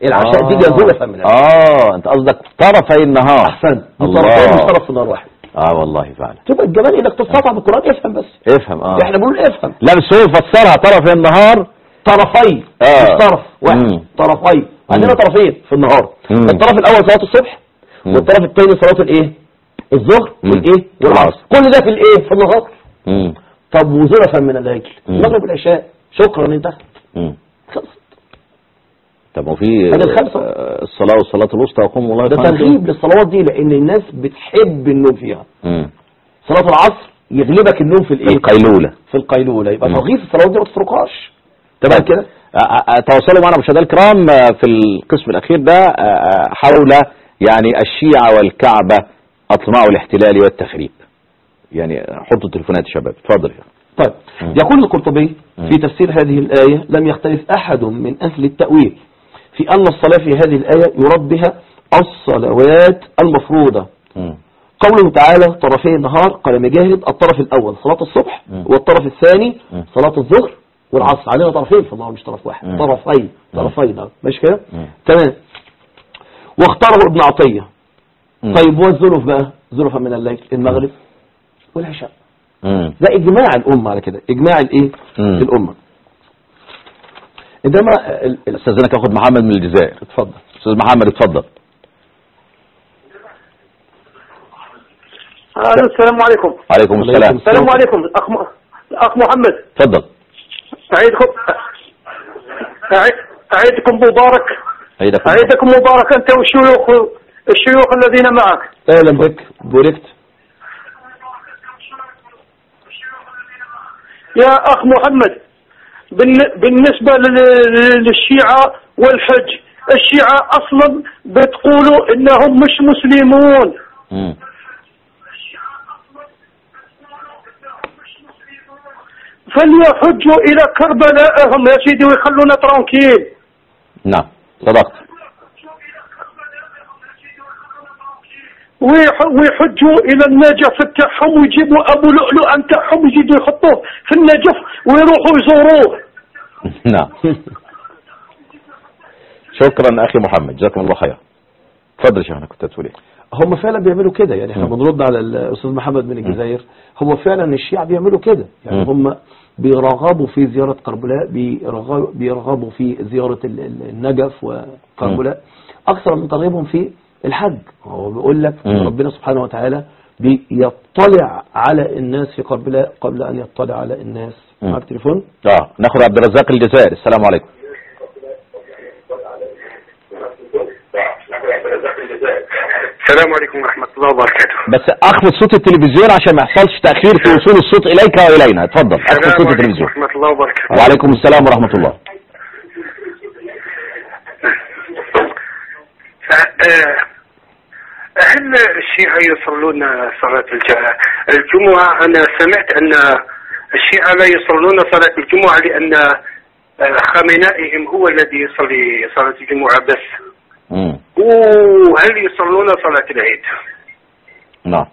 [SPEAKER 2] العشاء دي زلفا من الليل
[SPEAKER 1] اه انت قصدك طرفي النهار
[SPEAKER 2] احسن
[SPEAKER 1] الله.
[SPEAKER 2] طرفين مش طرف في نار واحد
[SPEAKER 1] اه والله فعلا
[SPEAKER 2] تبقى الجمال انك تستطع بالقران افهم بس
[SPEAKER 1] افهم اه
[SPEAKER 2] احنا بنقول افهم
[SPEAKER 1] لا بس هو فسرها طرفي النهار
[SPEAKER 2] طرفي
[SPEAKER 1] آه.
[SPEAKER 2] مش طرف واحد
[SPEAKER 1] مم.
[SPEAKER 2] طرفي عندنا
[SPEAKER 1] مم.
[SPEAKER 2] طرفين في النهار
[SPEAKER 1] مم.
[SPEAKER 2] الطرف الاول صلاه الصبح
[SPEAKER 1] مم.
[SPEAKER 2] والطرف الثاني صلاه الايه الظهر
[SPEAKER 1] مم.
[SPEAKER 2] والايه والعصر
[SPEAKER 1] والعصر.
[SPEAKER 2] كل ده في الايه في النهار
[SPEAKER 1] مم.
[SPEAKER 2] طب وزلفا من الليل
[SPEAKER 1] مم.
[SPEAKER 2] المغرب والعشاء شكرا انتهت
[SPEAKER 1] مم.
[SPEAKER 2] خلص
[SPEAKER 1] طب وفي
[SPEAKER 2] هذه الخمسة.
[SPEAKER 1] آه، الصلاة والصلاة الوسطى وقوموا الله
[SPEAKER 2] ده
[SPEAKER 1] قانتين.
[SPEAKER 2] ترغيب للصلوات دي لان الناس بتحب النوم فيها
[SPEAKER 1] مم.
[SPEAKER 2] صلاه العصر يغلبك النوم في الايه
[SPEAKER 1] القيلولة
[SPEAKER 2] في القيلوله يبقى
[SPEAKER 1] مم.
[SPEAKER 2] ترغيب في الصلوات دي ما تتركهاش تمام كده
[SPEAKER 1] آه، آه، تواصلوا معنا مشاهدينا الكرام آه، في القسم الأخير ده آه، آه، حول يعني الشيعة والكعبة أطماع الاحتلال والتخريب يعني حطوا التليفونات يا شباب اتفضل يا
[SPEAKER 2] طيب
[SPEAKER 1] مم.
[SPEAKER 2] يقول القرطبي
[SPEAKER 1] مم.
[SPEAKER 2] في تفسير هذه الآية لم يختلف أحد من أهل التأويل في أن الصلاة في هذه الآية يراد بها الصلوات المفروضة
[SPEAKER 1] مم.
[SPEAKER 2] قوله تعالى طرفي النهار قال مجاهد الطرف الأول صلاة الصبح
[SPEAKER 1] مم.
[SPEAKER 2] والطرف الثاني
[SPEAKER 1] مم.
[SPEAKER 2] صلاة الظهر والعصر علينا طرفين في النهار مش طرف واحد
[SPEAKER 1] مم.
[SPEAKER 2] طرفين
[SPEAKER 1] مم.
[SPEAKER 2] طرفين نعم. ماشي كده
[SPEAKER 1] مم.
[SPEAKER 2] تمام واختاره ابن عطية
[SPEAKER 1] مم.
[SPEAKER 2] طيب والزلف بقى زلفا من الليل المغرب والعشاء
[SPEAKER 1] مم.
[SPEAKER 2] ده اجماع الامه على كده اجماع الايه
[SPEAKER 1] مم.
[SPEAKER 2] الامه انما ال- ال-
[SPEAKER 1] استاذنك اخد محمد من الجزائر
[SPEAKER 2] اتفضل
[SPEAKER 1] استاذ محمد اتفضل
[SPEAKER 6] الو السلام عليكم
[SPEAKER 1] عليكم السلام
[SPEAKER 6] السلام عليكم اخ م... اخ محمد
[SPEAKER 1] اتفضل
[SPEAKER 6] اعيدكم أعيد- اعيدكم مبارك
[SPEAKER 1] عيدك
[SPEAKER 6] اعيدكم مبارك انت والشيوخ الشيوخ الذين معك
[SPEAKER 2] اهلا بك بوركت
[SPEAKER 6] يا اخ محمد بالن- بالنسبه لل- للشيعه والحج الشيعه اصلا بتقولوا انهم مش مسلمون
[SPEAKER 1] مم.
[SPEAKER 6] فليحجوا الى كربلائهم يا سيدي ويخلونا ترانكيل
[SPEAKER 1] نعم صدقت
[SPEAKER 6] ويح- ويحجوا الى النجف بتاعهم ويجيبوا ابو لؤلؤ بتاعهم يجيبوا يحطوه في النجف ويروحوا يزوروه
[SPEAKER 1] نعم شكرا اخي محمد جزاكم الله خيرا اتفضل يا شيخنا كنت هتقول ايه
[SPEAKER 2] هم فعلا بيعملوا كده يعني احنا
[SPEAKER 1] مم.
[SPEAKER 2] بنرد على الاستاذ محمد من الجزائر هو فعلا الشيعة بيعملوا كده يعني
[SPEAKER 1] مم.
[SPEAKER 2] هم بيرغبوا في زيارة كربلاء بيرغبوا, بيرغبوا في زيارة ال- ال- النجف وكربلاء أكثر من ترغيبهم في الحج هو بيقول لك إن
[SPEAKER 1] مم.
[SPEAKER 2] ربنا سبحانه وتعالى بيطلع على الناس في كربلاء قبل أن يطلع على الناس
[SPEAKER 1] مم.
[SPEAKER 2] معك تليفون
[SPEAKER 1] اه ناخد عبد الرزاق الجزائر السلام عليكم
[SPEAKER 6] السلام عليكم ورحمة الله وبركاته
[SPEAKER 1] بس اخفض صوت التلفزيون عشان ما يحصلش تاخير في وصول الصوت اليك والينا اتفضل اخفض صوت التلفزيون
[SPEAKER 6] ورحمة الله وبركاته
[SPEAKER 1] وعليكم السلام ورحمه الله
[SPEAKER 6] آه، هل الشيعة يصلون صلاة الج- الجمعة أنا سمعت أن الشيعة لا يصلون صلاة الجمعة لأن آه، خامنائهم هو الذي يصلي صلاة الجمعة بس
[SPEAKER 1] مم.
[SPEAKER 6] وهل يصلون صلاة العيد
[SPEAKER 1] نعم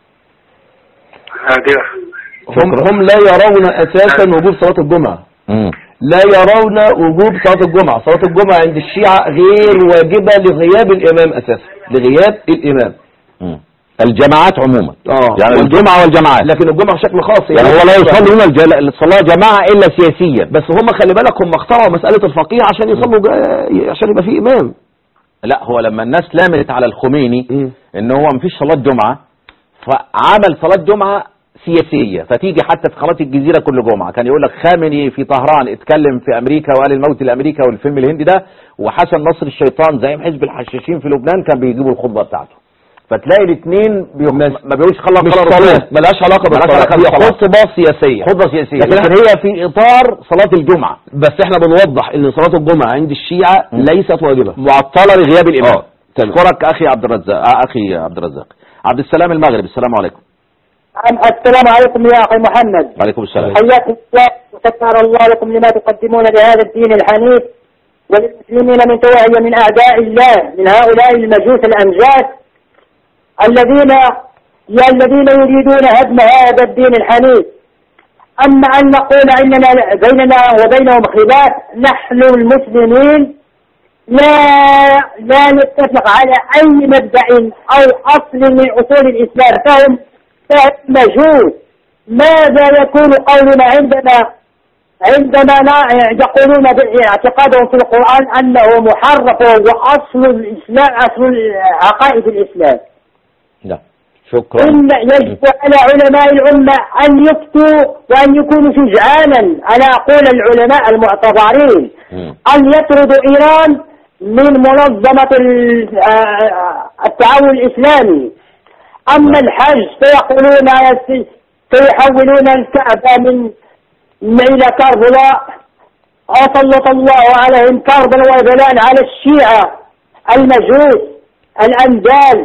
[SPEAKER 6] هذا
[SPEAKER 2] هم, هم لا يرون أساسا وجوب صلاة الجمعة
[SPEAKER 1] مم.
[SPEAKER 2] لا يرون وجوب صلاة الجمعة صلاة الجمعة عند الشيعة غير واجبة لغياب الإمام أساسا لغياب الإمام
[SPEAKER 1] مم. الجماعات عموما
[SPEAKER 2] اه
[SPEAKER 1] يعني الجمعة والجماعات
[SPEAKER 2] لكن الجمعة بشكل خاص
[SPEAKER 1] يعني هو لا يصلون الجل- الصلاة جماعة إلا سياسيا
[SPEAKER 2] بس هم خلي بالك هم اخترعوا مسألة الفقيه عشان يصلوا جا... عشان يبقى فيه إمام
[SPEAKER 1] لا هو لما الناس لامت على الخميني
[SPEAKER 2] مم.
[SPEAKER 1] ان هو مفيش صلاة جمعة فعمل صلاة جمعة سياسية فتيجي حتى في قناة الجزيرة كل جمعة كان يقول لك خامنئي في طهران اتكلم في امريكا وقال الموت لامريكا والفيلم الهندي ده وحسن نصر الشيطان زعيم حزب الحشاشين في لبنان كان بيجيبوا الخطبة بتاعته فتلاقي الاثنين بيخ...
[SPEAKER 2] ماشي.
[SPEAKER 1] ما بيقولش خلص
[SPEAKER 2] مش
[SPEAKER 1] صلاة
[SPEAKER 2] صلاة
[SPEAKER 1] رسول.
[SPEAKER 2] ملهاش علاقة
[SPEAKER 1] ملهاش
[SPEAKER 2] بالصلاة
[SPEAKER 1] علاقة
[SPEAKER 2] هي
[SPEAKER 1] بالصلاة.
[SPEAKER 2] خطبة سياسية
[SPEAKER 1] خطبة سياسية
[SPEAKER 2] لكن
[SPEAKER 1] لكن هي في اطار صلاة الجمعة
[SPEAKER 2] بس احنا بنوضح ان صلاة الجمعة عند الشيعة
[SPEAKER 1] مم.
[SPEAKER 2] ليست واجبة
[SPEAKER 1] معطلة لغياب الامام
[SPEAKER 2] اه، تمام.
[SPEAKER 1] اشكرك اخي عبد الرزاق آه، اخي عبد الرزاق عبد السلام المغرب السلام عليكم
[SPEAKER 7] السلام عليكم يا أخي محمد
[SPEAKER 1] وعليكم السلام
[SPEAKER 7] حياكم الله وشكر الله لكم لما تقدمون لهذا الدين الحنيف وللمسلمين من توعية من أعداء الله من هؤلاء المجوس الأمجاد الذين يا الذين يريدون هدم هذا الدين الحنيف أما أن نقول إننا بيننا وبينهم خلاف نحن المسلمين لا لا نتفق على أي مبدأ أو أصل من أصول الإسلام فهم فهم مجوس ماذا يكون قولنا عندما عندما نا- يقولون باعتقادهم في القرآن أنه محرف وأصل الإسلام أصل عقائد الإسلام
[SPEAKER 1] لا شكرا
[SPEAKER 7] إن يجب على علماء الأمة أن يفتوا وأن يكونوا شجعانا على قول العلماء المعتبرين
[SPEAKER 1] مم.
[SPEAKER 7] أن يطردوا إيران من منظمة ال- آه، التعاون الإسلامي أما الحج فيقولون يس- سيحولون الكعبة من من إلى كربلاء أسلط الله عليهم كربا وبلاء على الشيعة المجوس الأندال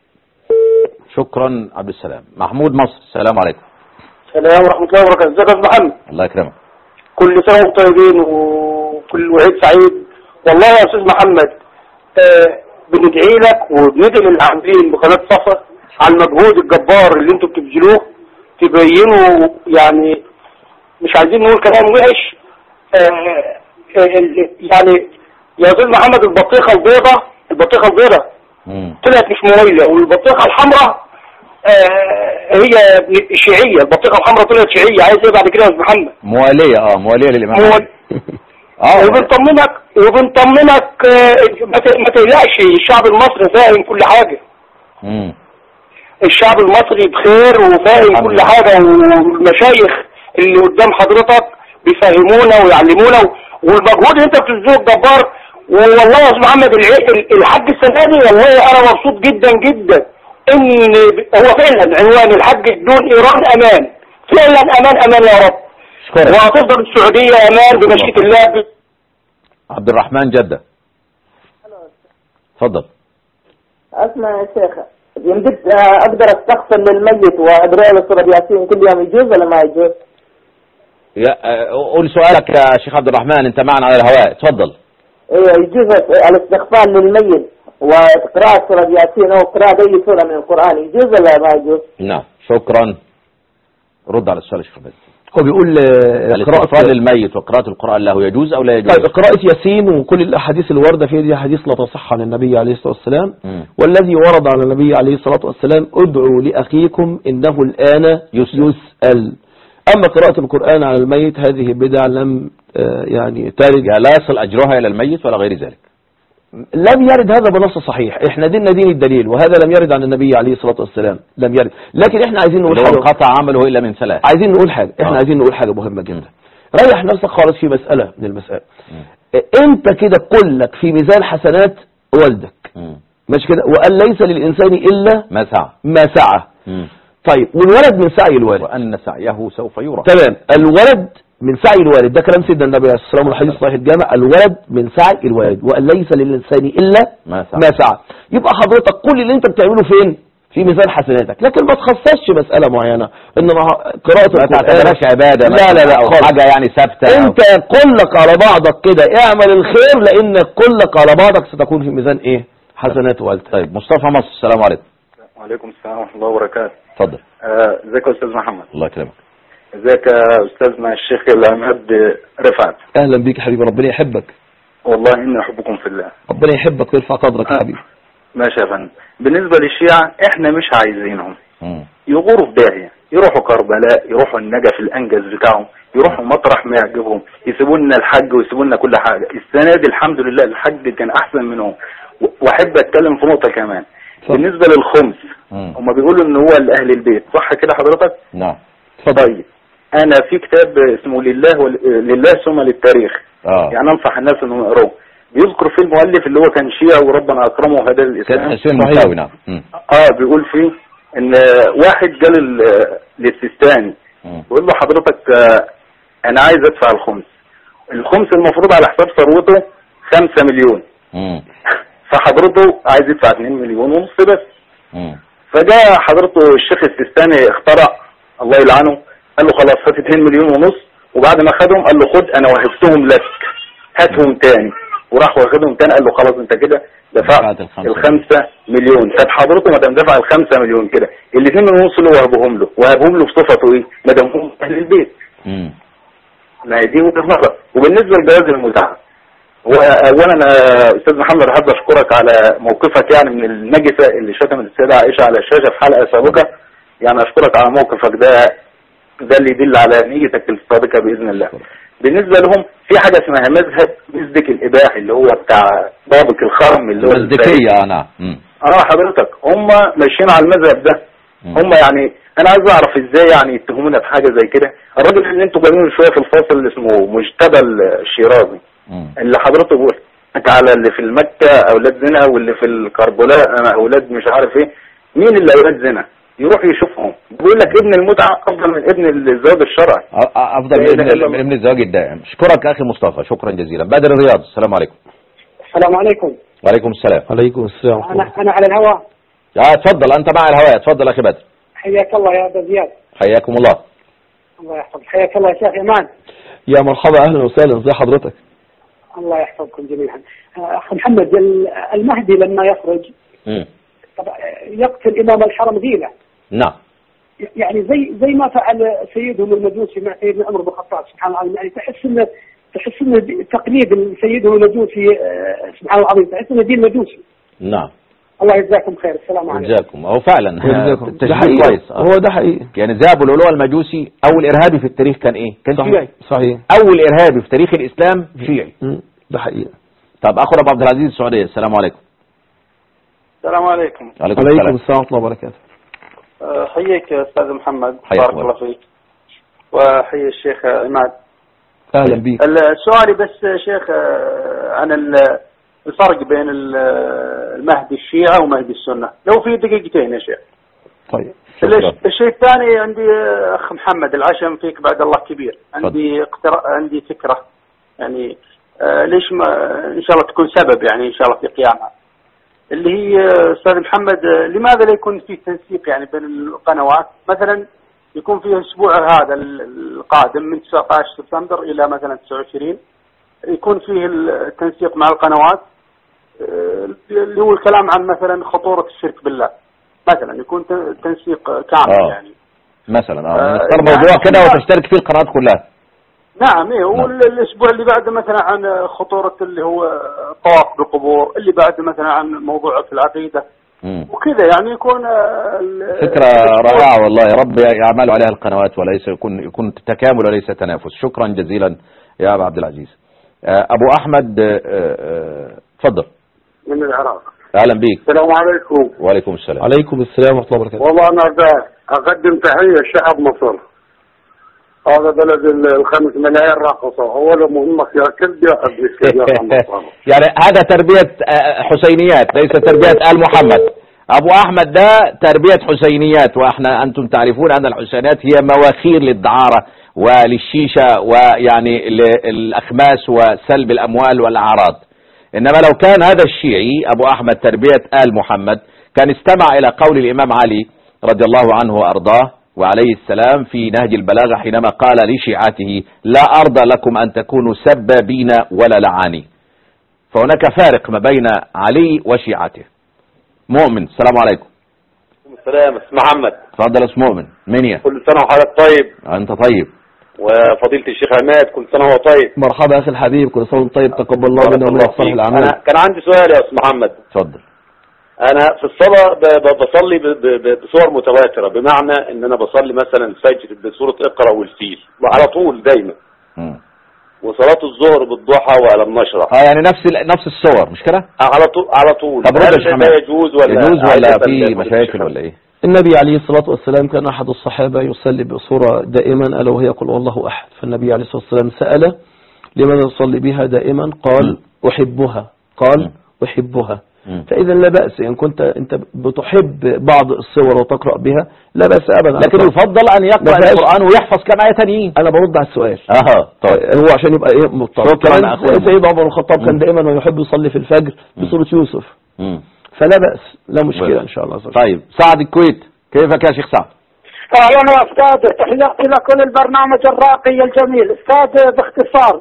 [SPEAKER 1] شكرا عبد السلام محمود مصر السلام عليكم
[SPEAKER 6] السلام ورحمة الله وبركاته ازيك يا أستاذ محمد
[SPEAKER 1] الله يكرمك
[SPEAKER 6] كل سنة وانتم طيبين وكل وعيد سعيد والله يا أستاذ محمد آه بندعي لك وبندعي للعاملين بقناة صفا على المجهود الجبار اللي انتم بتبذلوه تبينوا يعني مش عايزين نقول كلام وحش آه آه ال- يعني يا أستاذ محمد البطيخة البيضة البطيخة البيضة
[SPEAKER 1] مم.
[SPEAKER 6] طلعت مش مميزة والبطيخة الحمراء آه هي شيعية البطيخة الحمراء طلعت شيعية عايز ايه بعد كده يا أستاذ محمد
[SPEAKER 1] موالية اه موالية للإمام
[SPEAKER 6] هو
[SPEAKER 1] أحمد. اه
[SPEAKER 6] وبنطمنك وبنطمنك آه، ما ت- ما تقلقش الشعب المصري فاهم كل حاجة
[SPEAKER 1] مم.
[SPEAKER 6] الشعب المصري بخير وفاهم
[SPEAKER 1] الحمد
[SPEAKER 6] كل
[SPEAKER 1] لله.
[SPEAKER 6] حاجة والمشايخ اللي قدام حضرتك بيفهمونا ويعلمونا والمجهود اللي انت بتبذله جبار والله يا استاذ محمد الع- الحج السنة دي والله انا مبسوط جدا جدا ان هو فعلا عنوان الحج بدون ايران امان فعلا امان امان يا رب
[SPEAKER 1] شكرا
[SPEAKER 6] وهتفضل السعودية امان بمشيئة الله
[SPEAKER 1] عبد الرحمن جدة تفضل
[SPEAKER 8] اسمع يا شيخ يمدد آه، اقدر استغفر للميت وادعي له سوره ياسين كل يوم يجوز ولا ما يجوز؟
[SPEAKER 1] يا آه، قول سؤالك يا شيخ عبد الرحمن انت معنا على الهواء تفضل
[SPEAKER 8] ايوه يجوز الاستغفار للميت وقراءة سورة ياسين او قراءة اي سورة من القرآن يجوز ولا ما يجوز؟
[SPEAKER 1] نعم شكرا رد على السؤال يا شيخ عبد
[SPEAKER 2] هو بيقول آه،
[SPEAKER 1] الاستغفار
[SPEAKER 2] قراءة
[SPEAKER 1] للميت وقراءة القرآن له يجوز أو لا يجوز
[SPEAKER 2] طيب قراءة ياسين وكل الأحاديث اللي واردة فيها دي أحاديث لا تصح عن النبي عليه الصلاة والسلام
[SPEAKER 1] مم.
[SPEAKER 2] والذي ورد عن النبي عليه الصلاة والسلام ادعوا لأخيكم إنه الآن
[SPEAKER 1] يسأل.
[SPEAKER 2] يسأل أما قراءة القرآن على الميت هذه بدع لم آه، يعني ترد
[SPEAKER 1] يعني لا يصل أجرها إلى الميت ولا غير ذلك
[SPEAKER 2] لم يرد هذا بنص صحيح احنا ديننا دين الدليل وهذا لم يرد عن النبي عليه الصلاة والسلام لم يرد لكن احنا عايزين نقول
[SPEAKER 1] اللي هو
[SPEAKER 2] حاجة
[SPEAKER 1] انقطع عمله إلا من ثلاث
[SPEAKER 2] عايزين نقول حاجة احنا
[SPEAKER 1] آه.
[SPEAKER 2] عايزين نقول حاجة مهمة جدا ريح نفسك خالص في مسألة من المسائل
[SPEAKER 1] مم.
[SPEAKER 2] انت كده كلك في ميزان حسنات والدك
[SPEAKER 1] مم.
[SPEAKER 2] مش كده وأن ليس للإنسان إلا
[SPEAKER 1] ما سعى
[SPEAKER 2] ما سعى
[SPEAKER 1] مم.
[SPEAKER 2] طيب والولد من سعي الوالد
[SPEAKER 1] وأن سعيه سوف يرى
[SPEAKER 2] تمام الولد من سعي الوالد ده كلام سيدنا النبي عليه الصلاة والسلام والحديث صحيح الجامع الولد من سعي الوالد وأن ليس للإنسان إلا
[SPEAKER 1] ما سعى
[SPEAKER 2] ما سعى يبقى حضرتك كل اللي انت بتعمله فين في ميزان حسناتك لكن ما تخصصش مسألة معينة انما قراءة
[SPEAKER 1] ما تعتبرهاش عبادة
[SPEAKER 2] لا لا لا
[SPEAKER 1] أو
[SPEAKER 2] خالص.
[SPEAKER 1] حاجة يعني ثابتة أو-
[SPEAKER 2] انت كلك على بعضك كده اعمل الخير لان كلك على بعضك ستكون في ميزان ايه حسنات والدك
[SPEAKER 1] طيب مصطفى مصر السلام عليكم
[SPEAKER 9] وعليكم السلام ورحمة الله وبركاته
[SPEAKER 1] اتفضل
[SPEAKER 9] آه، ازيك يا استاذ محمد
[SPEAKER 1] الله يكرمك
[SPEAKER 9] ازيك يا استاذنا الشيخ العماد رفعت
[SPEAKER 2] اهلا بيك يا حبيبي ربنا يحبك
[SPEAKER 9] والله اني احبكم في الله
[SPEAKER 2] ربنا يحبك ويرفع قدرك يا حبيبي
[SPEAKER 9] ماشي يا فندم بالنسبة للشيعة احنا مش عايزينهم
[SPEAKER 1] مم.
[SPEAKER 9] يغوروا في داهية يروحوا كربلاء يروحوا النجف الانجز بتاعهم يروحوا مطرح ما يعجبهم يسيبوا لنا الحج ويسيبوا لنا كل حاجة السنة دي الحمد لله الحج كان احسن منهم و- واحب اتكلم في نقطة كمان
[SPEAKER 2] اتفضل.
[SPEAKER 9] بالنسبة للخمس
[SPEAKER 1] مم.
[SPEAKER 9] هما بيقولوا ان هو لاهل البيت صح كده حضرتك
[SPEAKER 1] نعم
[SPEAKER 9] طيب انا في كتاب اسمه لله ول... لله ثم للتاريخ
[SPEAKER 1] اه
[SPEAKER 9] يعني انصح الناس انهم يقروه بيذكر فيه المؤلف اللي هو كان شيعي وربنا اكرمه وهداه
[SPEAKER 1] كان
[SPEAKER 9] الاسلام
[SPEAKER 1] حسين
[SPEAKER 2] صحيح.
[SPEAKER 1] المساوي نعم مم.
[SPEAKER 9] اه بيقول فيه ان واحد قال ال- للسيستاني
[SPEAKER 1] مم.
[SPEAKER 9] بيقول له حضرتك آه، انا عايز ادفع الخمس الخمس المفروض على حساب ثروته خمسة مليون
[SPEAKER 1] مم.
[SPEAKER 9] فحضرته عايز يدفع 2 مليون ونص بس
[SPEAKER 1] مم.
[SPEAKER 9] فجاء حضرته الشيخ السيستاني اخترع الله يلعنه قال له خلاص هات 2 مليون ونص وبعد ما خدهم قال له خد انا وهبتهم لك هاتهم تاني وراح واخدهم تاني قال له خلاص انت كده دفعت
[SPEAKER 1] دفعت الخمسة.
[SPEAKER 9] الخمسة مليون طب حضرته ما دام دفع الخمسة مليون كده الاثنين ونص اللي وهبهم له وهبهم له بصفته ايه ما دام هم اهل البيت
[SPEAKER 1] مم.
[SPEAKER 9] ما هي دي وجهه نظر وبالنسبه لجواز المتعه هو اولا آه، استاذ محمد حابب اشكرك على موقفك يعني من النجسه اللي شتمت السيده عائشه على الشاشه في حلقه سابقه يعني اشكرك على موقفك ده ده اللي يدل على نيتك الصادقه باذن الله بالنسبه لهم في حاجه اسمها مذهب مزدك الاباحي اللي هو بتاع ضابط الخرم اللي هو
[SPEAKER 1] مزدكية اه نعم مم.
[SPEAKER 9] اه حضرتك هم ماشيين على المذهب ده
[SPEAKER 1] مم.
[SPEAKER 9] هم يعني انا عايز اعرف ازاي يعني يتهمونا بحاجه زي كده الراجل اللي انتوا جايبينه شويه في الفاصل اللي اسمه مجتبى الشيرازي
[SPEAKER 1] مم.
[SPEAKER 9] اللي حضرتك قلت على اللي في المكة اولاد زنا واللي في الكربلاء أنا اولاد مش عارف ايه مين اللي اولاد زنا يروح يشوفهم بيقول لك ابن المتعة افضل من ابن الزواج الشرعي
[SPEAKER 1] أ- أ- افضل
[SPEAKER 9] لا
[SPEAKER 1] من
[SPEAKER 9] إله إلا
[SPEAKER 1] ابن,
[SPEAKER 9] الله.
[SPEAKER 1] من ابن الزواج الدائم اشكرك اخي مصطفى شكرا جزيلا بدر الرياض السلام عليكم
[SPEAKER 7] السلام عليكم
[SPEAKER 1] وعليكم السلام
[SPEAKER 2] عليكم السلام ورحمة الله.
[SPEAKER 7] انا انا على الهواء
[SPEAKER 1] اه اتفضل انت مع الهواء اتفضل اخي بدر
[SPEAKER 7] حياك الله يا ابو زياد
[SPEAKER 1] حياكم الله
[SPEAKER 7] الله يحفظك حياك الله يا شيخ ايمان
[SPEAKER 2] يا مرحبا اهلا وسهلا ازي حضرتك
[SPEAKER 7] الله يحفظكم جميعا آه، اخ محمد ال- المهدي لما يخرج
[SPEAKER 1] مم.
[SPEAKER 7] طبعا يقتل امام الحرم ذيله
[SPEAKER 1] نعم
[SPEAKER 7] يعني زي زي ما فعل سيدهم المجوسي مع سيدنا عمر بن الخطاب سبحان الله يعني تحس انه تحس انه دي- تقليد سيدهم المجوسي آه، سبحان الله العظيم تحس انه دين مجوسي
[SPEAKER 1] نعم
[SPEAKER 7] الله يجزاكم خير السلام عليكم
[SPEAKER 1] جزاكم هو فعلا
[SPEAKER 2] جزاكم. ده
[SPEAKER 1] تشبيه
[SPEAKER 2] حقيقي
[SPEAKER 1] كويس آه.
[SPEAKER 2] هو ده حقيقي
[SPEAKER 1] يعني ذهب العلوة المجوسي اول ارهابي في التاريخ كان ايه كان
[SPEAKER 2] صحيح
[SPEAKER 1] شيعي
[SPEAKER 2] صحيح
[SPEAKER 1] اول ارهابي في تاريخ الاسلام شيعي
[SPEAKER 2] مم. ده حقيقي
[SPEAKER 1] طب اخونا ابو عبد العزيز السعوديه السلام عليكم
[SPEAKER 10] السلام عليكم
[SPEAKER 1] وعليكم
[SPEAKER 2] عليكم
[SPEAKER 1] السلام
[SPEAKER 2] السلام ورحمة الله وبركاته
[SPEAKER 10] أه، حييك يا استاذ محمد
[SPEAKER 1] حياك
[SPEAKER 10] بارك
[SPEAKER 1] الله.
[SPEAKER 10] الله فيك وحيي الشيخ عماد
[SPEAKER 2] اهلا بيك
[SPEAKER 10] ال- سؤالي بس يا شيخ أه، عن ال- الفرق بين ال- المهدي الشيعة ومهدي السنة لو في دقيقتين يا شيخ
[SPEAKER 2] طيب
[SPEAKER 1] شكرا.
[SPEAKER 10] الش- الشيء الثاني عندي أه، اخ محمد العشم فيك بعد الله كبير عندي اقترا... عندي فكرة يعني أه، ليش ما ان شاء الله تكون سبب يعني ان شاء الله في قيامها اللي هي أه، استاذ محمد أه، لماذا لا يكون في تنسيق يعني بين القنوات مثلا يكون في الاسبوع هذا ال- القادم من 19 سبتمبر الى مثلا 29 يكون فيه التنسيق مع القنوات أه، اللي هو الكلام عن مثلا خطورة الشرك بالله مثلا يكون ت- تنسيق كامل
[SPEAKER 1] آه.
[SPEAKER 10] يعني
[SPEAKER 1] مثلا اه
[SPEAKER 10] آه،
[SPEAKER 1] نختار
[SPEAKER 10] يعني
[SPEAKER 1] موضوع كده
[SPEAKER 10] إحنا-
[SPEAKER 1] وتشترك فيه القنوات كلها
[SPEAKER 10] نعم ايه والاسبوع اللي بعده مثلا عن خطورة اللي هو الطواف بالقبور اللي بعده مثلا عن موضوع في العقيدة
[SPEAKER 1] مم.
[SPEAKER 10] وكذا يعني يكون آه، ال-
[SPEAKER 1] فكرة رائعة والله يا رب يعملوا عليها القنوات وليس يكون يكون تكامل وليس تنافس شكرا جزيلا يا أبو عبد العزيز آه، أبو أحمد آه، آه، تفضل
[SPEAKER 6] من العراق
[SPEAKER 1] أهلا بيك
[SPEAKER 6] السلام عليكم
[SPEAKER 1] وعليكم السلام
[SPEAKER 2] عليكم السلام ورحمة الله وبركاته
[SPEAKER 6] والله انا دا اقدم تحيه لشعب مصر هذا بلد ال- الخمس ملايين راقصه اول مهمك يا كلب يا ابليس يا مصر
[SPEAKER 1] يعني هذا تربية آه، حسينيات ليس تربية آل محمد أبو أحمد ده تربية حسينيات وإحنا أنتم تعرفون أن الحسينيات هي مواخير للدعارة وللشيشة ويعني للأخماس وسلب الأموال والأعراض إنما لو كان هذا الشيعي أبو أحمد تربية آل محمد كان استمع إلى قول الإمام علي رضي الله عنه وأرضاه وعليه السلام في نهج البلاغة حينما قال لشيعته لا أرضى لكم أن تكونوا سبابين ولا لعاني فهناك فارق ما بين علي وشيعته مؤمن السلام عليكم
[SPEAKER 11] السلام اسم محمد
[SPEAKER 1] تفضل اسم مؤمن منيا
[SPEAKER 11] كل سنة وحضرتك طيب
[SPEAKER 1] انت طيب
[SPEAKER 11] وفضيلة الشيخ عماد كل سنة وهو طيب
[SPEAKER 2] مرحبا اخي الحبيب كل سنه وانت طيب تقبل الله منا ومنك صالح
[SPEAKER 11] أنا
[SPEAKER 2] الاعمال
[SPEAKER 11] كان عندي سؤال يا أستاذ محمد
[SPEAKER 1] اتفضل
[SPEAKER 11] أنا في الصلاة ب- ب- بصلي ب- ب- ب- بصور متواترة بمعنى إن أنا بصلي مثلا الفجر بسورة اقرأ والفيل على طول دايما
[SPEAKER 1] مم.
[SPEAKER 11] وصلاة الظهر بالضحى وألم نشرح
[SPEAKER 1] اه يعني نفس ال- نفس الصور مش كده
[SPEAKER 11] على طول على طول
[SPEAKER 1] طب رد يا
[SPEAKER 11] هل
[SPEAKER 1] شيخ
[SPEAKER 11] ده
[SPEAKER 1] محمد.
[SPEAKER 11] يجوز ولا
[SPEAKER 1] يجوز ولا
[SPEAKER 11] عايز
[SPEAKER 1] في
[SPEAKER 11] أسأل
[SPEAKER 1] مشاكل
[SPEAKER 11] الشيخ
[SPEAKER 1] ولا ايه
[SPEAKER 2] النبي عليه الصلاة والسلام كان أحد الصحابة يصلي بصورة دائما ألا وهي قل والله أحد فالنبي عليه الصلاة والسلام سأل لماذا تصلي بها دائما قال أحبها قال أحبها
[SPEAKER 1] مم.
[SPEAKER 2] فإذا لا بأس إن كنت أنت بتحب بعض الصور وتقرأ بها لا بأس أبدا
[SPEAKER 1] لكن يفضل ان يقرأ
[SPEAKER 2] ما فيهاش-
[SPEAKER 1] القرآن ويحفظ كم آية تانيين
[SPEAKER 2] أنا برد على السؤال
[SPEAKER 1] اه طيب
[SPEAKER 2] هو عشان يبقى إيه مضطر
[SPEAKER 1] شكراً
[SPEAKER 2] كمان
[SPEAKER 1] أخويا.
[SPEAKER 2] سيدنا عمر بن الخطاب كان
[SPEAKER 1] مم.
[SPEAKER 2] دائما ويحب يصلي في الفجر بصورة يوسف
[SPEAKER 1] مم.
[SPEAKER 2] فلا بأس لا مشكلة
[SPEAKER 1] بس.
[SPEAKER 2] إن شاء الله عز وجل.
[SPEAKER 1] طيب سعد الكويت كيفك يا شيخ سعد
[SPEAKER 7] اهلا يا استاذ تحياتي لكل البرنامج الراقي الجميل استاذ باختصار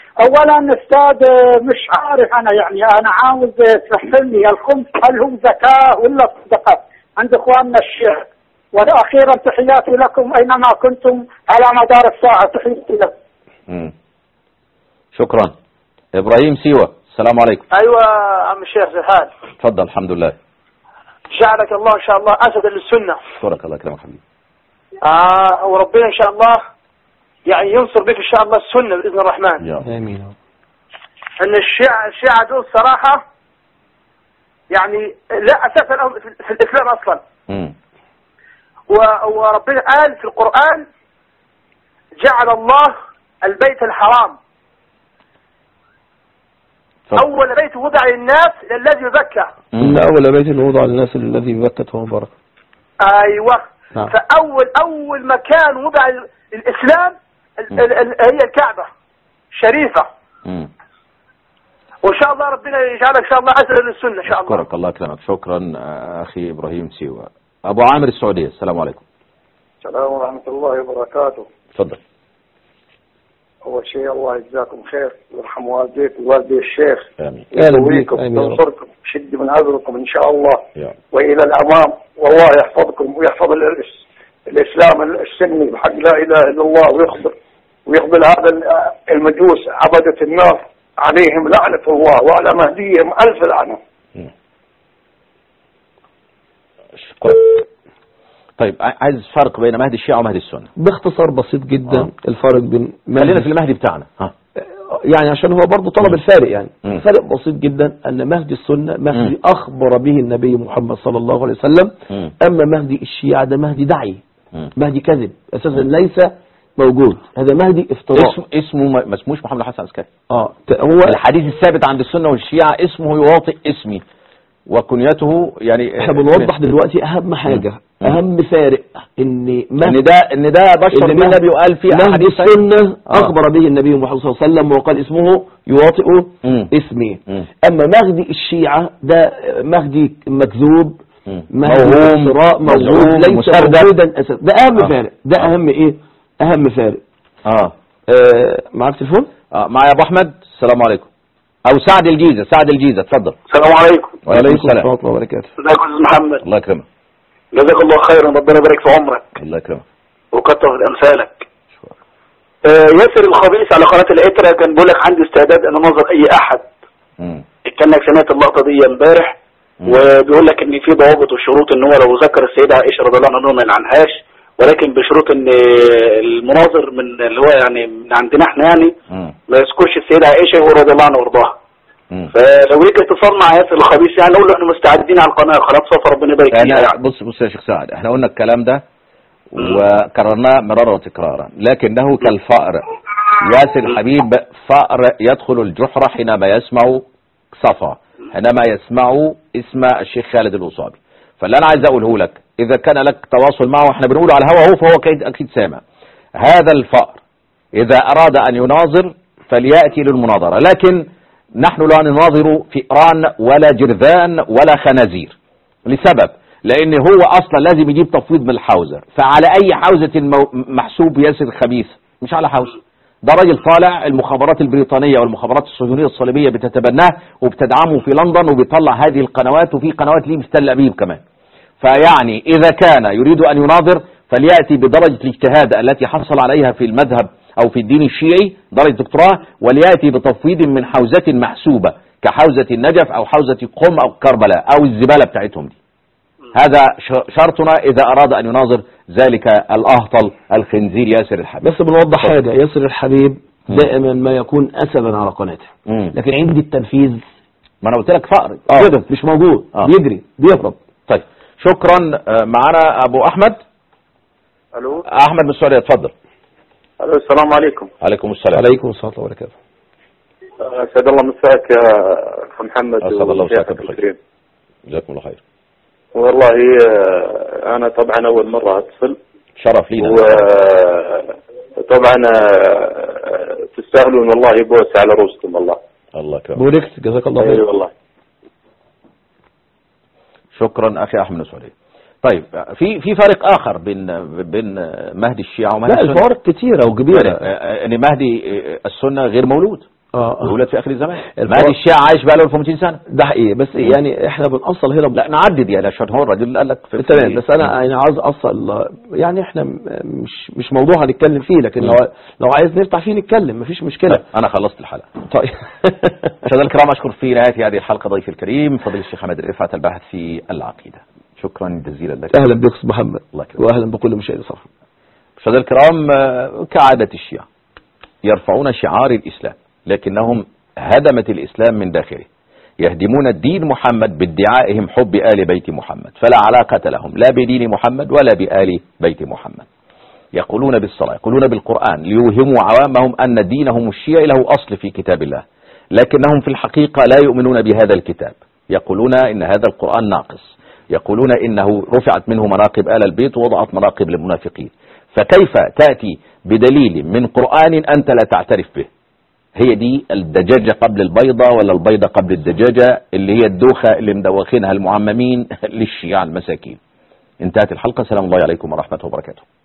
[SPEAKER 7] اولا استاذ مش عارف انا يعني انا عاوز تفهمني الخمس هل هو زكاه ولا صدقه عند اخواننا الشيعة واخيرا تحياتي لكم اينما كنتم على مدار الساعه تحياتي لكم
[SPEAKER 1] مم. شكرا ابراهيم سيوة السلام عليكم
[SPEAKER 12] ايوه عم الشيخ زهاد
[SPEAKER 1] اتفضل الحمد لله
[SPEAKER 12] جعلك الله ان شاء الله اسد للسنه
[SPEAKER 1] اشكرك الله يكرمك حبيبي
[SPEAKER 12] آه وربنا ان شاء الله يعني ينصر بك ان شاء الله السنه باذن الرحمن
[SPEAKER 1] يا
[SPEAKER 2] امين
[SPEAKER 12] ان الشيعة الشيعة دول صراحة يعني لا اساس لهم في في الاسلام اصلا
[SPEAKER 1] مم.
[SPEAKER 12] و- وربنا قال في القرآن جعل الله البيت الحرام
[SPEAKER 1] اتفضل.
[SPEAKER 12] اول بيت وضع للناس للذي يزكى
[SPEAKER 2] إن أول بيت وضع للناس الذي ببكة ومبارك
[SPEAKER 12] ايوه
[SPEAKER 2] نعم.
[SPEAKER 12] فاول اول مكان وضع ال- الاسلام ال- ال- ال- هي الكعبة شريفة
[SPEAKER 1] مم.
[SPEAKER 12] وان شاء الله ربنا يجعلك ان شاء الله اسد للسنة ان شاء الله
[SPEAKER 1] اشكرك الله يكرمك شكرا آه، اخي ابراهيم سيوة ابو عامر السعودية السلام عليكم
[SPEAKER 13] السلام ورحمة الله وبركاته
[SPEAKER 1] اتفضل
[SPEAKER 13] أول شيء الله يجزاكم خير ويرحم والديك ووالدي الشيخ
[SPEAKER 1] امين
[SPEAKER 2] أهلا بك
[SPEAKER 13] يقويكم
[SPEAKER 2] آمين يا رب.
[SPEAKER 13] وينصركم شد من عذركم إن شاء الله
[SPEAKER 1] يا
[SPEAKER 13] وإلى الأمام والله يحفظكم ويحفظ الإس- الإسلام السني بحق لا إله إلا الله ويخبر ويقبل هذا ال- المجوس عبدة النار عليهم لعنة الله وعلى مهديهم ألف لعنة
[SPEAKER 1] شكرا طيب ع- عايز فرق بين مهدي الشيعة ومهدي السنة
[SPEAKER 2] باختصار بسيط جدا
[SPEAKER 1] آه.
[SPEAKER 2] الفرق بين
[SPEAKER 1] خلينا في المهدي بتاعنا ها
[SPEAKER 2] يعني عشان هو برضه طلب الفارق يعني
[SPEAKER 1] مم.
[SPEAKER 2] فرق بسيط جدا ان مهدي السنة مهدي
[SPEAKER 1] مم.
[SPEAKER 2] اخبر به النبي محمد صلى الله عليه وسلم
[SPEAKER 1] مم.
[SPEAKER 2] اما مهدي الشيعة ده مهدي دعي
[SPEAKER 1] مم.
[SPEAKER 2] مهدي كذب اساسا ليس موجود هذا مهدي افتراء
[SPEAKER 1] اسم اسمه ما ما اسموش محمد حسن عسكري
[SPEAKER 2] اه ت- هو
[SPEAKER 1] الحديث الثابت عند السنة والشيعة اسمه يواطئ اسمي وكنيته يعني
[SPEAKER 2] احنا بنوضح دلوقتي اهم حاجة
[SPEAKER 1] مم.
[SPEAKER 2] اهم فارق ان
[SPEAKER 1] ان
[SPEAKER 2] مهدي
[SPEAKER 1] ده ان ده بشر
[SPEAKER 2] اللي
[SPEAKER 1] به
[SPEAKER 2] مهدي-
[SPEAKER 1] النبي وقال فيه
[SPEAKER 2] مهدي
[SPEAKER 1] احاديث
[SPEAKER 2] السنة
[SPEAKER 1] آه.
[SPEAKER 2] أخبر به النبي محمد صلى الله عليه وسلم وقال اسمه يواطئ
[SPEAKER 1] مم.
[SPEAKER 2] اسمي
[SPEAKER 1] مم.
[SPEAKER 2] أما مهدي الشيعة ده مهدي مكذوب
[SPEAKER 1] مم.
[SPEAKER 2] مهدي
[SPEAKER 1] موهوم
[SPEAKER 2] افتراء موجود
[SPEAKER 1] مزعوم
[SPEAKER 2] ليس
[SPEAKER 1] مسردب
[SPEAKER 2] موجودا أساسا ده أهم
[SPEAKER 1] آه.
[SPEAKER 2] فارق ده
[SPEAKER 1] آه.
[SPEAKER 2] أهم إيه أهم فارق
[SPEAKER 1] اه
[SPEAKER 2] آه معاك تليفون
[SPEAKER 1] اه معايا ابو احمد السلام عليكم او سعد الجيزة سعد الجيزة اتفضل
[SPEAKER 10] السلام عليكم
[SPEAKER 1] وعليكم السلام
[SPEAKER 2] ورحمة الله وبركاته
[SPEAKER 10] ازيك يا استاذ محمد
[SPEAKER 1] الله يكرمك
[SPEAKER 10] جزاك الله خيرا ربنا يبارك في عمرك
[SPEAKER 1] الله يكرمك
[SPEAKER 10] وكتر في امثالك آه ياسر الخبيث على قناه الاترا كان بيقول لك عندي استعداد ان انظر اي احد
[SPEAKER 1] مم.
[SPEAKER 10] كانك سمعت اللقطه دي امبارح
[SPEAKER 1] مم.
[SPEAKER 10] وبيقول لك ان في ضوابط وشروط ان هو لو ذكر السيده عائشه رضي الله عنها ما يلعنهاش ولكن بشروط ان المناظر من اللي هو يعني من عندنا احنا يعني
[SPEAKER 1] مم.
[SPEAKER 10] ما يذكرش السيده عائشه وهو رضي الله عنها وارضاها
[SPEAKER 1] مم.
[SPEAKER 10] فلو يجي اتصال مع ياسر الخبيث يعني نقول له احنا مستعدين على القناه قناه صفا ربنا يبارك فيها
[SPEAKER 1] انا
[SPEAKER 10] يعني
[SPEAKER 1] بص بص يا شيخ سعد احنا قلنا الكلام ده وكررناه مرارا وتكرارا لكنه كالفأر ياسر الحبيب فأر يدخل الجحر حينما يسمع صفا حينما يسمع اسم الشيخ خالد الأصابي فاللي انا عايز اقوله لك اذا كان لك تواصل معه احنا بنقول على الهوا هو فهو اكيد اكيد سامع هذا الفأر اذا اراد ان يناظر فليأتي للمناظرة لكن نحن لا نناظر فئران ولا جرذان ولا خنازير لسبب لان هو اصلا لازم يجيب تفويض من الحوزة فعلى اي حوزة مو- محسوب ياسر خبيث مش على حوزة ده راجل طالع المخابرات البريطانية والمخابرات الصهيونية الصليبية بتتبناه وبتدعمه في لندن وبيطلع هذه القنوات وفي قنوات ليه في تل ابيب كمان فيعني إذا كان يريد أن يناظر فليأتي بدرجة الاجتهاد التي حصل عليها في المذهب أو في الدين الشيعي درجة دكتوراه وليأتي بتفويض من حوزة محسوبة كحوزة النجف أو حوزة قم أو كربلاء أو الزبالة بتاعتهم دي هذا ش- شرطنا إذا أراد أن يناظر ذلك الأهطل الخنزير ياسر الحبيب
[SPEAKER 2] بس بنوضح حاجة ياسر الحبيب دائما ما يكون أسدا على قناته
[SPEAKER 1] مم.
[SPEAKER 2] لكن عند التنفيذ
[SPEAKER 1] ما أنا قلت لك فقر
[SPEAKER 2] كده مش موجود
[SPEAKER 1] آه.
[SPEAKER 2] بيجري بيهرب
[SPEAKER 1] طيب شكرا آه، معنا أبو أحمد
[SPEAKER 13] الو
[SPEAKER 1] أحمد من السعودية اتفضل
[SPEAKER 13] الو السلام عليكم
[SPEAKER 1] عليكم السلام
[SPEAKER 2] عليكم السلام ورحمة الله وبركاته
[SPEAKER 13] آه، اسعد الله مساك يا اخ محمد
[SPEAKER 1] أسعد الله مساك
[SPEAKER 13] وشيخك
[SPEAKER 1] بالخير.
[SPEAKER 13] الكريم
[SPEAKER 1] جزاكم الله خير
[SPEAKER 13] والله آه، انا طبعا اول مره اتصل
[SPEAKER 1] شرف لينا
[SPEAKER 13] وطبعا تستاهلون والله بوس على رؤوسكم والله
[SPEAKER 1] الله يكرمك
[SPEAKER 2] بوركت جزاك الله
[SPEAKER 13] اي
[SPEAKER 2] خير
[SPEAKER 13] والله
[SPEAKER 1] شكرا اخي احمد السعودي طيب في في فرق اخر بين بين مهدي الشيعة ومهدي
[SPEAKER 2] لا
[SPEAKER 1] السنة
[SPEAKER 2] الفوارق كتيرة وكبيرة
[SPEAKER 1] يعني، آه، ان مهدي آه، السنة غير مولود
[SPEAKER 2] آه.
[SPEAKER 1] ويولد في اخر الزمان ما
[SPEAKER 2] الفرق-
[SPEAKER 1] دي الشيعة عايش بقى له 1200 سنة
[SPEAKER 2] ده حقيقي بس يعني احنا بنأصل هنا
[SPEAKER 1] لا نعدد يعني عشان هو الراجل قال لك في
[SPEAKER 2] تمام بس انا يعني عاوز اصل يعني احنا م- مش مش موضوع هنتكلم فيه لكن لو لو عايز نرتاح فيه نتكلم مفيش مشكله
[SPEAKER 1] لا، انا خلصت الحلقة
[SPEAKER 2] طيب
[SPEAKER 1] مشاهدينا الكرام اشكر في نهاية هذه الحلقة ضيفي الكريم فضيل الشيخ حمد الرفعت الباحث في العقيدة شكرا جزيلا لك
[SPEAKER 2] اهلا بك أستاذ محمد
[SPEAKER 1] الله يكرمك.
[SPEAKER 2] واهلا بكل مشاهدي صفحه
[SPEAKER 1] مشاهدينا الكرام آه، كعادة الشيعة يرفعون شعار الإسلام لكنهم هدمت الإسلام من داخله يهدمون الدين محمد بادعائهم حب آل بيت محمد فلا علاقة لهم لا بدين محمد ولا بآل بيت محمد يقولون بالصلاة يقولون بالقرآن ليوهموا عوامهم أن دينهم الشيعي له أصل في كتاب الله لكنهم في الحقيقة لا يؤمنون بهذا الكتاب يقولون إن هذا القرآن ناقص يقولون إنه رفعت منه مناقب آل البيت ووضعت مناقب للمنافقين فكيف تأتي بدليل من قرآن أنت لا تعترف به هي دي الدجاجة قبل البيضة ولا البيضة قبل الدجاجة اللي هي الدوخة اللي مدوخينها المعممين للشيعة المساكين انتهت الحلقة سلام الله عليكم ورحمة وبركاته